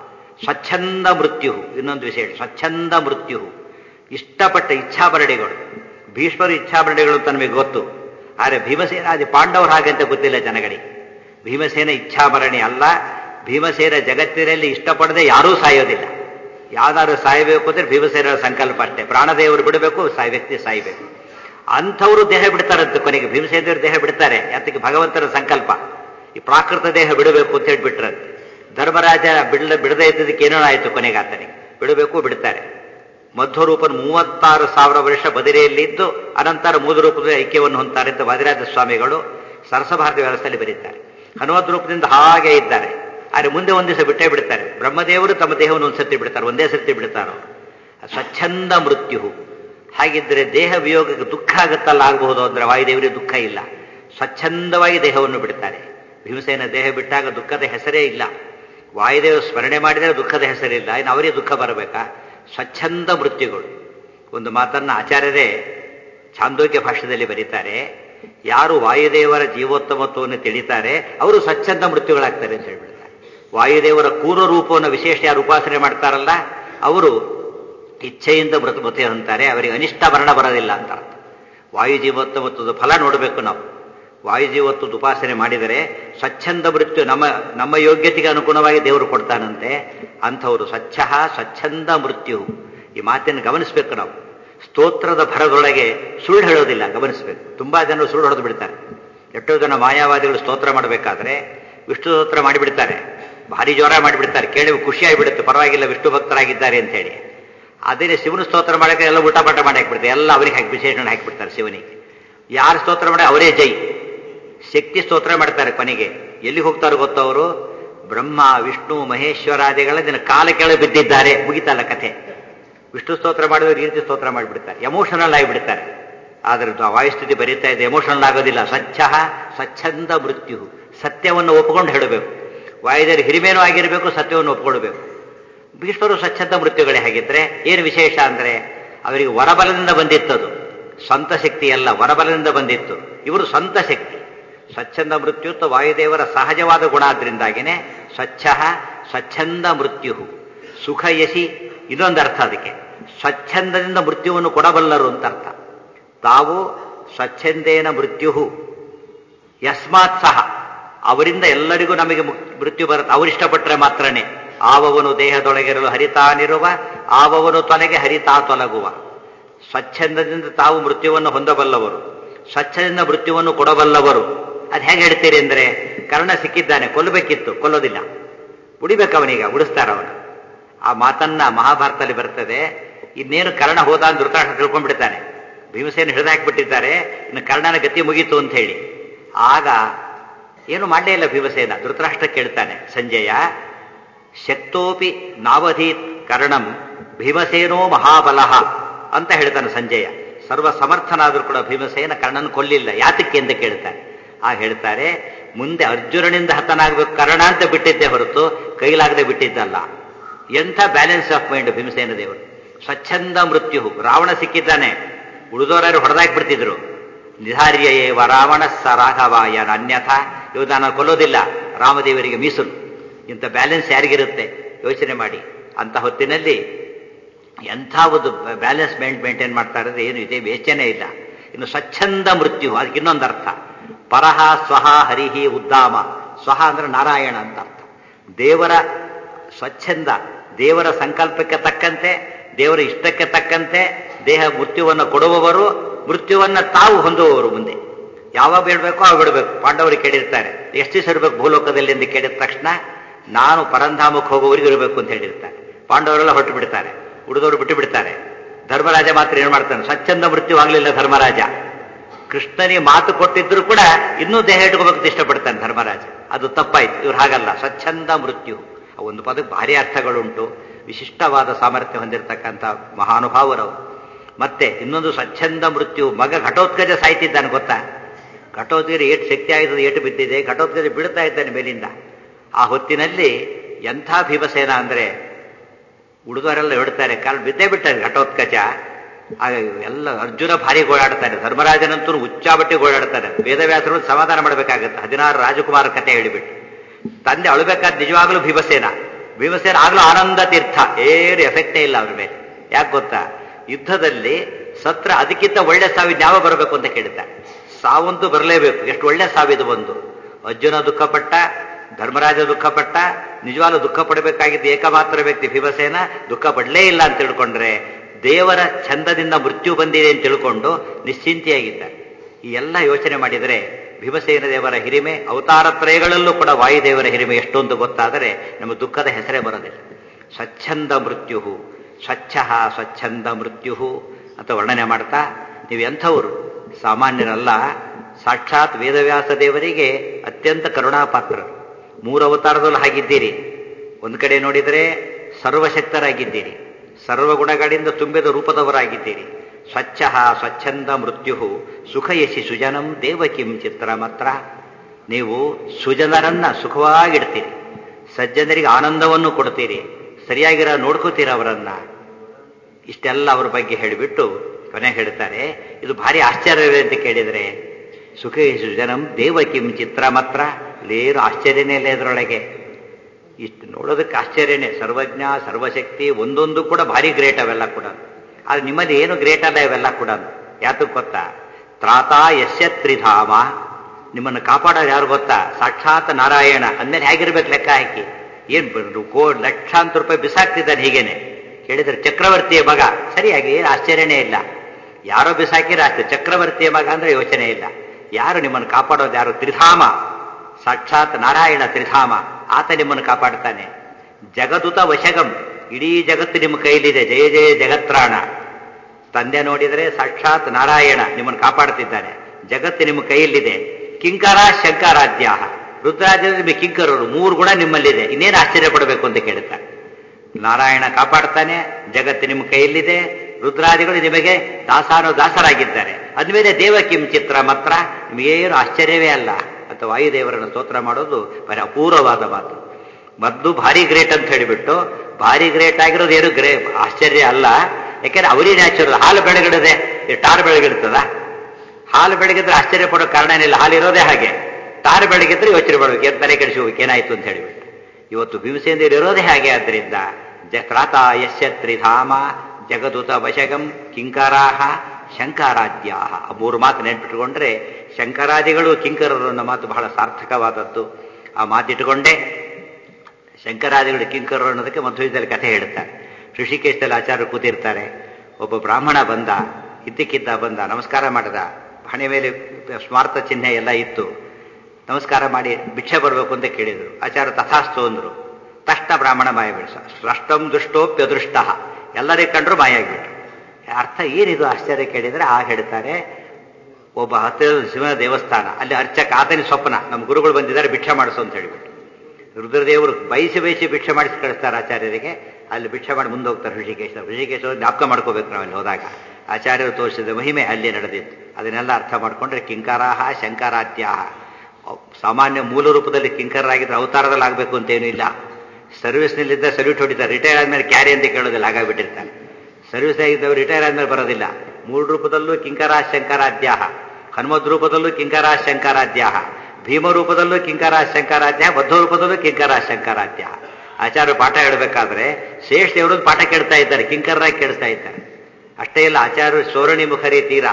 ಸ್ವಚ್ಛಂದ ಮೃತ್ಯು ಇನ್ನೊಂದು ವಿಶೇಷ ಸ್ವಚ್ಛಂದ ಮೃತ್ಯು ಇಷ್ಟಪಟ್ಟ ಇಚ್ಛಾಭರಣಿಗಳು ಭೀಷ್ಮರು ಇಚ್ಛಾಭರಣಿಗಳು ಅಂತ ನಮಗೆ ಗೊತ್ತು ಆದರೆ ಭೀಮಸೇನ ಅದು ಪಾಂಡವರು ಹಾಗೆ ಅಂತ ಗೊತ್ತಿಲ್ಲ ಜನಗಳಿಗೆ ಭೀಮಸೇನ ಇಚ್ಛಾಭರಣಿ ಅಲ್ಲ ಭೀಮಸೇನ ಜಗತ್ತಿನಲ್ಲಿ ಇಷ್ಟಪಡದೆ ಯಾರೂ ಸಾಯೋದಿಲ್ಲ ಯಾವ್ದಾದ್ರು ಸಾಯಬೇಕು ಅಂದ್ರೆ ಭೀಮಸೇನ ಸಂಕಲ್ಪ ಅಷ್ಟೇ ಪ್ರಾಣದೇವರು ಬಿಡಬೇಕು ಸಾಯ ವ್ಯಕ್ತಿ ಸಾಯಬೇಕು ಅಂಥವರು ದೇಹ ಬಿಡ್ತಾರಂತೆ ಕೊನೆಗೆ ಭೀಮಸೇನರು ದೇಹ ಬಿಡ್ತಾರೆ ಯಾತಕ್ಕೆ ಭಗವಂತನ ಸಂಕಲ್ಪ ಈ ಪ್ರಾಕೃತ ದೇಹ ಬಿಡಬೇಕು ಅಂತ ಹೇಳಿಬಿಟ್ರಂತೆ ಧರ್ಮರಾಜ ಬಿಡ ಬಿಡದೇ ಇದ್ದದಕ್ಕೆ ಏನೋ ಆಯಿತು ಕೊನೆಗೆ ಆತನಿಗೆ ಬಿಡಬೇಕು ಬಿಡ್ತಾರೆ ಮಧ್ವರೂಪನ ಮೂವತ್ತಾರು ಸಾವಿರ ವರ್ಷ ಬದಿರೆಯಲ್ಲಿದ್ದು ಅನಂತರ ಮೂಲ ರೂಪದ ಐಕ್ಯವನ್ನು ಹೊಂತಾರೆ ಅಂತ ವಾದಿರಾಜ ಸ್ವಾಮಿಗಳು ಸರಸಭಾರತಿ ವ್ಯವಸ್ಥೆಯಲ್ಲಿ ಬರೀತಾರೆ ಹನುಮದ್ ರೂಪದಿಂದ ಹಾಗೆ ಇದ್ದಾರೆ ಆದರೆ ಮುಂದೆ ಒಂದು ದಿವಸ ಬಿಟ್ಟೇ ಬಿಡ್ತಾರೆ ಬ್ರಹ್ಮದೇವರು ತಮ್ಮ ದೇಹವನ್ನು ಒಂದು ಸರ್ತಿ ಬಿಡ್ತಾರೆ ಒಂದೇ ಸರ್ತಿ ಬಿಡ್ತಾರೋ ಸ್ವಚ್ಛಂದ ಮೃತ್ಯು ಹಾಗಿದ್ದರೆ ದೇಹ ವಿಯೋಗಕ್ಕೆ ದುಃಖ ಆಗುತ್ತಲ್ಲ ಆಗಬಹುದು ಅಂದ್ರೆ ವಾಯುದೇವರಿಗೆ ದುಃಖ ಇಲ್ಲ ಸ್ವಚ್ಛಂದವಾಗಿ ದೇಹವನ್ನು ಬಿಡ್ತಾರೆ ಭೀಮಸೇನ ದೇಹ ಬಿಟ್ಟಾಗ ದುಃಖದ ಹೆಸರೇ ಇಲ್ಲ ವಾಯುದೇವ ಸ್ಮರಣೆ ಮಾಡಿದರೆ ದುಃಖದ ಹೆಸರಿಲ್ಲ ಇನ್ನು ಅವರಿಗೆ ದುಃಖ ಬರಬೇಕಾ ಸ್ವಚ್ಛಂದ ಮೃತ್ಯುಗಳು ಒಂದು ಮಾತನ್ನ ಆಚಾರ್ಯರೇ ಛಾಂದೋಗ್ಯ ಭಾಷೆಯಲ್ಲಿ ಬರೀತಾರೆ ಯಾರು ವಾಯುದೇವರ ಜೀವೋತ್ತಮತ್ವವನ್ನು ತಿಳಿತಾರೆ ಅವರು ಸ್ವಚ್ಛಂದ ಮೃತ್ಯುಗಳಾಗ್ತಾರೆ ಅಂತ ಹೇಳ್ಬಿಡ್ತಾರೆ ವಾಯುದೇವರ ಪೂರ್ವ ರೂಪವನ್ನು ವಿಶೇಷ ಯಾರು ಉಪಾಸನೆ ಮಾಡ್ತಾರಲ್ಲ ಅವರು ಇಚ್ಛೆಯಿಂದ ಮೃತ ಮೃತ್ಯು ಅಂತಾರೆ ಅವರಿಗೆ ಅನಿಷ್ಟ ಮರಣ ಬರೋದಿಲ್ಲ ಅಂತ ಅರ್ಥ ವಾಯು ಜೀವೋತ್ತಮತ್ವದ ಫಲ ನೋಡಬೇಕು ನಾವು ವಾಯುಜೀವತ್ವದ ಉಪಾಸನೆ ಮಾಡಿದರೆ ಸ್ವಚ್ಛಂದ ಮೃತ್ಯು ನಮ್ಮ ನಮ್ಮ ಯೋಗ್ಯತೆಗೆ ಅನುಗುಣವಾಗಿ ದೇವರು ಕೊಡ್ತಾನಂತೆ ಅಂಥವರು ಸ್ವಚ್ಛ ಸ್ವಚ್ಛಂದ ಮೃತ್ಯು ಈ ಮಾತನ್ನು ಗಮನಿಸಬೇಕು ನಾವು ಸ್ತೋತ್ರದ ಭರದೊಳಗೆ ಸುಳ್ಳು ಹೇಳೋದಿಲ್ಲ ಗಮನಿಸಬೇಕು ತುಂಬಾ ಜನರು ಸುಳ್ಳು ಹೊಡೆದು ಬಿಡ್ತಾರೆ ಎಷ್ಟೋ ಜನ ಮಾಯಾವಾದಿಗಳು ಸ್ತೋತ್ರ ಮಾಡಬೇಕಾದ್ರೆ ವಿಷ್ಣು ಸ್ತೋತ್ರ ಮಾಡಿಬಿಡ್ತಾರೆ ಭಾರಿ ಜೋರ ಮಾಡಿಬಿಡ್ತಾರೆ ಕೇಳಿ ಖುಷಿ ಆಗಿಬಿಡುತ್ತೆ ಪರವಾಗಿಲ್ಲ ವಿಷ್ಣು ಭಕ್ತರಾಗಿದ್ದಾರೆ ಅಂತ ಹೇಳಿ ಅದೇ ಶಿವನ ಸ್ತೋತ್ರ ಮಾಡಕ್ಕೆ ಎಲ್ಲ ಊಟ ಪಾಠ ಮಾಡಿ ಹಾಕ್ಬಿಡ್ತಾರೆ ಎಲ್ಲ ಅವರಿಗೆ ಹಾಕಿ ವಿಶೇಷಣ ಹಾಕಿಬಿಡ್ತಾರೆ ಶಿವನಿಗೆ ಯಾರು ಸ್ತೋತ್ರ ಮಾಡಿ ಅವರೇ ಜೈ ಶಕ್ತಿ ಸ್ತೋತ್ರ ಮಾಡ್ತಾರೆ ಕೊನೆಗೆ ಎಲ್ಲಿ ಹೋಗ್ತಾರೋ ಗೊತ್ತವರು ಬ್ರಹ್ಮ ವಿಷ್ಣು ಮಹೇಶ್ವರಾದಿಗಳ ದಿನ ಕಾಲ ಕೆಳಗೆ ಬಿದ್ದಿದ್ದಾರೆ ಮುಗಿತಲ್ಲ ಕಥೆ ವಿಷ್ಣು ಸ್ತೋತ್ರ ಮಾಡಿದ್ರೆ ಈ ರೀತಿ ಸ್ತೋತ್ರ ಮಾಡಿಬಿಡ್ತಾರೆ ಎಮೋಷನಲ್ ಆಗಿಬಿಡ್ತಾರೆ ಆದ್ರೆ ಆ ವಾಯುಸ್ಥಿತಿ ಬರೀತಾ ಇದೆ ಎಮೋಷನಲ್ ಆಗೋದಿಲ್ಲ ಸ್ವಚ್ಛ ಸ್ವಚ್ಛಂದ ಮೃತ್ಯು ಸತ್ಯವನ್ನು ಒಪ್ಕೊಂಡು ಹೇಳಬೇಕು ವಾಯುದೇವರು ಹಿರಿಮೇನೂ ಆಗಿರಬೇಕು ಸತ್ಯವನ್ನು ಒಪ್ಕೊಳ್ಬೇಕು ಭೀಷ್ಮರು ಸ್ವಚ್ಛಂದ ಮೃತ್ಯುಗಳೇ ಹಾಗಿದ್ರೆ ಏನು ವಿಶೇಷ ಅಂದ್ರೆ ಅವರಿಗೆ ವರಬಲದಿಂದ ಬಂದಿತ್ತದು ಸ್ವಂತ ಶಕ್ತಿ ಅಲ್ಲ ವರಬಲದಿಂದ ಬಂದಿತ್ತು ಇವರು ಸ್ವಂತ ಶಕ್ತಿ ಸ್ವಚ್ಛಂದ ಮೃತ್ಯುತ್ವ ವಾಯುದೇವರ ಸಹಜವಾದ ಗುಣ ಆದ್ರಿಂದಾಗಿನೇ ಸ್ವಚ್ಛ ಸ್ವಚ್ಛಂದ ಮೃತ್ಯು ಸುಖ ಯಶಿ ಇದೊಂದು ಅರ್ಥ ಅದಕ್ಕೆ ಸ್ವಚ್ಛಂದದಿಂದ ಮೃತ್ಯುವನ್ನು ಕೊಡಬಲ್ಲರು ಅಂತ ಅರ್ಥ ತಾವು ಸ್ವಚ್ಛಂದೇನ ಮೃತ್ಯು ಯಸ್ಮಾತ್ ಸಹ ಅವರಿಂದ ಎಲ್ಲರಿಗೂ ನಮಗೆ ಮುಕ್- ಮೃತ್ಯು ಬರುತ್ತೆ ಅವರಿಷ್ಟಪಟ್ಟರೆ ಮಾತ್ರನೇ ಆವವನು ದೇಹದೊಳಗಿರಲು ಹರಿತಾನಿರುವ ಆವವನು ತೊಲೆಗೆ ಹರಿತಾ ತೊಲಗುವ ಸ್ವಚ್ಛಂದದಿಂದ ತಾವು ಮೃತ್ಯುವನ್ನು ಹೊಂದಬಲ್ಲವರು ಸ್ವಚ್ಛದಿಂದ ಮೃತ್ಯುವನ್ನು ಕೊಡಬಲ್ಲವರು ಅದು ಹೇಗೆ ಹೇಳ್ತೀರಿ ಅಂದ್ರೆ ಕರ್ಣ ಸಿಕ್ಕಿದ್ದಾನೆ ಕೊಲ್ಲಬೇಕಿತ್ತು ಕೊಲ್ಲೋದಿಲ್ಲ ಉಡಿಬೇಕು ಅವನೀಗ ಉಡಿಸ್ತಾರ ಅವನು ಆ ಮಾತನ್ನ ಮಹಾಭಾರತದಲ್ಲಿ ಬರ್ತದೆ ಇನ್ನೇನು ಕರ್ಣ ಹೋದ ಅಂತ ಧೃತರಾಷ್ಟ್ರ ತಿಳ್ಕೊಂಡ್ಬಿಡ್ತಾನೆ ಭೀಮಸೇನ ಹಿಡಿದು ಹಾಕಿಬಿಟ್ಟಿದ್ದಾರೆ ಇನ್ನು ಕರ್ಣನ ಗತಿ ಮುಗೀತು ಅಂತ ಹೇಳಿ ಆಗ ಏನು ಮಾಡಲೇ ಇಲ್ಲ ಭೀಮಸೇನ ಧೃತರಾಷ್ಟ್ರ ಕೇಳ್ತಾನೆ ಸಂಜಯ ಶಕ್ತೋಪಿ ನಾವಧೀತ್ ಕರ್ಣಂ ಭೀಮಸೇನೋ ಮಹಾಬಲಃ ಅಂತ ಹೇಳ್ತಾನೆ ಸಂಜಯ ಸರ್ವ ಸಮರ್ಥನಾದರೂ ಕೂಡ ಭೀಮಸೇನ ಕರ್ಣನ್ ಕೊಲ್ಲಿಲ್ಲ ಯಾತಕ್ಕೆ ಅಂತ ಕೇಳ್ತಾನೆ ಆಗ ಹೇಳ್ತಾರೆ ಮುಂದೆ ಅರ್ಜುನನಿಂದ ಹತನಾಗಬೇಕು ಕರ್ಣ ಅಂತ ಬಿಟ್ಟಿದ್ದೆ ಹೊರತು ಕೈಲಾಗದೆ ಬಿಟ್ಟಿದ್ದಲ್ಲ ಎಂಥ ಬ್ಯಾಲೆನ್ಸ್ ಆಫ್ ಮೈಂಡ್ ಭೀಮಸೇನ ದೇವರು ಸ್ವಚ್ಛಂದ ಮೃತ್ಯು ರಾವಣ ಸಿಕ್ಕಿದ್ದಾನೆ ಉಳಿದವರಾರು ಹೊಡೆದಾಕಿ ಬಿಡ್ತಿದ್ರು ನಿಧಾರ್ಯಯೇವ ರಾವಣ ಸ ರಾಘವಾಯ ಅನ್ಯಥ ಇವು ನಾನು ಕೊಲ್ಲೋದಿಲ್ಲ ರಾಮದೇವರಿಗೆ ಮೀಸಲು ಇಂಥ ಬ್ಯಾಲೆನ್ಸ್ ಯಾರಿಗಿರುತ್ತೆ ಯೋಚನೆ ಮಾಡಿ ಅಂತ ಹೊತ್ತಿನಲ್ಲಿ ಎಂಥ ಒಂದು ಬ್ಯಾಲೆನ್ಸ್ ಮೇಂಟೈನ್ ಮಾಡ್ತಾ ಇರೋದು ಏನು ಇದೆ ವೇಚನೆ ಇಲ್ಲ ಇನ್ನು ಸ್ವಚ್ಛಂದ ಮೃತ್ಯು ಅದಕ್ಕೆ ಇನ್ನೊಂದು ಅರ್ಥ ಪರಹ ಸ್ವಹ ಹರಿಹಿ ಉದ್ದಾಮ ಸ್ವಹ ಅಂದ್ರೆ ನಾರಾಯಣ ಅಂತ ಅರ್ಥ ದೇವರ ಸ್ವಚ್ಛಂದ ದೇವರ ಸಂಕಲ್ಪಕ್ಕೆ ತಕ್ಕಂತೆ ದೇವರ ಇಷ್ಟಕ್ಕೆ ತಕ್ಕಂತೆ ದೇಹ ಮೃತ್ಯುವನ್ನು ಕೊಡುವವರು ಮೃತ್ಯುವನ್ನ ತಾವು ಹೊಂದುವವರು ಮುಂದೆ ಯಾವಾಗ ಬಿಡಬೇಕೋ ಅವಾಗ ಬಿಡಬೇಕು ಪಾಂಡವರಿಗೆ ಕೇಳಿರ್ತಾರೆ ಎಷ್ಟು ದಿವಸ ಇರಬೇಕು ಭೂಲೋಕದಲ್ಲಿ ಎಂದು ಕೇಳಿದ ತಕ್ಷಣ ನಾನು ಪರಂಧಾಮಕ್ಕೆ ಹೋಗುವವರಿಗೆ ಇರಬೇಕು ಅಂತ ಹೇಳಿರ್ತಾರೆ ಪಾಂಡವರೆಲ್ಲ ಹೊರಟು ಬಿಡ್ತಾರೆ ಉಳಿದವರು ಬಿಟ್ಟು ಬಿಡ್ತಾರೆ ಧರ್ಮರಾಜ ಮಾತ್ರ ಏನು ಮಾಡ್ತಾನೆ ಸ್ವಚ್ಛಂದ ಮೃತ್ಯು ಆಗಲಿಲ್ಲ ಧರ್ಮರಾಜ ಕೃಷ್ಣನಿಗೆ ಮಾತು ಕೊಟ್ಟಿದ್ರು ಕೂಡ ಇನ್ನೂ ದೇಹ ಇಟ್ಕೋಬೇಕು ಇಷ್ಟಪಡ್ತಾನೆ ಧರ್ಮರಾಜ ಅದು ತಪ್ಪಾಯ್ತು ಇವ್ರು ಹಾಗಲ್ಲ ಸ್ವಚ್ಛಂದ ಮೃತ್ಯು ಆ ಒಂದು ಪದಕ್ಕೆ ಭಾರಿ ಅರ್ಥಗಳುಂಟು ವಿಶಿಷ್ಟವಾದ ಸಾಮರ್ಥ್ಯ ಹೊಂದಿರತಕ್ಕಂಥ ಮಹಾನುಭಾವರವರು ಮತ್ತೆ ಇನ್ನೊಂದು ಸ್ವಚ್ಛಂದ ಮೃತ್ಯು ಮಗ ಘಟೋತ್ಕಜ ಸಾಯ್ತಿದ್ದಾನೆ ಗೊತ್ತಾ ಘಟೋತ್ಕಜ ಏಟು ಶಕ್ತಿ ಆಯ್ತದೆ ಏಟು ಬಿದ್ದಿದೆ ಘಟೋತ್ಕಜ ಬೀಳ್ತಾ ಇದ್ದಾನೆ ಮೇಲಿಂದ ಆ ಹೊತ್ತಿನಲ್ಲಿ ಎಂಥ ಭೀಮಸೇನ ಅಂದ್ರೆ ಉಳಿದವರೆಲ್ಲ ಹೇಳ್ತಾರೆ ಕಾರಣ ಬಿದ್ದೇ ಬಿಟ್ಟಾರೆ ಘಟೋತ್ಕಚ ಆಗ ಎಲ್ಲ ಅರ್ಜುನ ಭಾರಿ ಗೋಳಾಡ್ತಾನೆ ಧರ್ಮರಾಜನಂತೂ ಉಚ್ಚಾಬಟ್ಟಿ ಗೋಳಾಡ್ತಾನೆ ವೇದವ್ಯಾಸರು ಸಮಾಧಾನ ಮಾಡಬೇಕಾಗತ್ತೆ ಹದಿನಾರು ರಾಜಕುಮಾರ ಕಥೆ ಹೇಳಿಬಿಟ್ಟು ತಂದೆ ಅಳಬೇಕಾದ ನಿಜವಾಗ್ಲೂ ಭೀಮಸೇನ ಭೀಮಸೇನ ಆಗ್ಲೂ ಆನಂದ ತೀರ್ಥ ಏನು ಎಫೆಕ್ಟೇ ಇಲ್ಲ ಅವ್ರ ಮೇಲೆ ಯಾಕೆ ಗೊತ್ತಾ ಯುದ್ಧದಲ್ಲಿ ಸತ್ರ ಅದಕ್ಕಿಂತ ಒಳ್ಳೆ ಸಾವಿನ ಯಾವ ಬರಬೇಕು ಅಂತ ಕೇಳ್ತಾರೆ ಸಾವಂತೂ ಬರಲೇಬೇಕು ಎಷ್ಟು ಒಳ್ಳೆ ಸಾವಿದು ಬಂದು ಅರ್ಜುನ ದುಃಖಪಟ್ಟ ಧರ್ಮರಾಜ ದುಃಖಪಟ್ಟ ನಿಜವಾಗ್ಲೂ ದುಃಖ ಪಡಬೇಕಾಗಿದ್ದು ಏಕಮಾತ್ರ ವ್ಯಕ್ತಿ ಭೀಮಸೇನ ದುಃಖ ಪಡಲೇ ಇಲ್ಲ ಅಂತ ತಿಳ್ಕೊಂಡ್ರೆ ದೇವರ ಛಂದದಿಂದ ಮೃತ್ಯು ಬಂದಿದೆ ಅಂತ ತಿಳ್ಕೊಂಡು ನಿಶ್ಚಿಂತೆಯಾಗಿದ್ದಾರೆ ಈ ಎಲ್ಲ ಯೋಚನೆ ಮಾಡಿದರೆ ಭೀಮಸೇನ ದೇವರ ಹಿರಿಮೆ ಅವತಾರ ತ್ರಯಗಳಲ್ಲೂ ಕೂಡ ವಾಯುದೇವರ ಹಿರಿಮೆ ಎಷ್ಟೊಂದು ಗೊತ್ತಾದರೆ ನಮ್ಮ ದುಃಖದ ಹೆಸರೇ ಬರೋದಿಲ್ಲ ಸ್ವಚ್ಛಂದ ಮೃತ್ಯು ಸ್ವಚ್ಛ ಸ್ವಚ್ಛಂದ ಮೃತ್ಯು ಅಂತ ವರ್ಣನೆ ಮಾಡ್ತಾ ನೀವು ಎಂಥವರು ಸಾಮಾನ್ಯರಲ್ಲ ಸಾಕ್ಷಾತ್ ವೇದವ್ಯಾಸ ದೇವರಿಗೆ ಅತ್ಯಂತ ಕರುಣಾಪಾತ್ರರು ಮೂರು ಅವತಾರದಲ್ಲೂ ಹಾಗಿದ್ದೀರಿ ಒಂದು ಕಡೆ ನೋಡಿದರೆ ಸರ್ವಶಕ್ತರಾಗಿದ್ದೀರಿ ಸರ್ವಗುಣಗಳಿಂದ ತುಂಬಿದ ರೂಪದವರಾಗಿದ್ದೀರಿ ಸ್ವಚ್ಛ ಸ್ವಚ್ಛಂದ ಮೃತ್ಯು ಸುಖ ಯಶಿ ಸುಜನಂ ದೇವಕಿಂ ಚಿತ್ರ ಮಾತ್ರ ನೀವು ಸುಜನರನ್ನ ಸುಖವಾಗಿಡ್ತೀರಿ ಸಜ್ಜನರಿಗೆ ಆನಂದವನ್ನು ಕೊಡ್ತೀರಿ ಸರಿಯಾಗಿರ ನೋಡ್ಕೋತೀರ ಅವರನ್ನ ಇಷ್ಟೆಲ್ಲ ಅವ್ರ ಬಗ್ಗೆ ಹೇಳಿಬಿಟ್ಟು ಕೊನೆ ಹೇಳ್ತಾರೆ ಇದು ಭಾರಿ ಆಶ್ಚರ್ಯವೇ ಅಂತ ಕೇಳಿದರೆ ಸುಖ ಸುಜನಂ ದೇವಕಿಂ ಚಿತ್ರ ಮಾತ್ರ ಲೇರು ಆಶ್ಚರ್ಯನೇ ಇಲ್ಲ ಇದರೊಳಗೆ ಇಷ್ಟು ನೋಡೋದಕ್ಕೆ ಆಶ್ಚರ್ಯನೇ ಸರ್ವಜ್ಞ ಸರ್ವಶಕ್ತಿ ಒಂದೊಂದು ಕೂಡ ಭಾರಿ ಗ್ರೇಟ್ ಅವೆಲ್ಲ ಕೂಡ ಆದ್ರೆ ನಿಮ್ಮಲ್ಲಿ ಏನು ಗ್ರೇಟ್ ಅಲ್ಲ ಇವೆಲ್ಲ ಕೂಡ ಯಾತಕ್ಕೆ ಗೊತ್ತಾ ತ್ರಾತಾ ಯಶ್ಯ ತ್ರಿಧಾಮ ನಿಮ್ಮನ್ನು ಕಾಪಾಡೋರು ಯಾರು ಗೊತ್ತಾ ಸಾಕ್ಷಾತ್ ನಾರಾಯಣ ಅಂದ್ಮೇಲೆ ಹೇಗಿರ್ಬೇಕು ಲೆಕ್ಕ ಹಾಕಿ ಏನ್ ಬ- ಕೋ ಲಕ್ಷಾಂತರ ರೂಪಾಯಿ ಬಿಸಾಕ್ತಿದ್ದಾನೆ ಹೀಗೇನೆ ಕೇಳಿದ್ರೆ ಚಕ್ರವರ್ತಿಯ ಮಗ ಸರಿಯಾಗಿ ಏನು ಆಶ್ಚರ್ಯನೇ ಇಲ್ಲ ಯಾರೋ ಬಿಸಾಕಿದ್ರೆ ಅಷ್ಟೇ ಚಕ್ರವರ್ತಿಯ ಮಗ ಅಂದ್ರೆ ಯೋಚನೆ ಇಲ್ಲ ಯಾರು ನಿಮ್ಮನ್ನು ಕಾಪಾಡೋದು ಯಾರು ತ್ರಿಧಾಮ ಸಾಕ್ಷಾತ್ ನಾರಾಯಣ ತ್ರಿಧಾಮ ಆತ ನಿಮ್ಮನ್ನು ಕಾಪಾಡ್ತಾನೆ ಜಗದುತ ವಶಗಂ ಇಡೀ ಜಗತ್ತು ನಿಮ್ಮ ಕೈಲಿದೆ ಜಯ ಜಯ ಜಗತ್ರಾಣ ತಂದೆ ನೋಡಿದರೆ ಸಾಕ್ಷಾತ್ ನಾರಾಯಣ ನಿಮ್ಮನ್ನು ಕಾಪಾಡ್ತಿದ್ದಾನೆ ಜಗತ್ತು ನಿಮ್ಮ ಕೈಯಲ್ಲಿದೆ ಕಿಂಕರ ಶಂಕರಾಧ್ಯ ರುದ್ರಾಜ ನಿಮಗೆ ಕಿಂಕರರು ಮೂರು ಗುಣ ನಿಮ್ಮಲ್ಲಿದೆ ಇನ್ನೇನು ಆಶ್ಚರ್ಯ ಪಡಬೇಕು ಅಂತ ಕೇಳುತ್ತಾರೆ ನಾರಾಯಣ ಕಾಪಾಡ್ತಾನೆ ಜಗತ್ತು ನಿಮ್ಮ ಕೈಯಲ್ಲಿದೆ ರುದ್ರಾದಿಗಳು ನಿಮಗೆ ದಾಸಾನು ದಾಸರಾಗಿದ್ದಾರೆ ಅದ್ಮೇಲೆ ದೇವ ಕಿಂ ಚಿತ್ರ ಮಾತ್ರ ನಿಮಗೇನು ಆಶ್ಚರ್ಯವೇ ಅಲ್ಲ ಅಂತ ವಾಯುದೇವರನ್ನು ಸ್ತೋತ್ರ ಮಾಡೋದು ಬರೀ ಅಪೂರ್ವವಾದ ಮಾತು ಮೊದಲು ಭಾರಿ ಗ್ರೇಟ್ ಅಂತ ಹೇಳಿಬಿಟ್ಟು ಭಾರಿ ಗ್ರೇಟ್ ಆಗಿರೋದು ಏನು ಗ್ರೇ ಆಶ್ಚರ್ಯ ಅಲ್ಲ ಯಾಕೆಂದ್ರೆ ಅವರೇ ನ್ಯಾಚುರಲ್ ಹಾಲು ಬೆಳಗಿಡದೆ ಈ ಟಾರ್ ಬೆಳಗಿಡ್ತದ ಹಾಲು ಬೆಳಗಿದ್ರೆ ಆಶ್ಚರ್ಯ ಪಡೋ ಕಾರಣ ಏನಿಲ್ಲ ಹಾಲು ಇರೋದೇ ಹಾಗೆ ಟಾರ್ ಬೆಳಗಿದ್ರೆ ಯೋಚನೆ ಮಾಡ್ಬೇಕು ಏನ್ ತಲೆ ಕೆಡಿಸ್ಬೇಕು ಏನಾಯ್ತು ಅಂತ ಹೇಳಿಬಿಟ್ಟು ಇವತ್ತು ಭೀಮಸೇಂದ್ರ ಇರೋದೇ ಹಾಗೆ ಆದ್ರಿಂದ ಜಕ್ರಾತ ಯಶ್ಯ ತ್ರಿಧಾಮ ಜಗದುತ ವಶಗಂ ಕಿಂಕರಾಹ ಶಂಕರಾದ್ಯಾಹ ಆ ಮೂರು ಮಾತು ನೆನ್ಪಿಟ್ಕೊಂಡ್ರೆ ಶಂಕರಾದಿಗಳು ಕಿಂಕರರು ಅನ್ನೋ ಮಾತು ಬಹಳ ಸಾರ್ಥಕವಾದದ್ದು ಆ ಮಾತಿಟ್ಟುಕೊಂಡೇ ಶಂಕರಾದಿಗಳು ಕಿಂಕರರು ಅನ್ನೋದಕ್ಕೆ ಮಧ್ವದಲ್ಲಿ ಕಥೆ ಹೇಳ್ತಾರೆ ಋಷಿಕೇಶದಲ್ಲಿ ಆಚಾರ್ಯರು ಕೂತಿರ್ತಾರೆ ಒಬ್ಬ ಬ್ರಾಹ್ಮಣ ಬಂದ ಇದ್ದಕ್ಕಿದ್ದ ಬಂದ ನಮಸ್ಕಾರ ಮಾಡಿದ ಹಣೆ ಮೇಲೆ ಸ್ಮಾರ್ಥ ಚಿಹ್ನೆ ಎಲ್ಲ ಇತ್ತು ನಮಸ್ಕಾರ ಮಾಡಿ ಭಿಕ್ಷೆ ಬರಬೇಕು ಅಂತ ಕೇಳಿದರು ಆಚಾರ್ಯ ತಥಾಸ್ತು ಅಂದ್ರು ತಕ್ಷಣ ಬ್ರಾಹ್ಮಣ ಮಾಯ ಬಿಡಿಸ ಸ್ರಷ್ಟಂ ದುಷ್ಟೋಪ್ಯದೃಷ್ಟ ಎಲ್ಲರಿಗೆ ಕಂಡ್ರು ಮಾಯ ಆಗಿಬಿಟ್ರು ಅರ್ಥ ಏನಿದು ಆಶ್ಚರ್ಯ ಕೇಳಿದ್ರೆ ಆ ಹೇಳ್ತಾರೆ ಒಬ್ಬ ಹತ್ತಿರದ ಶಿವನ ದೇವಸ್ಥಾನ ಅಲ್ಲಿ ಅರ್ಚಕ ಆತನ ಸ್ವಪ್ನ ನಮ್ಮ ಗುರುಗಳು ಬಂದಿದ್ದಾರೆ ಭಿಕ್ಷೆ ಮಾಡಿಸು ಅಂತ ಹೇಳಿಬಿಟ್ಟು ರುದ್ರದೇವರು ಬಯಸಿ ಬಯಸಿ ಭಿಕ್ಷೆ ಮಾಡಿಸಿ ಕಳಿಸ್ತಾರೆ ಆಚಾರ್ಯರಿಗೆ ಅಲ್ಲಿ ಭಿಕ್ಷೆ ಮಾಡಿ ಮುಂದೆ ಹೋಗ್ತಾರೆ ಋಷಿಕೇಶ ಋಷಿಕೇಶ ಜ್ಞಾಪಕ ಮಾಡ್ಕೋಬೇಕು ನಾವು ಅಲ್ಲಿ ಹೋದಾಗ ಆಚಾರ್ಯರು ತೋರಿಸಿದ ಮಹಿಮೆ ಅಲ್ಲಿ ನಡೆದಿತ್ತು ಅದನ್ನೆಲ್ಲ ಅರ್ಥ ಮಾಡ್ಕೊಂಡ್ರೆ ಕಿಂಕರಾಹ ಶಂಕರಾದ್ಯಾಹ ಸಾಮಾನ್ಯ ಮೂಲ ರೂಪದಲ್ಲಿ ಕಿಂಕರರಾಗಿದ್ರೆ ಅವತಾರದಲ್ಲಿ ಆಗಬೇಕು ಅಂತೇನೂ ಇಲ್ಲ ಸರ್ವಿಸ್ನಲ್ಲಿದ್ದ ಸಲ್ಯೂಟ್ ಹೊಡಿತಾರೆ ರಿಟೈರ್ ಆದ್ಮೇಲೆ ಕ್ಯಾರಿ ಅಂತ ಕೇಳೋದಿಲ್ಲ ಹಾಗಾಗ್ಬಿಟ್ಟಿರ್ತಾನೆ ಸರ್ವಿಸ್ ಆಗಿದ್ದವರು ರಿಟೈರ್ ಆದ್ಮೇಲೆ ಬರೋದಿಲ್ಲ ಮೂಲ ರೂಪದಲ್ಲೂ ಕಿಂಕರ ಶಂಕರಾದ್ಯಾಹ ಹನುಮದ್ ರೂಪದಲ್ಲೂ ಕಿಂಕರ ಶಂಕರಾದ್ಯಾಹ ಭೀಮ ರೂಪದಲ್ಲೂ ಕಿಂಕರ ಶಂಕರಾಧ್ಯ ಬದ್ಧ ರೂಪದಲ್ಲೂ ಕಿಂಕರ ಶಂಕರಾಧ್ಯ ಆಚಾರ್ಯರು ಪಾಠ ಹೇಳಬೇಕಾದ್ರೆ ಶ್ರೇಷ್ಠ ದೇವರು ಪಾಠ ಕೇಳ್ತಾ ಇದ್ದಾರೆ ಕಿಂಕರರಾಗಿ ಕೇಳ್ತಾ ಇದ್ದಾರೆ ಅಷ್ಟೇ ಇಲ್ಲ ಆಚಾರ್ಯರು ಸೋರಣಿಮುಖರಿ ತೀರ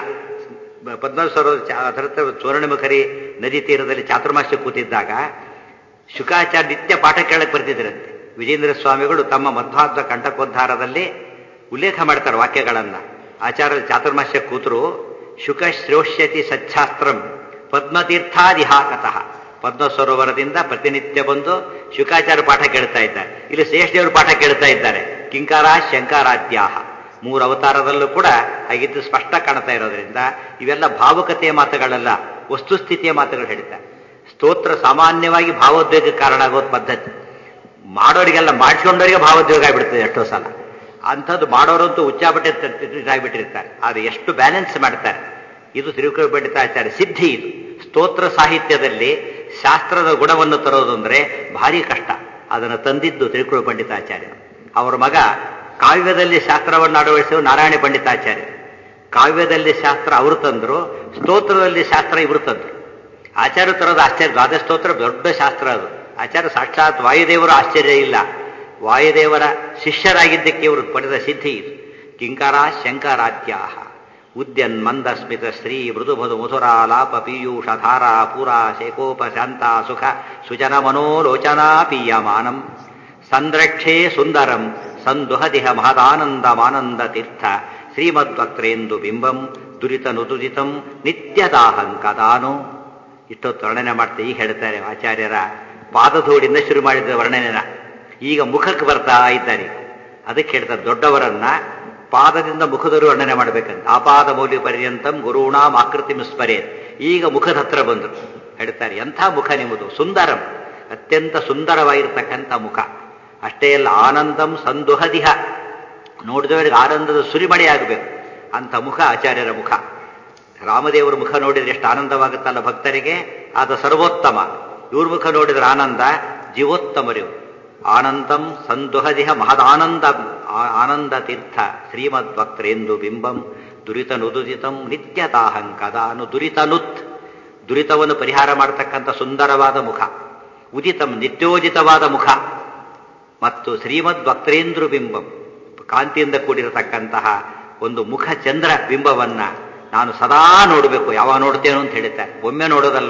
ಪದ್ಮ ಸರೋವರ ಅದರ ಸೋರಣಿಮುಖರಿ ನದಿ ತೀರದಲ್ಲಿ ಚಾತುರ್ಮಾಸ್ಯ ಕೂತಿದ್ದಾಗ ಶುಕಾಚಾರ್ಯ ನಿತ್ಯ ಪಾಠ ಕೇಳಕ್ ಬರ್ತಿದ್ರಂತೆ ವಿಜೇಂದ್ರ ಸ್ವಾಮಿಗಳು ತಮ್ಮ ಮಧ್ವಾಧ್ವ ಕಂಠಕೋದ್ಧಾರದಲ್ಲಿ ಉಲ್ಲೇಖ ಮಾಡ್ತಾರೆ ವಾಕ್ಯಗಳನ್ನ ಆಚಾರ್ಯ ಚಾತುರ್ಮಾಸ್ಯ ಕೂತರು ಶುಕ ಶ್ರೋಷ್ಯತಿ ಸಚ್ಛಾಸ್ತ್ರಂ ಪದ್ಮತೀರ್ಥಾದಿಹಾಕತಃ ಪದ್ಮ ಸರೋವರದಿಂದ ಪ್ರತಿನಿತ್ಯ ಬಂದು ಶುಕಾಚಾರ್ಯ ಪಾಠ ಕೇಳ್ತಾ ಇದ್ದಾರೆ ಇಲ್ಲಿ ಶ್ರೇಷ್ಠದೇವರು ಪಾಠ ಕೇಳ್ತಾ ಇದ್ದಾರೆ ಕಿಂಕಾರ ಶಂಕರಾದ್ಯಾಹ ಮೂರು ಅವತಾರದಲ್ಲೂ ಕೂಡ ಹಾಗಿದ್ದು ಸ್ಪಷ್ಟ ಕಾಣ್ತಾ ಇರೋದ್ರಿಂದ ಇವೆಲ್ಲ ಭಾವುಕತೆಯ ಮಾತುಗಳಲ್ಲ ವಸ್ತುಸ್ಥಿತಿಯ ಮಾತುಗಳು ಹೇಳ್ತಾರೆ ಸ್ತೋತ್ರ ಸಾಮಾನ್ಯವಾಗಿ ಭಾವೋದ್ವೇಗಕ್ಕೆ ಕಾರಣ ಆಗೋದು ಪದ್ಧತಿ ಮಾಡೋರಿಗೆಲ್ಲ ಮಾಡಿಸ್ಕೊಂಡವರಿಗೆ ಭಾವೋದ್ವೇಗ ಆಗಿಬಿಡ್ತದೆ ಎಷ್ಟೋ ಸಲ ಅಂಥದ್ದು ಮಾಡೋರಂತೂ ಉಚ್ಚಾಪಟ್ಟೆ ಆಗಿಬಿಟ್ಟಿರ್ತಾರೆ ಆದರೆ ಎಷ್ಟು ಬ್ಯಾಲೆನ್ಸ್ ಮಾಡ್ತಾರೆ ಇದು ತಿರುಕುಳ ಪಂಡಿತಾಚಾರ್ಯ ಸಿದ್ಧಿ ಇದು ಸ್ತೋತ್ರ ಸಾಹಿತ್ಯದಲ್ಲಿ ಶಾಸ್ತ್ರದ ಗುಣವನ್ನು ತರೋದು ಅಂದ್ರೆ ಭಾರಿ ಕಷ್ಟ ಅದನ್ನು ತಂದಿದ್ದು ತಿರುಕುಳ ಪಂಡಿತಾಚಾರ್ಯ ಅವರ ಮಗ ಕಾವ್ಯದಲ್ಲಿ ಶಾಸ್ತ್ರವನ್ನು ಅಳವಡಿಸುವ ನಾರಾಯಣ ಪಂಡಿತಾಚಾರ್ಯ ಕಾವ್ಯದಲ್ಲಿ ಶಾಸ್ತ್ರ ಅವರು ತಂದ್ರು ಸ್ತೋತ್ರದಲ್ಲಿ ಶಾಸ್ತ್ರ ಇವರು ತಂದ್ರು ಆಚಾರ್ಯ ತರೋದು ಆಶ್ಚರ್ಯ ದ್ವಾದಶ ಸ್ತೋತ್ರ ದೊಡ್ಡ ಶಾಸ್ತ್ರ ಅದು ಆಚಾರ್ಯ ಸಾಕ್ಷಾತ್ ವಾಯುದೇವರು ಆಶ್ಚರ್ಯ ಇಲ್ಲ ವಾಯುದೇವರ ಶಿಷ್ಯರಾಗಿದ್ದಕ್ಕೆ ಇವರು ಪಡೆದ ಸಿದ್ಧಿ ಇದು ಕಿಂಕರ ಶಂಕರಾದ್ಯಾಹ ಉದ್ಯನ್ ಮಂದ ಸ್ಮಿತ ಶ್ರೀ ಮೃದು ಮಧು ಮಧುರಾಲಾಪ ಪೀಯೂಷ ಧಾರ ಪೂರ ಶೇಕೋಪ ಶಾಂತ ಸುಖ ಸುಜನ ಮನೋಲೋಚನಾ ಪೀಯಮಾನಂ ಸಂದ್ರಕ್ಷೇ ಸುಂದರಂ ಸಂದುಹದಿಹ ಮಹದಾನಂದಮಾನಂದ ತೀರ್ಥ ಶ್ರೀಮದ್ವಕ್ತ್ರೇಂದು ಬಿಂಬಂ ದುರಿತ ನುದುರಿತಂ ನಿತ್ಯದಾಹಂಕದಾನು ಇಷ್ಟೊತ್ತು ವರ್ಣನೆ ಮಾಡ್ತಾ ಈಗ ಹೇಳ್ತಾರೆ ಆಚಾರ್ಯರ ಪಾದಧೂಳಿಂದ ಶುರು ಮಾಡಿದ ವರ್ಣನೆನ ಈಗ ಮುಖಕ್ಕೆ ಬರ್ತಾ ಇದ್ದಾರೆ ಅದಕ್ಕೆ ಹೇಳ್ತಾರೆ ದೊಡ್ಡವರನ್ನ ಪಾದದಿಂದ ಮುಖದರು ವರ್ಣನೆ ಮಾಡಬೇಕಂತ ಆಪಾದ ಮೌಲ್ಯ ಪರ್ಯಂತಂ ಗುರುಣಾಂ ಆಕೃತಿ ಸ್ಮರೇತ್ ಈಗ ಮುಖದ ಹತ್ರ ಬಂದರು ಹೇಳ್ತಾರೆ ಎಂಥ ಮುಖ ನಿಮ್ಮದು ಸುಂದರಂ ಅತ್ಯಂತ ಸುಂದರವಾಗಿರ್ತಕ್ಕಂಥ ಮುಖ ಅಷ್ಟೇ ಅಲ್ಲ ಆನಂದಂ ಸಂದುಹದಿಹ ನೋಡಿದವರಿಗೆ ಆನಂದದ ಸುರಿಮಳೆಯಾಗಬೇಕು ಅಂಥ ಮುಖ ಆಚಾರ್ಯರ ಮುಖ ರಾಮದೇವರ ಮುಖ ನೋಡಿದ್ರೆ ಎಷ್ಟು ಆನಂದವಾಗುತ್ತಲ್ಲ ಭಕ್ತರಿಗೆ ಆದ ಸರ್ವೋತ್ತಮ ಇವ್ರ ಮುಖ ನೋಡಿದ್ರೆ ಆನಂದ ಜೀವೋತ್ತಮರಿವರು ಆನಂದಂ ಸಂದುಹದಿಹ ಮಹದಾನಂದ ಆನಂದ ತೀರ್ಥ ಶ್ರೀಮದ್ ಭಕ್ತರೆಂದು ಬಿಂಬಂ ದುರಿತ ನುದುರಿತಂ ನಿತ್ಯತಾಹಂಕದಾನು ದುರಿತ ನುತ್ ದುರಿತವನ್ನು ಪರಿಹಾರ ಮಾಡತಕ್ಕಂಥ ಸುಂದರವಾದ ಮುಖ ಉದಿತಂ ನಿತ್ಯೋದಿತವಾದ ಮುಖ ಮತ್ತು ಶ್ರೀಮದ್ ಭಕ್ತರೇಂದ್ರ ಬಿಂಬಂ ಕಾಂತಿಯಿಂದ ಕೂಡಿರತಕ್ಕಂತಹ ಒಂದು ಮುಖ ಚಂದ್ರ ಬಿಂಬವನ್ನ ನಾನು ಸದಾ ನೋಡಬೇಕು ಯಾವಾಗ ನೋಡ್ತೇನೋ ಅಂತ ಹೇಳ್ತಾರೆ ಒಮ್ಮೆ ನೋಡೋದಲ್ಲ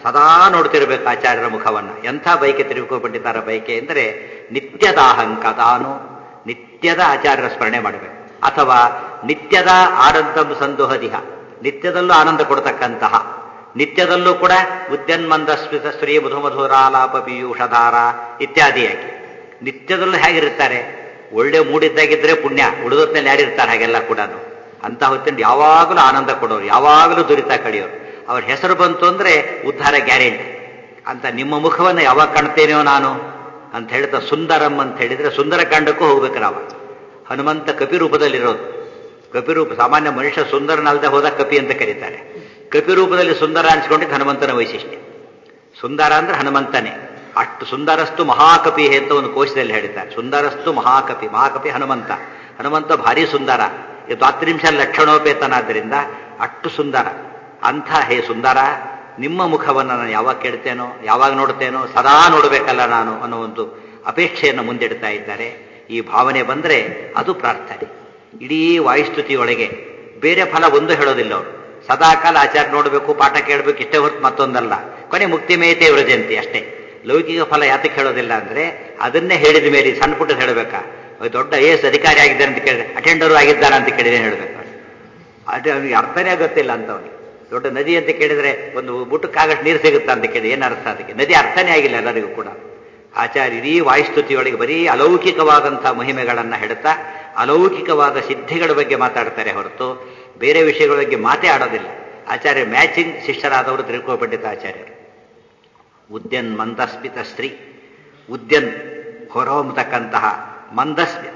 ಸದಾ ನೋಡ್ತಿರ್ಬೇಕು ಆಚಾರ್ಯರ ಮುಖವನ್ನ ಎಂಥ ಬೈಕೆ ತಿರುಗಿಕೊಂಡಿದ್ದಾರ ಬೈಕೆ ಅಂದರೆ ನಿತ್ಯದ ಅಹಂಕದಾನು ನಿತ್ಯದ ಆಚಾರ್ಯರ ಸ್ಮರಣೆ ಮಾಡಬೇಕು ಅಥವಾ ನಿತ್ಯದ ಆನಂದಂ ಸಂದೋಹದಿಹ ನಿತ್ಯದಲ್ಲೂ ಆನಂದ ಕೊಡ್ತಕ್ಕಂತಹ ನಿತ್ಯದಲ್ಲೂ ಕೂಡ ಉದ್ಯನ್ಮಂದ ಸ್ಮಿತ ಶ್ರೀ ಮಧುಮಧುರಾಲಾಪ ಪೀಯೂಷಧಾರ ಇತ್ಯಾದಿಯಾಗಿ ನಿತ್ಯದಲ್ಲೂ ಹೇಗಿರ್ತಾರೆ ಒಳ್ಳೆ ಮೂಡಿದ್ದಾಗಿದ್ರೆ ಪುಣ್ಯ ಉಳಿದೊತ್ನಲ್ಲಿ ಯಾರಿರ್ತಾರೆ ಹಾಗೆಲ್ಲ ಕೂಡ ಅಂತ ಹೊತ್ತಿನ ಯಾವಾಗಲೂ ಆನಂದ ಕೊಡೋರು ಯಾವಾಗಲೂ ದುರಿತ ಕಳೆಯೋರು ಅವ್ರ ಹೆಸರು ಬಂತು ಅಂದ್ರೆ ಉದ್ಧಾರ ಗ್ಯಾರಂಟಿ ಅಂತ ನಿಮ್ಮ ಮುಖವನ್ನು ಯಾವಾಗ ಕಾಣ್ತೇನೆಯೋ ನಾನು ಅಂತ ಹೇಳ್ತಾ ಸುಂದರಂ ಅಂತ ಹೇಳಿದ್ರೆ ಸುಂದರಕಾಂಡಕ್ಕೂ ಹೋಗ್ಬೇಕು ನಾವು ಹನುಮಂತ ಕಪಿ ರೂಪದಲ್ಲಿರೋದು ಕಪಿ ರೂಪ ಸಾಮಾನ್ಯ ಮನುಷ್ಯ ಸುಂದರನಲ್ಲದೆ ಹೋದ ಕಪಿ ಅಂತ ಕರೀತಾರೆ ಕಪಿ ರೂಪದಲ್ಲಿ ಸುಂದರ ಅನ್ಸ್ಕೊಂಡಿದ್ದು ಹನುಮಂತನ ವೈಶಿಷ್ಟ್ಯ ಸುಂದರ ಅಂದ್ರೆ ಹನುಮಂತನೇ ಅಷ್ಟು ಸುಂದರಸ್ತು ಮಹಾಕಪಿ ಅಂತ ಒಂದು ಕೋಶದಲ್ಲಿ ಹೇಳಿದ್ದಾರೆ ಸುಂದರಸ್ತು ಮಹಾಕಪಿ ಮಹಾಕಪಿ ಹನುಮಂತ ಹನುಮಂತ ಭಾರಿ ಸುಂದರ ಇದು ದ್ವಾತ್ರಿಂಶ ಲಕ್ಷಣೋಪೇತನಾದ್ದರಿಂದ ಅಷ್ಟು ಸುಂದರ ಅಂಥ ಹೇ ಸುಂದರ ನಿಮ್ಮ ಮುಖವನ್ನು ನಾನು ಯಾವಾಗ ಕೇಳ್ತೇನೋ ಯಾವಾಗ ನೋಡ್ತೇನೋ ಸದಾ ನೋಡಬೇಕಲ್ಲ ನಾನು ಅನ್ನೋ ಒಂದು ಅಪೇಕ್ಷೆಯನ್ನು ಮುಂದಿಡ್ತಾ ಇದ್ದಾರೆ ಈ ಭಾವನೆ ಬಂದರೆ ಅದು ಪ್ರಾರ್ಥನೆ ಇಡೀ ವಾಯುಸ್ತುತಿಯೊಳಗೆ ಬೇರೆ ಫಲ ಒಂದು ಹೇಳೋದಿಲ್ಲ ಅವರು ಸದಾಕಾಲ ಆಚಾರ ನೋಡಬೇಕು ಪಾಠ ಕೇಳಬೇಕು ಇಷ್ಟೇ ಹೊರತು ಮತ್ತೊಂದಲ್ಲ ಕೊನೆ ಮುಕ್ತಿ ಮೇತೆ ವ್ರಜಂತಿ ಅಷ್ಟೇ ಲೌಕಿಕ ಫಲ ಯಾತಕ್ಕೆ ಹೇಳೋದಿಲ್ಲ ಅಂದ್ರೆ ಅದನ್ನೇ ಹೇಳಿದ ಮೇಲೆ ಸಣ್ಣ ಪುಟ್ಟ ಹೇಳಬೇಕಾ ದೊಡ್ಡ ಎ ಎಸ್ ಅಧಿಕಾರಿ ಆಗಿದ್ದಾರೆ ಅಂತ ಕೇಳಿದ್ರೆ ಅಟೆಂಡರು ಆಗಿದ್ದಾರ ಅಂತ ಕೇಳಿದ್ರೆ ಹೇಳಬೇಕು ಅದು ಅವನಿಗೆ ಅರ್ಥನೇ ಗೊತ್ತಿಲ್ಲ ಅಂತ ಅವನಿಗೆ ದೊಡ್ಡ ನದಿ ಅಂತ ಕೇಳಿದ್ರೆ ಒಂದು ಬುಟ್ಟಕ್ಕಾಗಷ್ಟು ನೀರು ಸಿಗುತ್ತಾ ಅಂತ ಕೇಳಿದ್ರೆ ಏನು ಅರ್ಥ ಅದಕ್ಕೆ ನದಿ ಅರ್ಥನೇ ಆಗಿಲ್ಲ ಎಲ್ಲರಿಗೂ ಕೂಡ ಆಚಾರ್ಯ ಇಡೀ ವಾಯುಸ್ತುತಿಯೊಳಗೆ ಬರೀ ಅಲೌಕಿಕವಾದಂತಹ ಮಹಿಮೆಗಳನ್ನು ಹೇಳ್ತಾ ಅಲೌಕಿಕವಾದ ಸಿದ್ಧಿಗಳ ಬಗ್ಗೆ ಮಾತಾಡ್ತಾರೆ ಹೊರತು ಬೇರೆ ವಿಷಯಗಳ ಬಗ್ಗೆ ಮಾತೇ ಆಡೋದಿಲ್ಲ ಆಚಾರ್ಯ ಮ್ಯಾಚಿಂಗ್ ಶಿಷ್ಯರಾದವರು ತಿಳ್ಕೊಪಂಡಿತ ಆಚಾರ್ಯರು ಉದ್ಯನ್ ಮಂದಸ್ಮಿತ ಸ್ತ್ರೀ ಉದ್ಯನ್ ಹೊರಹೊಮ್ಮತಕ್ಕಂತಹ ಮಂದಸ್ಮಿತ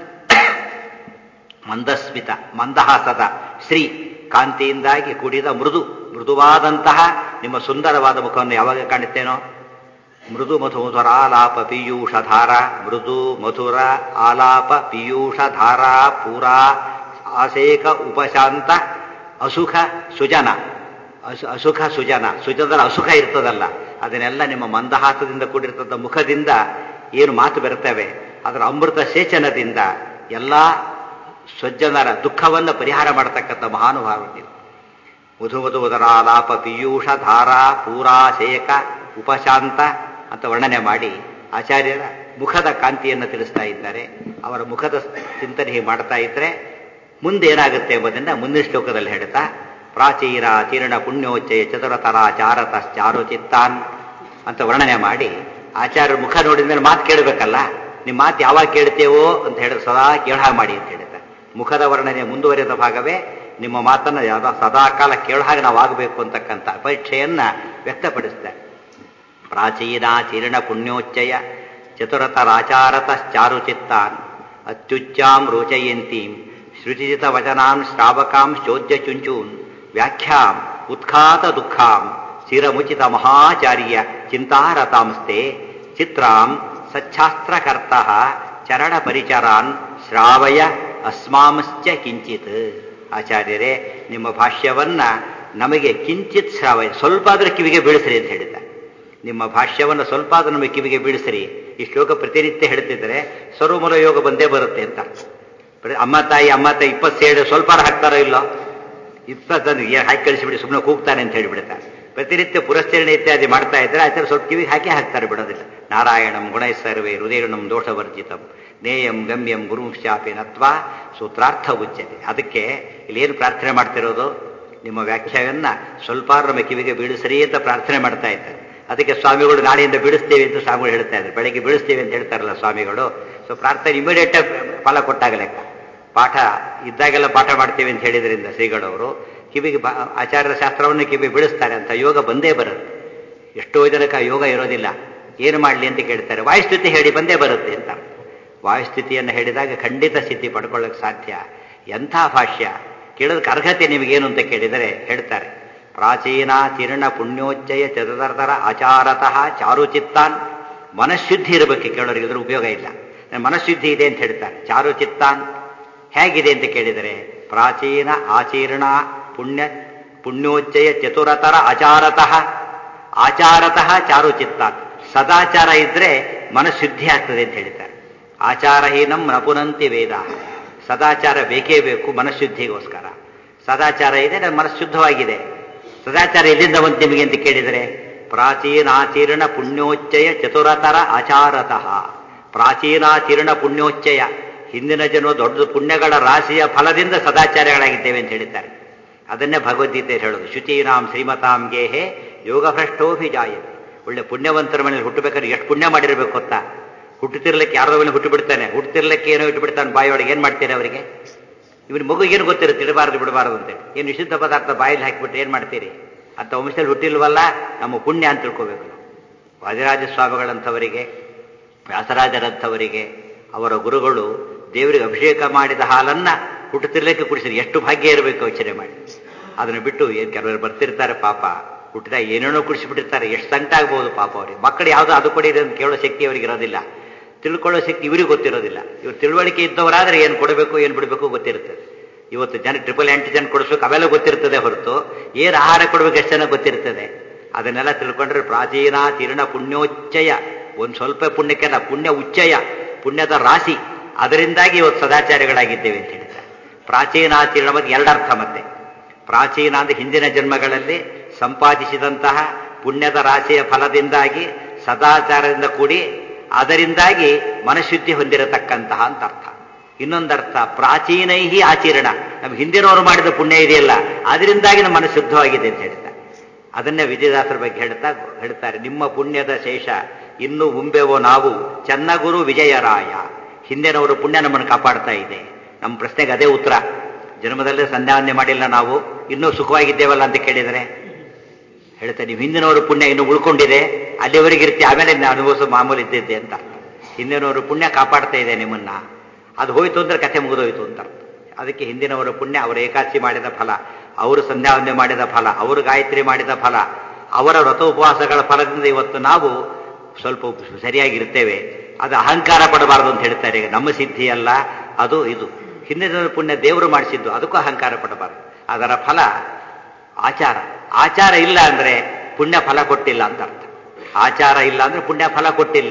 ಮಂದಸ್ಮಿತ ಮಂದಹಾಸದ ಶ್ರೀ ಕಾಂತಿಯಿಂದಾಗಿ ಕೂಡಿದ ಮೃದು ಮೃದುವಾದಂತಹ ನಿಮ್ಮ ಸುಂದರವಾದ ಮುಖವನ್ನು ಯಾವಾಗ ಕಾಣುತ್ತೇನೋ ಮೃದು ಮಧು ಮಧುರ ಆಲಾಪ ಪೀಯೂಷಧಾರ ಮೃದು ಮಧುರ ಆಲಾಪ ಪೀಯೂಷಧಾರ ಪೂರಾ ಆಸೇಕ ಉಪಶಾಂತ ಅಸುಖ ಸುಜನ ಅಸು ಅಸುಖ ಸುಜನ ಸುಜನದಲ್ಲಿ ಅಸುಖ ಇರ್ತದಲ್ಲ ಅದನ್ನೆಲ್ಲ ನಿಮ್ಮ ಮಂದಹಾಸದಿಂದ ಕೂಡಿರ್ತದ ಮುಖದಿಂದ ಏನು ಮಾತು ಬರ್ತವೆ ಅದರ ಅಮೃತ ಸೇಚನದಿಂದ ಎಲ್ಲ ಸ್ವಜ್ಜನರ ದುಃಖವನ್ನು ಪರಿಹಾರ ಮಾಡತಕ್ಕಂಥ ಮಹಾನುಭಾವ ನೀವು ಮಧು ಮಧು ಮಧುರಾಲಾಪ ಪೀಯೂಷ ಧಾರ ಪೂರಾಶೇಕ ಉಪಶಾಂತ ಅಂತ ವರ್ಣನೆ ಮಾಡಿ ಆಚಾರ್ಯರ ಮುಖದ ಕಾಂತಿಯನ್ನು ತಿಳಿಸ್ತಾ ಇದ್ದಾರೆ ಅವರ ಮುಖದ ಚಿಂತನೆ ಹೀಗೆ ಮಾಡ್ತಾ ಇದ್ರೆ ಮುಂದೆ ಏನಾಗುತ್ತೆ ಎಂಬುದನ್ನು ಮುಂದಿನ ಶ್ಲೋಕದಲ್ಲಿ ಹೇಳ್ತಾ ಪ್ರಾಚೀರ ತೀರ್ಣ ಪುಣ್ಯೋಚ್ಚಯ ಚತುರತರ ಚಾರತ ಚಾರು ಚಿತ್ತಾನ್ ಅಂತ ವರ್ಣನೆ ಮಾಡಿ ಆಚಾರ್ಯರ ಮುಖ ನೋಡಿದ ಮೇಲೆ ಮಾತು ಕೇಳಬೇಕಲ್ಲ ನಿಮ್ಮ ಮಾತು ಯಾವಾಗ ಕೇಳ್ತೇವೋ ಅಂತ ಹೇಳಿದ್ರೆ ಸದಾ ಕೇಳ ಮಾಡಿ ಅಂತ ಹೇಳ್ತಾರೆ ಮುಖದ ವರ್ಣನೆ ಮುಂದುವರೆದ ಭಾಗವೇ ನಿಮ್ಮ ಮಾತನ್ನು ಯಾವ್ದೋ ಸದಾಕಾಲ ಕೇಳೋ ಹಾಗೆ ನಾವು ಆಗಬೇಕು ಅಂತಕ್ಕಂಥ ಅಪೇಕ್ಷೆಯನ್ನ ವ್ಯಕ್ತಪಡಿಸ್ತಾರೆ ಪ್ರಾಚೀನ ಚೀರ್ಣ ಪುಣ್ಯೋಚ್ಚಯ ಚತುರತರಾಚಾರತಶ್ಚಾರು ಚಿತ್ತಾನ್ ಅತ್ಯುಚ್ಚಾಂ ರೋಚಯಂತೀಂ ಶ್ರುಚಿತ ವಚನಾಂ ಶ್ರಾವಕಾಂ ಶೋಧ್ಯ ಚುಂಚೂನ್ ವ್ಯಾಖ್ಯಾಂ ಉತ್ಖಾತ ದುಃಖಾಂ ಚಿರಮುಚಿತ ಮಹಾಚಾರ್ಯ ಚಿಂತಾರತಾಂಸ್ತೆ ಚಿತ್ರಾಂ ಸಚ್ಛಾಸ್ತ್ರಕರ್ತ ಚರಣ ಪರಿಚರಾನ್ ಶ್ರಾವಯ ಅಸ್ಮಾಂಶ್ಚ ಕಿಂಚಿತ್ ಆಚಾರ್ಯರೇ ನಿಮ್ಮ ಭಾಷ್ಯವನ್ನ ನಮಗೆ ಕಿಂಚಿತ್ ಶ್ರಾವಯ ಸ್ವಲ್ಪ ಆದ್ರೆ ಕಿವಿಗೆ ಬೀಳಿಸ್ರಿ ಅಂತ ಹೇಳಿದ್ದ ನಿಮ್ಮ ಭಾಷ್ಯವನ್ನು ಸ್ವಲ್ಪ ಆದ್ರೂ ನಮಗೆ ಕಿವಿಗೆ ಬೀಳಿಸ್ರಿ ಈ ಶ್ಲೋಕ ಪ್ರತಿನಿತ್ಯ ಹೇಳ್ತಿದ್ರೆ ಸರ್ವಮೂಲ ಯೋಗ ಬಂದೇ ಬರುತ್ತೆ ಅಂತ ಅಮ್ಮ ತಾಯಿ ಅಮ್ಮ ತಾಯಿ ಇಪ್ಪತ್ತು ಸೇಡು ಸ್ವಲ್ಪ ಹಾಕ್ತಾರೋ ಇಲ್ಲೋ ಇಪ್ಪತ್ತೊಂದು ಹಾಕಿ ಕಳಿಸಿಬಿಡಿ ಸುಮ್ಮನೆ ಕೂಗ್ತಾನೆ ಅಂತ ಹೇಳಿಬಿಡ್ತಾರೆ ಪ್ರತಿನಿತ್ಯ ಪುರಸ್ಕರಣೆ ಇತ್ಯಾದಿ ಮಾಡ್ತಾ ಇದ್ರೆ ಆಚಾರ್ಯ ಸ್ವಲ್ಪ ಕಿವಿಗೆ ಹಾಕಿ ಹಾಕ್ತಾರೆ ಬಿಡೋದಿಲ್ಲ ನಾರಾಯಣಂ ಗುಣೈ ಸರ್ವೇ ಹೃದಯಣಂ ದೋಷವರ್ಜಿತಂ ನೇಯಂ ಗಮ್ಯಂ ಗುರುಂಶ್ಚಾಪಿ ನತ್ವಾ ಸೂತ್ರಾರ್ಥ ಉಚ್ಯತೆ ಅದಕ್ಕೆ ಇಲ್ಲಿ ಏನು ಪ್ರಾರ್ಥನೆ ಮಾಡ್ತಿರೋದು ನಿಮ್ಮ ವ್ಯಾಖ್ಯಾನ ಸ್ವಲ್ಪ ನಮ್ಮ ಕಿವಿಗೆ ಬೀಳಿಸ್ರಿ ಅಂತ ಪ್ರಾರ್ಥನೆ ಮಾಡ್ತಾ ಇದ್ದಾರೆ ಅದಕ್ಕೆ ಸ್ವಾಮಿಗಳು ನಾಳೆಯಿಂದ ಬಿಡಿಸ್ತೇವೆ ಅಂತ ಸ್ವಾಮಿಗಳು ಹೇಳ್ತಾ ಇದ್ದಾರೆ ಬೆಳಗ್ಗೆ ಬಿಡಿಸ್ತೇವೆ ಅಂತ ಹೇಳ್ತಾರಲ್ಲ ಸ್ವಾಮಿಗಳು ಸೊ ಪ್ರಾರ್ಥನೆ ಇಮಿಡಿಯೇಟ್ ಫಲ ಕೊಟ್ಟಾಗ ಲೆಕ್ಕ ಪಾಠ ಇದ್ದಾಗೆಲ್ಲ ಪಾಠ ಮಾಡ್ತೇವೆ ಅಂತ ಹೇಳಿದ್ರಿಂದ ಶ್ರೀಗಳವರು ಕಿವಿಗೆ ಆಚಾರ್ಯರ ಶಾಸ್ತ್ರವನ್ನು ಕಿವಿ ಬಿಡಿಸ್ತಾರೆ ಅಂತ ಯೋಗ ಬಂದೇ ಬರುತ್ತೆ ಎಷ್ಟೋ ಜನಕ್ಕೆ ಆ ಯೋಗ ಇರೋದಿಲ್ಲ ಏನು ಮಾಡಲಿ ಅಂತ ಕೇಳ್ತಾರೆ ವಾಯುಸ್ಥಿತಿ ಹೇಳಿ ಬಂದೇ ಬರುತ್ತೆ ಅಂತ ವಾಯುಸ್ಥಿತಿಯನ್ನು ಹೇಳಿದಾಗ ಖಂಡಿತ ಸ್ಥಿತಿ ಪಡ್ಕೊಳ್ಳೋಕೆ ಸಾಧ್ಯ ಎಂಥ ಭಾಷ್ಯ ಕೇಳೋದಕ್ಕೆ ಅರ್ಹತೆ ನಿಮಗೇನು ಅಂತ ಕೇಳಿದರೆ ಹೇಳ್ತಾರೆ ಪ್ರಾಚೀನ ತೀರ್ಣ ಪುಣ್ಯೋಚ್ಚಯ ಚತುರ್ಧರ ಆಚಾರತಃ ಚಾರುಚಿತ್ತಾನ್ ಮನಃಶುದ್ಧಿ ಇರಬೇಕು ಕೇಳೋರಿಗೆ ಇದ್ರ ಉಪಯೋಗ ಇಲ್ಲ ಮನಃಶುದ್ಧಿ ಇದೆ ಅಂತ ಹೇಳ್ತಾರೆ ಚಾರುಚಿತ್ತಾನ್ ಹೇಗಿದೆ ಅಂತ ಕೇಳಿದರೆ ಪ್ರಾಚೀನ ಆಚೀರ್ಣ ಪುಣ್ಯ ಪುಣ್ಯೋಚ್ಚಯ ಚತುರತರ ಆಚಾರತಃ ಆಚಾರತಃ ಚಾರುಚಿತ್ತಾನ್ ಸದಾಚಾರ ಇದ್ರೆ ಮನಃಶುದ್ಧಿ ಆಗ್ತದೆ ಅಂತ ಹೇಳ್ತಾರೆ ಆಚಾರಹೀನಂ ನಪುನಂತಿ ವೇದ ಸದಾಚಾರ ಬೇಕೇ ಬೇಕು ಮನಃಶುದ್ಧಿಗೋಸ್ಕರ ಸದಾಚಾರ ಇದೆ ನನ್ನ ಮನಃಶುದ್ಧವಾಗಿದೆ ಸದಾಚಾರ ಎಲ್ಲಿಂದ ಬಂತು ನಿಮಗೆ ಅಂತ ಕೇಳಿದರೆ ಪ್ರಾಚೀನಾಚೀರ್ಣ ಪುಣ್ಯೋಚ್ಚಯ ಚತುರತರ ಆಚಾರತಃ ಪ್ರಾಚೀನಾಚೀರ್ಣ ಪುಣ್ಯೋಚ್ಚಯ ಹಿಂದಿನ ಜನ್ಮ ದೊಡ್ಡ ಪುಣ್ಯಗಳ ರಾಶಿಯ ಫಲದಿಂದ ಸದಾಚಾರ್ಯಗಳಾಗಿದ್ದೇವೆ ಅಂತ ಹೇಳಿದ್ದಾರೆ ಅದನ್ನೇ ಭಗವದ್ಗೀತೆ ಹೇಳೋದು ಶುಚೀನಾಂ ಶ್ರೀಮತಾಂ ಗೇಹೆ ಯೋಗಭ್ರಷ್ಟೋಭಿಜಾಯತೆ ಒಳ್ಳೆ ಪುಣ್ಯವಂತರ ಮನೇಲಿ ಹುಟ್ಟಬೇಕಾದ್ರೆ ಎಷ್ಟು ಪುಣ್ಯ ಮಾಡಿರಬೇಕು ಗೊತ್ತಾ ಹುಟ್ಟುತ್ತಿರ್ಲಿಕ್ಕೆ ಯಾರೋ ಮನೆ ಹುಟ್ಟು ಬಿಡ್ತಾನೆ ಹುಟ್ಟುತ್ತಿರ್ಲಿಕ್ಕೆ ಏನೋ ಇಟ್ಟು ಬಿಡ್ತಾನೆ ಬಾಯಿಯೊಳಗೆ ಏನು ಮಾಡ್ತೀರಿ ಅವರಿಗೆ ಇವನ ಮಗು ಏನು ಗೊತ್ತಿರುತ್ತೆ ಇಡಬಾರ್ದು ಬಿಡಬಾರ್ದು ಅಂತೇಳಿ ಏನು ನಿಷಿದ್ಧ ಪದಾರ್ಥ ಬಾಯಲ್ಲಿ ಹಾಕಿಬಿಟ್ಟು ಏನು ಮಾಡ್ತೀರಿ ಅಂತ ವಂಶದಲ್ಲಿ ಹುಟ್ಟಿಲ್ವಲ್ಲ ನಮ್ಮ ಪುಣ್ಯ ಅಂತ ತಿಳ್ಕೋಬೇಕು ನಾವು ವಾದಿರಾಜ ಸ್ವಾಮಿಗಳಂಥವರಿಗೆ ವ್ಯಾಸರಾಜರಂಥವರಿಗೆ ಅವರ ಗುರುಗಳು ದೇವರಿಗೆ ಅಭಿಷೇಕ ಮಾಡಿದ ಹಾಲನ್ನ ಹುಟ್ಟುತ್ತಿರ್ಲಿಕ್ಕೆ ಕುಡಿಸಿದ್ರು ಎಷ್ಟು ಭಾಗ್ಯ ಇರಬೇಕು ಯೋಚನೆ ಮಾಡಿ ಅದನ್ನು ಬಿಟ್ಟು ಏನು ಕೆಲವರು ಬರ್ತಿರ್ತಾರೆ ಪಾಪ ಹುಟ್ಟಿದಾಗ ಏನೇನೋ ಕುಡಿಸಿಬಿಟ್ಟಿರ್ತಾರೆ ಎಷ್ಟು ಸಂಕಟ ಆಗ್ಬೋದು ಪಾಪ ಅವರಿಗೆ ಮಕ್ಕಳು ಯಾವುದೋ ಅದು ಕೊಡಿರಿ ಅಂತ ಕೇಳೋ ಶಕ್ತಿ ಅವರಿಗೆ ಇರೋದಿಲ್ಲ ತಿಳ್ಕೊಳ್ಳೋ ಶಕ್ತಿ ಇವರಿಗೆ ಗೊತ್ತಿರೋದಿಲ್ಲ ಇವ್ರು ತಿಳುವಳಿಕೆ ಇದ್ದವರಾದ್ರೆ ಏನು ಕೊಡಬೇಕು ಏನು ಬಿಡಬೇಕು ಗೊತ್ತಿರ್ತದೆ ಇವತ್ತು ಜನ ಟ್ರಿಪಲ್ ಆಂಟಿಜನ್ ಕೊಡಿಸ್ಬೇಕು ಅವೆಲ್ಲ ಗೊತ್ತಿರ್ತದೆ ಹೊರತು ಏನು ಆಹಾರ ಕೊಡಬೇಕು ಎಷ್ಟು ಜನ ಗೊತ್ತಿರ್ತದೆ ಅದನ್ನೆಲ್ಲ ತಿಳ್ಕೊಂಡ್ರೆ ಪ್ರಾಚೀನ ತೀರ್ಣ ಪುಣ್ಯೋಚ್ಚಯ ಒಂದು ಸ್ವಲ್ಪ ಪುಣ್ಯಕ್ಕೆಲ್ಲ ಪುಣ್ಯ ಉಚ್ಚಯ ಪುಣ್ಯದ ರಾಶಿ ಅದರಿಂದಾಗಿ ಇವತ್ತು ಸದಾಚಾರ್ಯಗಳಾಗಿದ್ದೇವೆ ಅಂತ ಹೇಳಿದ್ದಾರೆ ಪ್ರಾಚೀನಾಚೀರ್ಣ ಬಗ್ಗೆ ಎರಡರ್ಥ ಮತ್ತೆ ಪ್ರಾಚೀನ ಅಂದ್ರೆ ಹಿಂದಿನ ಜನ್ಮಗಳಲ್ಲಿ ಸಂಪಾದಿಸಿದಂತಹ ಪುಣ್ಯದ ರಾಶಿಯ ಫಲದಿಂದಾಗಿ ಸದಾಚಾರದಿಂದ ಕೂಡಿ ಅದರಿಂದಾಗಿ ಮನಶುದ್ಧಿ ಹೊಂದಿರತಕ್ಕಂತಹ ಅಂತ ಅರ್ಥ ಇನ್ನೊಂದರ್ಥ ಪ್ರಾಚೀನೈಹಿ ಆಚರಣ ನಮ್ಮ ಹಿಂದಿನವರು ಮಾಡಿದ ಪುಣ್ಯ ಇದೆಯಲ್ಲ ಅದರಿಂದಾಗಿ ನಮ್ಮ ಮನಸ್ಸು ಶುದ್ಧವಾಗಿದೆ ಅಂತ ಹೇಳ್ತಾರೆ ಅದನ್ನೇ ವಿಜಯದಾಸರ ಬಗ್ಗೆ ಹೇಳ್ತಾ ಹೇಳ್ತಾರೆ ನಿಮ್ಮ ಪುಣ್ಯದ ಶೇಷ ಇನ್ನೂ ಉಂಬೆವೋ ನಾವು ಚನ್ನಗುರು ವಿಜಯರಾಯ ಹಿಂದಿನವರು ಪುಣ್ಯ ನಮ್ಮನ್ನು ಕಾಪಾಡ್ತಾ ಇದೆ ನಮ್ಮ ಪ್ರಶ್ನೆಗೆ ಅದೇ ಉತ್ತರ ಜನ್ಮದಲ್ಲೇ ಸಂಧ್ಯಾವಂದನೆ ಮಾಡಿಲ್ಲ ನಾವು ಇನ್ನೂ ಸುಖವಾಗಿದ್ದೇವಲ್ಲ ಅಂತ ಕೇಳಿದರೆ ಹೇಳ್ತಾರೆ ನೀವು ಹಿಂದಿನವರು ಪುಣ್ಯ ಇನ್ನು ಉಳ್ಕೊಂಡಿದೆ ಅಲ್ಲಿವರೆಗೆ ಇರ್ತಿ ಆಮೇಲೆ ಇನ್ನು ಅನುಭವಿಸೋ ಮಾಮೂಲಿ ಇದ್ದಿದ್ದೆ ಅಂತ ಹಿಂದಿನವರು ಪುಣ್ಯ ಕಾಪಾಡ್ತಾ ಇದೆ ನಿಮ್ಮನ್ನ ಅದು ಹೋಯ್ತು ಅಂದ್ರೆ ಕಥೆ ಮುಗಿದೋಯ್ತು ಅಂತ ಅರ್ಥ ಅದಕ್ಕೆ ಹಿಂದಿನವರ ಪುಣ್ಯ ಅವರು ಏಕಾದಶಿ ಮಾಡಿದ ಫಲ ಅವರು ಸಂಧ್ಯಾವಂದನೆ ಮಾಡಿದ ಫಲ ಅವರು ಗಾಯತ್ರಿ ಮಾಡಿದ ಫಲ ಅವರ ವ್ರತ ಉಪವಾಸಗಳ ಫಲದಿಂದ ಇವತ್ತು ನಾವು ಸ್ವಲ್ಪ ಸರಿಯಾಗಿರ್ತೇವೆ ಅದು ಅಹಂಕಾರ ಪಡಬಾರದು ಅಂತ ಹೇಳ್ತಾರೆ ಈಗ ನಮ್ಮ ಸಿದ್ಧಿ ಅಲ್ಲ ಅದು ಇದು ಹಿಂದಿನ ಪುಣ್ಯ ದೇವರು ಮಾಡಿಸಿದ್ದು ಅದಕ್ಕೂ ಅಹಂಕಾರ ಪಡಬಾರದು ಅದರ ಫಲ ಆಚಾರ ಆಚಾರ ಇಲ್ಲ ಅಂದ್ರೆ ಪುಣ್ಯ ಫಲ ಕೊಟ್ಟಿಲ್ಲ ಅಂತ ಅರ್ಥ ಆಚಾರ ಇಲ್ಲ ಅಂದ್ರೆ ಪುಣ್ಯ ಫಲ ಕೊಟ್ಟಿಲ್ಲ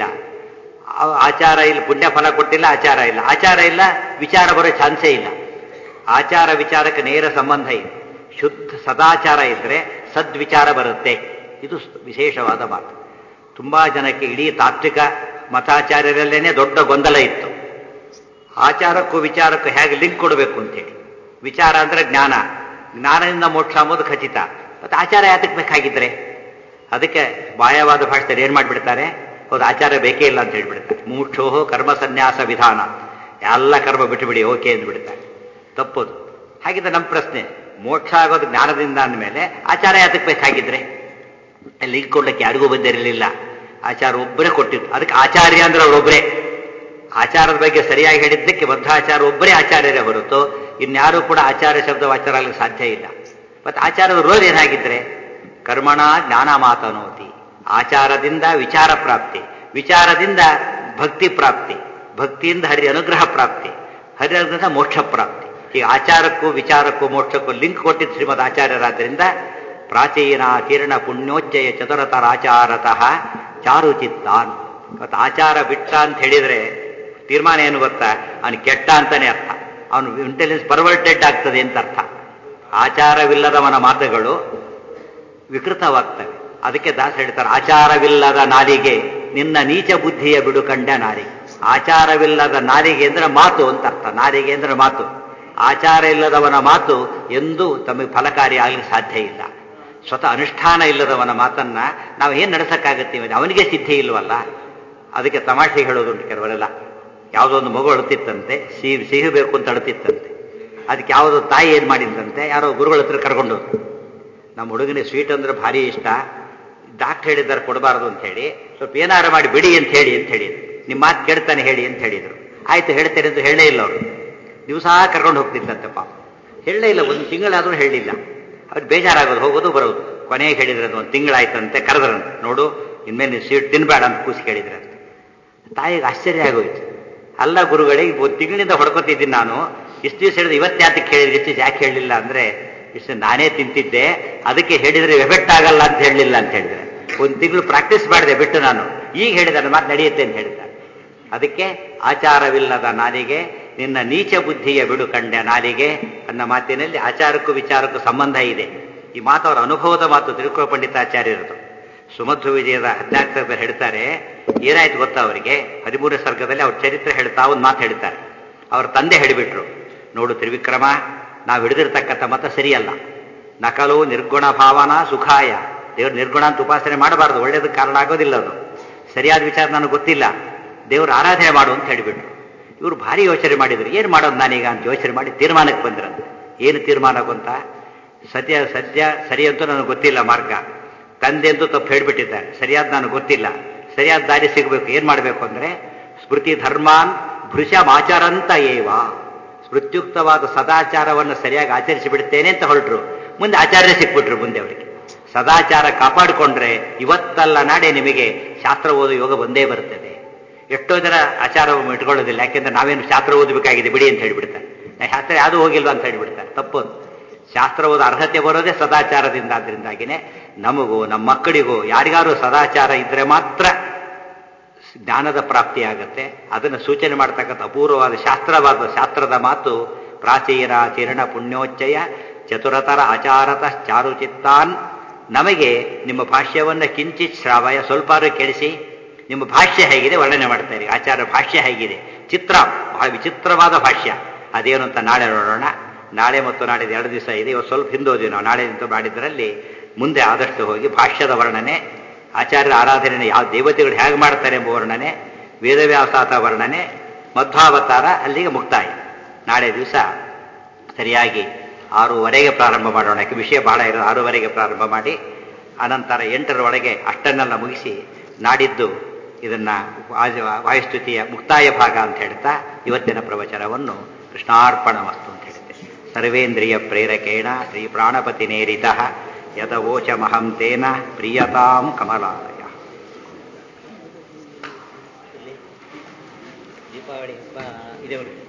ಆ- ಆಚಾರ ಇಲ್ಲ ಪುಣ್ಯ ಫಲ ಕೊಟ್ಟಿಲ್ಲ ಆಚಾರ ಇಲ್ಲ ಆಚಾರ ಇಲ್ಲ ವಿಚಾರ ಬರೋ ಚಾನ್ಸೇ ಇಲ್ಲ ಆಚಾರ ವಿಚಾರಕ್ಕೆ ನೇರ ಸಂಬಂಧ ಇದೆ ಶುದ್ಧ ಸದಾಚಾರ ಇದ್ರೆ ಸದ್ವಿಚಾರ ಬರುತ್ತೆ ಇದು ಸ್- ವಿಶೇಷವಾದ ಮಾತು ತುಂಬಾ ಜನಕ್ಕೆ ಇಡೀ ತಾತ್ವಿಕ ಮತಾಚಾರ್ಯರಲ್ಲೇನೆ ದೊಡ್ಡ ಗೊಂದಲ ಇತ್ತು ಆಚಾರಕ್ಕೂ ವಿಚಾರಕ್ಕೂ ಹೇಗೆ ಲಿಂಕ್ ಕೊಡಬೇಕು ಅಂತೇಳಿ ವಿಚಾರ ಅಂದ್ರೆ ಜ್ಞಾನ ಜ್ಞಾನದಿಂದ ಮೋಕ್ಷ ಅಂಬೋದು ಖಚಿತ ಮತ್ತೆ ಆಚಾರ ಯಾತಕ್ಕೆ ಬೇಕಾಗಿದ್ರೆ ಅದಕ್ಕೆ ಬಾಯವಾದ ಭಾಷೆಯಲ್ಲಿ ಏನ್ ಮಾಡ್ಬಿಡ್ತಾರೆ ಹೌದು ಆಚಾರ ಬೇಕೇ ಇಲ್ಲ ಅಂತ ಹೇಳ್ಬಿಡ್ತಾರೆ ಮೂಕ್ಷೋಹೋ ಕರ್ಮ ಸನ್ಯಾಸ ವಿಧಾನ ಎಲ್ಲ ಕರ್ಮ ಬಿಟ್ಟುಬಿಡಿ ಓಕೆ ಅಂದ್ಬಿಡ್ತಾರೆ ತಪ್ಪದು ಹಾಗಿದ್ರೆ ನಮ್ಮ ಪ್ರಶ್ನೆ ಮೋಕ್ಷ ಆಗೋದು ಜ್ಞಾನದಿಂದ ಅಂದಮೇಲೆ ಆಚಾರ ಯಾತಕ್ಕೆ ಬೇಕಾಗಿದ್ರೆ ಲಿಂಕ್ ಕೊಡ್ಲಿಕ್ಕೆ ಯಾರಿಗೂ ಬಂದಿರಲಿಲ್ಲ ಆಚಾರ ಒಬ್ಬರೇ ಕೊಟ್ಟಿದ್ದು ಅದಕ್ಕೆ ಆಚಾರ್ಯ ಅಂದ್ರೆ ಅವರೊಬ್ಬರೇ ಆಚಾರದ ಬಗ್ಗೆ ಸರಿಯಾಗಿ ಹೇಳಿದ್ದಕ್ಕೆ ಬದ್ಧಾಚಾರ ಒಬ್ಬರೇ ಆಚಾರ್ಯರೇ ಹೊರತು ಇನ್ಯಾರೂ ಕೂಡ ಆಚಾರ್ಯ ಶಬ್ದ ವಾಚಾರ ಆಗ್ಲಿಕ್ಕೆ ಸಾಧ್ಯ ಇಲ್ಲ ಮತ್ತೆ ಆಚಾರದ ರೋಲ್ ಏನಾಗಿದ್ರೆ ಕರ್ಮಣ ಜ್ಞಾನ ಮಾತನೋತಿ ಆಚಾರದಿಂದ ವಿಚಾರ ಪ್ರಾಪ್ತಿ ವಿಚಾರದಿಂದ ಭಕ್ತಿ ಪ್ರಾಪ್ತಿ ಭಕ್ತಿಯಿಂದ ಹರಿ ಅನುಗ್ರಹ ಪ್ರಾಪ್ತಿ ಹರಿ ಅನುಗ್ರಹ ಮೋಕ್ಷ ಪ್ರಾಪ್ತಿ ಈ ಆಚಾರಕ್ಕೂ ವಿಚಾರಕ್ಕೂ ಮೋಕ್ಷಕ್ಕೂ ಲಿಂಕ್ ಕೊಟ್ಟಿದ್ದು ಶ್ರೀಮದ್ ಆಚಾರ್ಯರಾದ್ರಿಂದ ಪ್ರಾಚೀನ ತೀರ್ಣ ಪುಣ್ಯೋಚ್ಚಯ ಚತುರತರಾಚಾರತಃ ಚಾರುಚಿತ್ತಾನ್ ಇವತ್ತು ಆಚಾರ ಬಿಟ್ಟ ಅಂತ ಹೇಳಿದ್ರೆ ತೀರ್ಮಾನ ಏನು ಗೊತ್ತಾ ಅವನು ಕೆಟ್ಟ ಅಂತಾನೆ ಅರ್ಥ ಅವನು ಇಂಟೆಲಿಜೆನ್ಸ್ ಪರ್ವರ್ಟೆಡ್ ಆಗ್ತದೆ ಅಂತ ಅರ್ಥ ಆಚಾರವಿಲ್ಲದವನ ಮಾತುಗಳು ವಿಕೃತವಾಗ್ತವೆ ಅದಕ್ಕೆ ದಾಸ ಹೇಳ್ತಾರೆ ಆಚಾರವಿಲ್ಲದ ನಾಲಿಗೆ ನಿನ್ನ ನೀಚ ಬುದ್ಧಿಯ ಬಿಡು ಕಂಡ ನಾಲಿಗೆ ಆಚಾರವಿಲ್ಲದ ನಾಲಿಗೆ ಅಂದ್ರೆ ಮಾತು ಅಂತ ಅರ್ಥ ನಾಲಿಗೆ ಅಂದ್ರೆ ಮಾತು ಆಚಾರ ಇಲ್ಲದವನ ಮಾತು ಎಂದೂ ತಮಗೆ ಫಲಕಾರಿ ಆಗಲಿಕ್ಕೆ ಸಾಧ್ಯ ಇಲ್ಲ ಸ್ವತಃ ಅನುಷ್ಠಾನ ಇಲ್ಲದವನ ಮಾತನ್ನ ನಾವು ಏನ್ ನಡೆಸಕ್ಕಾಗತ್ತೀವಿ ಅವನಿಗೆ ಸಿದ್ಧಿ ಇಲ್ವಲ್ಲ ಅದಕ್ಕೆ ತಮಾಷೆ ಹೇಳೋದುಂಟು ಕೆಲವರೆಲ್ಲ ಯಾವುದೋ ಒಂದು ಮಗು ಅಳುತ್ತಿತ್ತಂತೆ ಸಿಹಿ ಸಿಹಿ ಬೇಕು ಅಂತ ಅಳುತ್ತಿತ್ತಂತೆ ಅದಕ್ಕೆ ಯಾವುದೋ ತಾಯಿ ಏನ್ ಮಾಡಿದ್ದಂತೆ ಯಾರೋ ಗುರುಗಳ ಹತ್ರ ಕರ್ಕೊಂಡು ಹೋದ್ರು. ನಮ್ಮ ಹುಡುಗನಿಗೆ ಸ್ವೀಟ್ ಅಂದ್ರೆ ಭಾರಿ ಇಷ್ಟ ಡಾಕ್ಟರ್ ಹೇಳಿದ್ದಾರೆ ಕೊಡಬಾರದು ಅಂತ ಹೇಳಿ ಸ್ವಲ್ಪ ಏನಾರ ಮಾಡಿ ಬಿಡಿ ಅಂತ ಹೇಳಿ ಅಂತ ಹೇಳಿದ್ರು ನಿಮ್ಮ ಮಾತು ಕೇಳ್ತಾನೆ ಹೇಳಿ ಅಂತ ಹೇಳಿದ್ರು ಆಯ್ತು ಹೇಳ್ತೇನೆ ಅಂತ ಹೇಳೇ ಇಲ್ಲ ಅವರು ದಿವಸ ಕರ್ಕೊಂಡು ಹೋಗ್ತಿದ್ದಂತೆ ಪಾಪ ಹೇಳಲೇ ಇಲ್ಲ ಒಂದು ತಿಂಗಳಾದ್ರೂ ಹೇಳಲಿಲ್ಲ ಅವ್ರು ಬೇಜಾರಾಗೋದು ಹೋಗೋದು ಬರೋದು ಕೊನೆಗೆ ಹೇಳಿದ್ರೆ ಒಂದು ತಿಂಗಳಾಯ್ತಂತೆ ಕರೆದ್ರಂತೆ ನೋಡು ಇನ್ಮೇಲೆ ನೀವು ಸ್ವೀಟ್ ತಿನ್ಬೇಡ ಅಂತ ಕೂಸಿ ಕೇಳಿದ್ರಂತೆ ತಾಯಿಗೆ ಆಶ್ಚರ್ಯ ಆಗೋಯ್ತು ಅಲ್ಲ ಗುರುಗಳಿಗೆ ಒಂದು ತಿಂಗಳಿಂದ ಹೊಡ್ಕೊತಿದ್ದೀನಿ ನಾನು ಇಷ್ಟು ದಿವಸ ಹೇಳಿದ್ರೆ ಇವತ್ತು ಯಾತಕ್ಕೆ ಹೇಳಿದ್ರೆ ಇಷ್ಟು ದಿವ್ಸ ಯಾಕೆ ಹೇಳಲಿಲ್ಲ ಅಂದ್ರೆ ಇಷ್ಟು ನಾನೇ ತಿಂತಿದ್ದೆ ಅದಕ್ಕೆ ಹೇಳಿದ್ರೆ ಎಫೆಕ್ಟ್ ಆಗಲ್ಲ ಅಂತ ಹೇಳಲಿಲ್ಲ ಅಂತ ಹೇಳಿದ್ರೆ ಒಂದು ತಿಂಗಳು ಪ್ರಾಕ್ಟೀಸ್ ಮಾಡಿದೆ ಬಿಟ್ಟು ನಾನು ಈಗ ಹೇಳಿದೆ ನನ್ನ ಮಾತು ನಡೆಯುತ್ತೆ ಅಂತ ಹೇಳಿದ್ದಾರೆ ಅದಕ್ಕೆ ಆಚಾರವಿಲ್ಲದ ನಾಲಿಗೆ ನಿನ್ನ ನೀಚ ಬುದ್ಧಿಯ ಬಿಡು ಕಂಡ ನಾಲಿಗೆ ಅನ್ನೋ ಮಾತಿನಲ್ಲಿ ಆಚಾರಕ್ಕೂ ವಿಚಾರಕ್ಕೂ ಸಂಬಂಧ ಇದೆ ಈ ಮಾತು ಅವರ ಅನುಭವದ ಮಾತು ತಿರುಕುಳ ಪಂಡಿತಾಚಾರ್ಯರದು ಸುಮಧ್ವ ವಿಜಯದ ಹದಿನಾಲ್ಕು ಹೇಳ್ತಾರೆ ಏನಾಯ್ತು ಗೊತ್ತಾ ಅವರಿಗೆ ಹದಿಮೂರನೇ ಸರ್ಗದಲ್ಲಿ ಅವ್ರ ಚರಿತ್ರೆ ಹೇಳ್ತಾ ಒಂದು ಮಾತು ಹೇಳ್ತಾರೆ ಅವ್ರ ತಂದೆ ಹೇಳಿಬಿಟ್ರು ನೋಡು ತ್ರಿವಿಕ್ರಮ ನಾವು ಹಿಡಿದಿರ್ತಕ್ಕಂಥ ಮತ ಸರಿಯಲ್ಲ ನಕಲು ನಿರ್ಗುಣ ಭಾವನ ಸುಖಾಯ ದೇವ್ರು ನಿರ್ಗುಣ ಅಂತ ಉಪಾಸನೆ ಮಾಡಬಾರ್ದು ಒಳ್ಳೇದಕ್ಕೆ ಕಾರಣ ಆಗೋದಿಲ್ಲ ಅದು ಸರಿಯಾದ ವಿಚಾರ ನನಗೆ ಗೊತ್ತಿಲ್ಲ ದೇವ್ರ ಆರಾಧನೆ ಮಾಡು ಅಂತ ಹೇಳಿಬಿಟ್ರು ಇವರು ಭಾರಿ ಯೋಚನೆ ಮಾಡಿದ್ರು ಏನು ಮಾಡೋದು ನಾನೀಗ ಅಂತ ಯೋಚನೆ ಮಾಡಿ ತೀರ್ಮಾನಕ್ಕೆ ಬಂದ್ರಂತೆ ಏನು ತೀರ್ಮಾನ ಗೊತ್ತಾ ಸದ್ಯ ಸದ್ಯ ಸರಿ ಅಂತೂ ನನಗೆ ಗೊತ್ತಿಲ್ಲ ಮಾರ್ಗ ತಂದೆ ಅಂತೂ ತಪ್ಪು ಹೇಳಿಬಿಟ್ಟಿದ್ದಾರೆ ಸರಿಯಾದ ನನಗೆ ಗೊತ್ತಿಲ್ಲ ಸರಿಯಾದ ದಾರಿ ಸಿಗಬೇಕು ಏನು ಮಾಡಬೇಕು ಅಂದರೆ ಸ್ಮೃತಿ ಧರ್ಮಾನ್ ಭೃಶಮಾಚಾರಂತ ಏವ ಸ್ಮೃತ್ಯುಕ್ತವಾದ ಸದಾಚಾರವನ್ನು ಸರಿಯಾಗಿ ಆಚರಿಸಿ ಬಿಡ್ತೇನೆ ಅಂತ ಹೊರಟರು ಮುಂದೆ ಆಚಾರ್ಯ ಸಿಕ್ಬಿಟ್ರು ಮುಂದೆ ಅವರಿಗೆ ಸದಾಚಾರ ಕಾಪಾಡಿಕೊಂಡ್ರೆ ಇವತ್ತಲ್ಲ ನಾಳೆ ನಿಮಗೆ ಶಾಸ್ತ್ರ ಓದು ಯೋಗ ಬಂದೇ ಬರ್ತದೆ ಎಷ್ಟೋ ಜನ ಆಚಾರವನ್ನು ಇಟ್ಕೊಳ್ಳೋದಿಲ್ಲ ಯಾಕೆಂದ್ರೆ ನಾವೇನು ಶಾಸ್ತ್ರ ಓದಬೇಕಾಗಿದೆ ಬಿಡಿ ಅಂತ ಹೇಳಿಬಿಡ್ತಾರೆ ಶಾಸ್ತ್ರ ಯಾವುದು ಹೋಗಿಲ್ವಾ ಅಂತ ಹೇಳಿಬಿಡ್ತಾರೆ ತಪ್ಪು ಶಾಸ್ತ್ರ ಓದ ಅರ್ಹತೆ ಬರೋದೇ ಸದಾಚಾರದಿಂದ ಆದ್ರಿಂದಾಗಿನೇ ನಮಗೂ ನಮ್ಮ ಮಕ್ಕಳಿಗೂ ಯಾರಿಗಾರು ಸದಾಚಾರ ಇದ್ರೆ ಮಾತ್ರ ಜ್ಞಾನದ ಪ್ರಾಪ್ತಿ ಆಗತ್ತೆ ಅದನ್ನು ಸೂಚನೆ ಮಾಡ್ತಕ್ಕಂಥ ಅಪೂರ್ವವಾದ ಶಾಸ್ತ್ರವಾದ ಶಾಸ್ತ್ರದ ಮಾತು ಪ್ರಾಚೀನ ಚಿರಣ ಪುಣ್ಯೋಚ್ಚಯ ಚತುರತರ ಆಚಾರತ ಚಾರುಚಿತ್ತಾನ್ ನಮಗೆ ನಿಮ್ಮ ಭಾಷ್ಯವನ್ನು ಕಿಂಚಿತ್ ಶ್ರಾವಯ ಸ್ವಲ್ಪಾರು ಕೇಳಿಸಿ ನಿಮ್ಮ ಭಾಷ್ಯ ಹೇಗಿದೆ ವರ್ಣನೆ ಮಾಡ್ತಾರೆ ಆಚಾರ ಭಾಷ್ಯ ಹೇಗಿದೆ ಚಿತ್ರ ಬಹಳ ವಿಚಿತ್ರವಾದ ಭಾಷ್ಯ ಅದೇನು ಅಂತ ನಾಳೆ ನೋಡೋಣ ನಾಳೆ ಮತ್ತು ನಾಡಿದ ಎರಡು ದಿವಸ ಇದೆ ಇವತ್ತು ಸ್ವಲ್ಪ ಹಿಂದೋದ್ವಿ ನಾವು ನಾಳೆ ನಿಂತು ಮಾಡಿದ್ರಲ್ಲಿ ಮುಂದೆ ಆದಷ್ಟು ಹೋಗಿ ಭಾಷ್ಯದ ವರ್ಣನೆ ಆಚಾರ್ಯರ ಆರಾಧನೆ ಯಾವ ದೇವತೆಗಳು ಹೇಗೆ ಮಾಡ್ತಾರೆ ಎಂಬ ವರ್ಣನೆ ವೇದವ್ಯಾಸಾತ ವರ್ಣನೆ ಮಧ್ವಾವತಾರ ಅಲ್ಲಿಗೆ ಮುಕ್ತಾಯ ನಾಳೆ ದಿವಸ ಸರಿಯಾಗಿ ಆರೂವರೆಗೆ ಪ್ರಾರಂಭ ಮಾಡೋಣ ಯಾಕೆ ವಿಷಯ ಬಹಳ ಇರೋದು ಆರೂವರೆಗೆ ಪ್ರಾರಂಭ ಮಾಡಿ ಅನಂತರ ಎಂಟರೊಳಗೆ ಅಷ್ಟನ್ನೆಲ್ಲ ಮುಗಿಸಿ ನಾಡಿದ್ದು ಇದನ್ನ ವಾಯುಸ್ತುತಿಯ ಮುಕ್ತಾಯ ಭಾಗ ಅಂತ ಹೇಳ್ತಾ ಇವತ್ತಿನ ಪ್ರವಚನವನ್ನು ಕೃಷ್ಣಾರ್ಪಣ ವಸ್ತು ಅಂತ ಹೇಳಿದೆ ಸರ್ವೇಂದ್ರಿಯ ಪ್ರೇರಕೇಣ ಶ್ರೀ ಪ್ರಾಣಪತಿ ನೇರಿತ ಯದವೋಚಮಹಂ ತೇನ ಪ್ರಿಯತಾಂ ಕಮಲಾಲಯ ದೀಪಾವಳಿ ಹಬ್ಬ ಇದೆ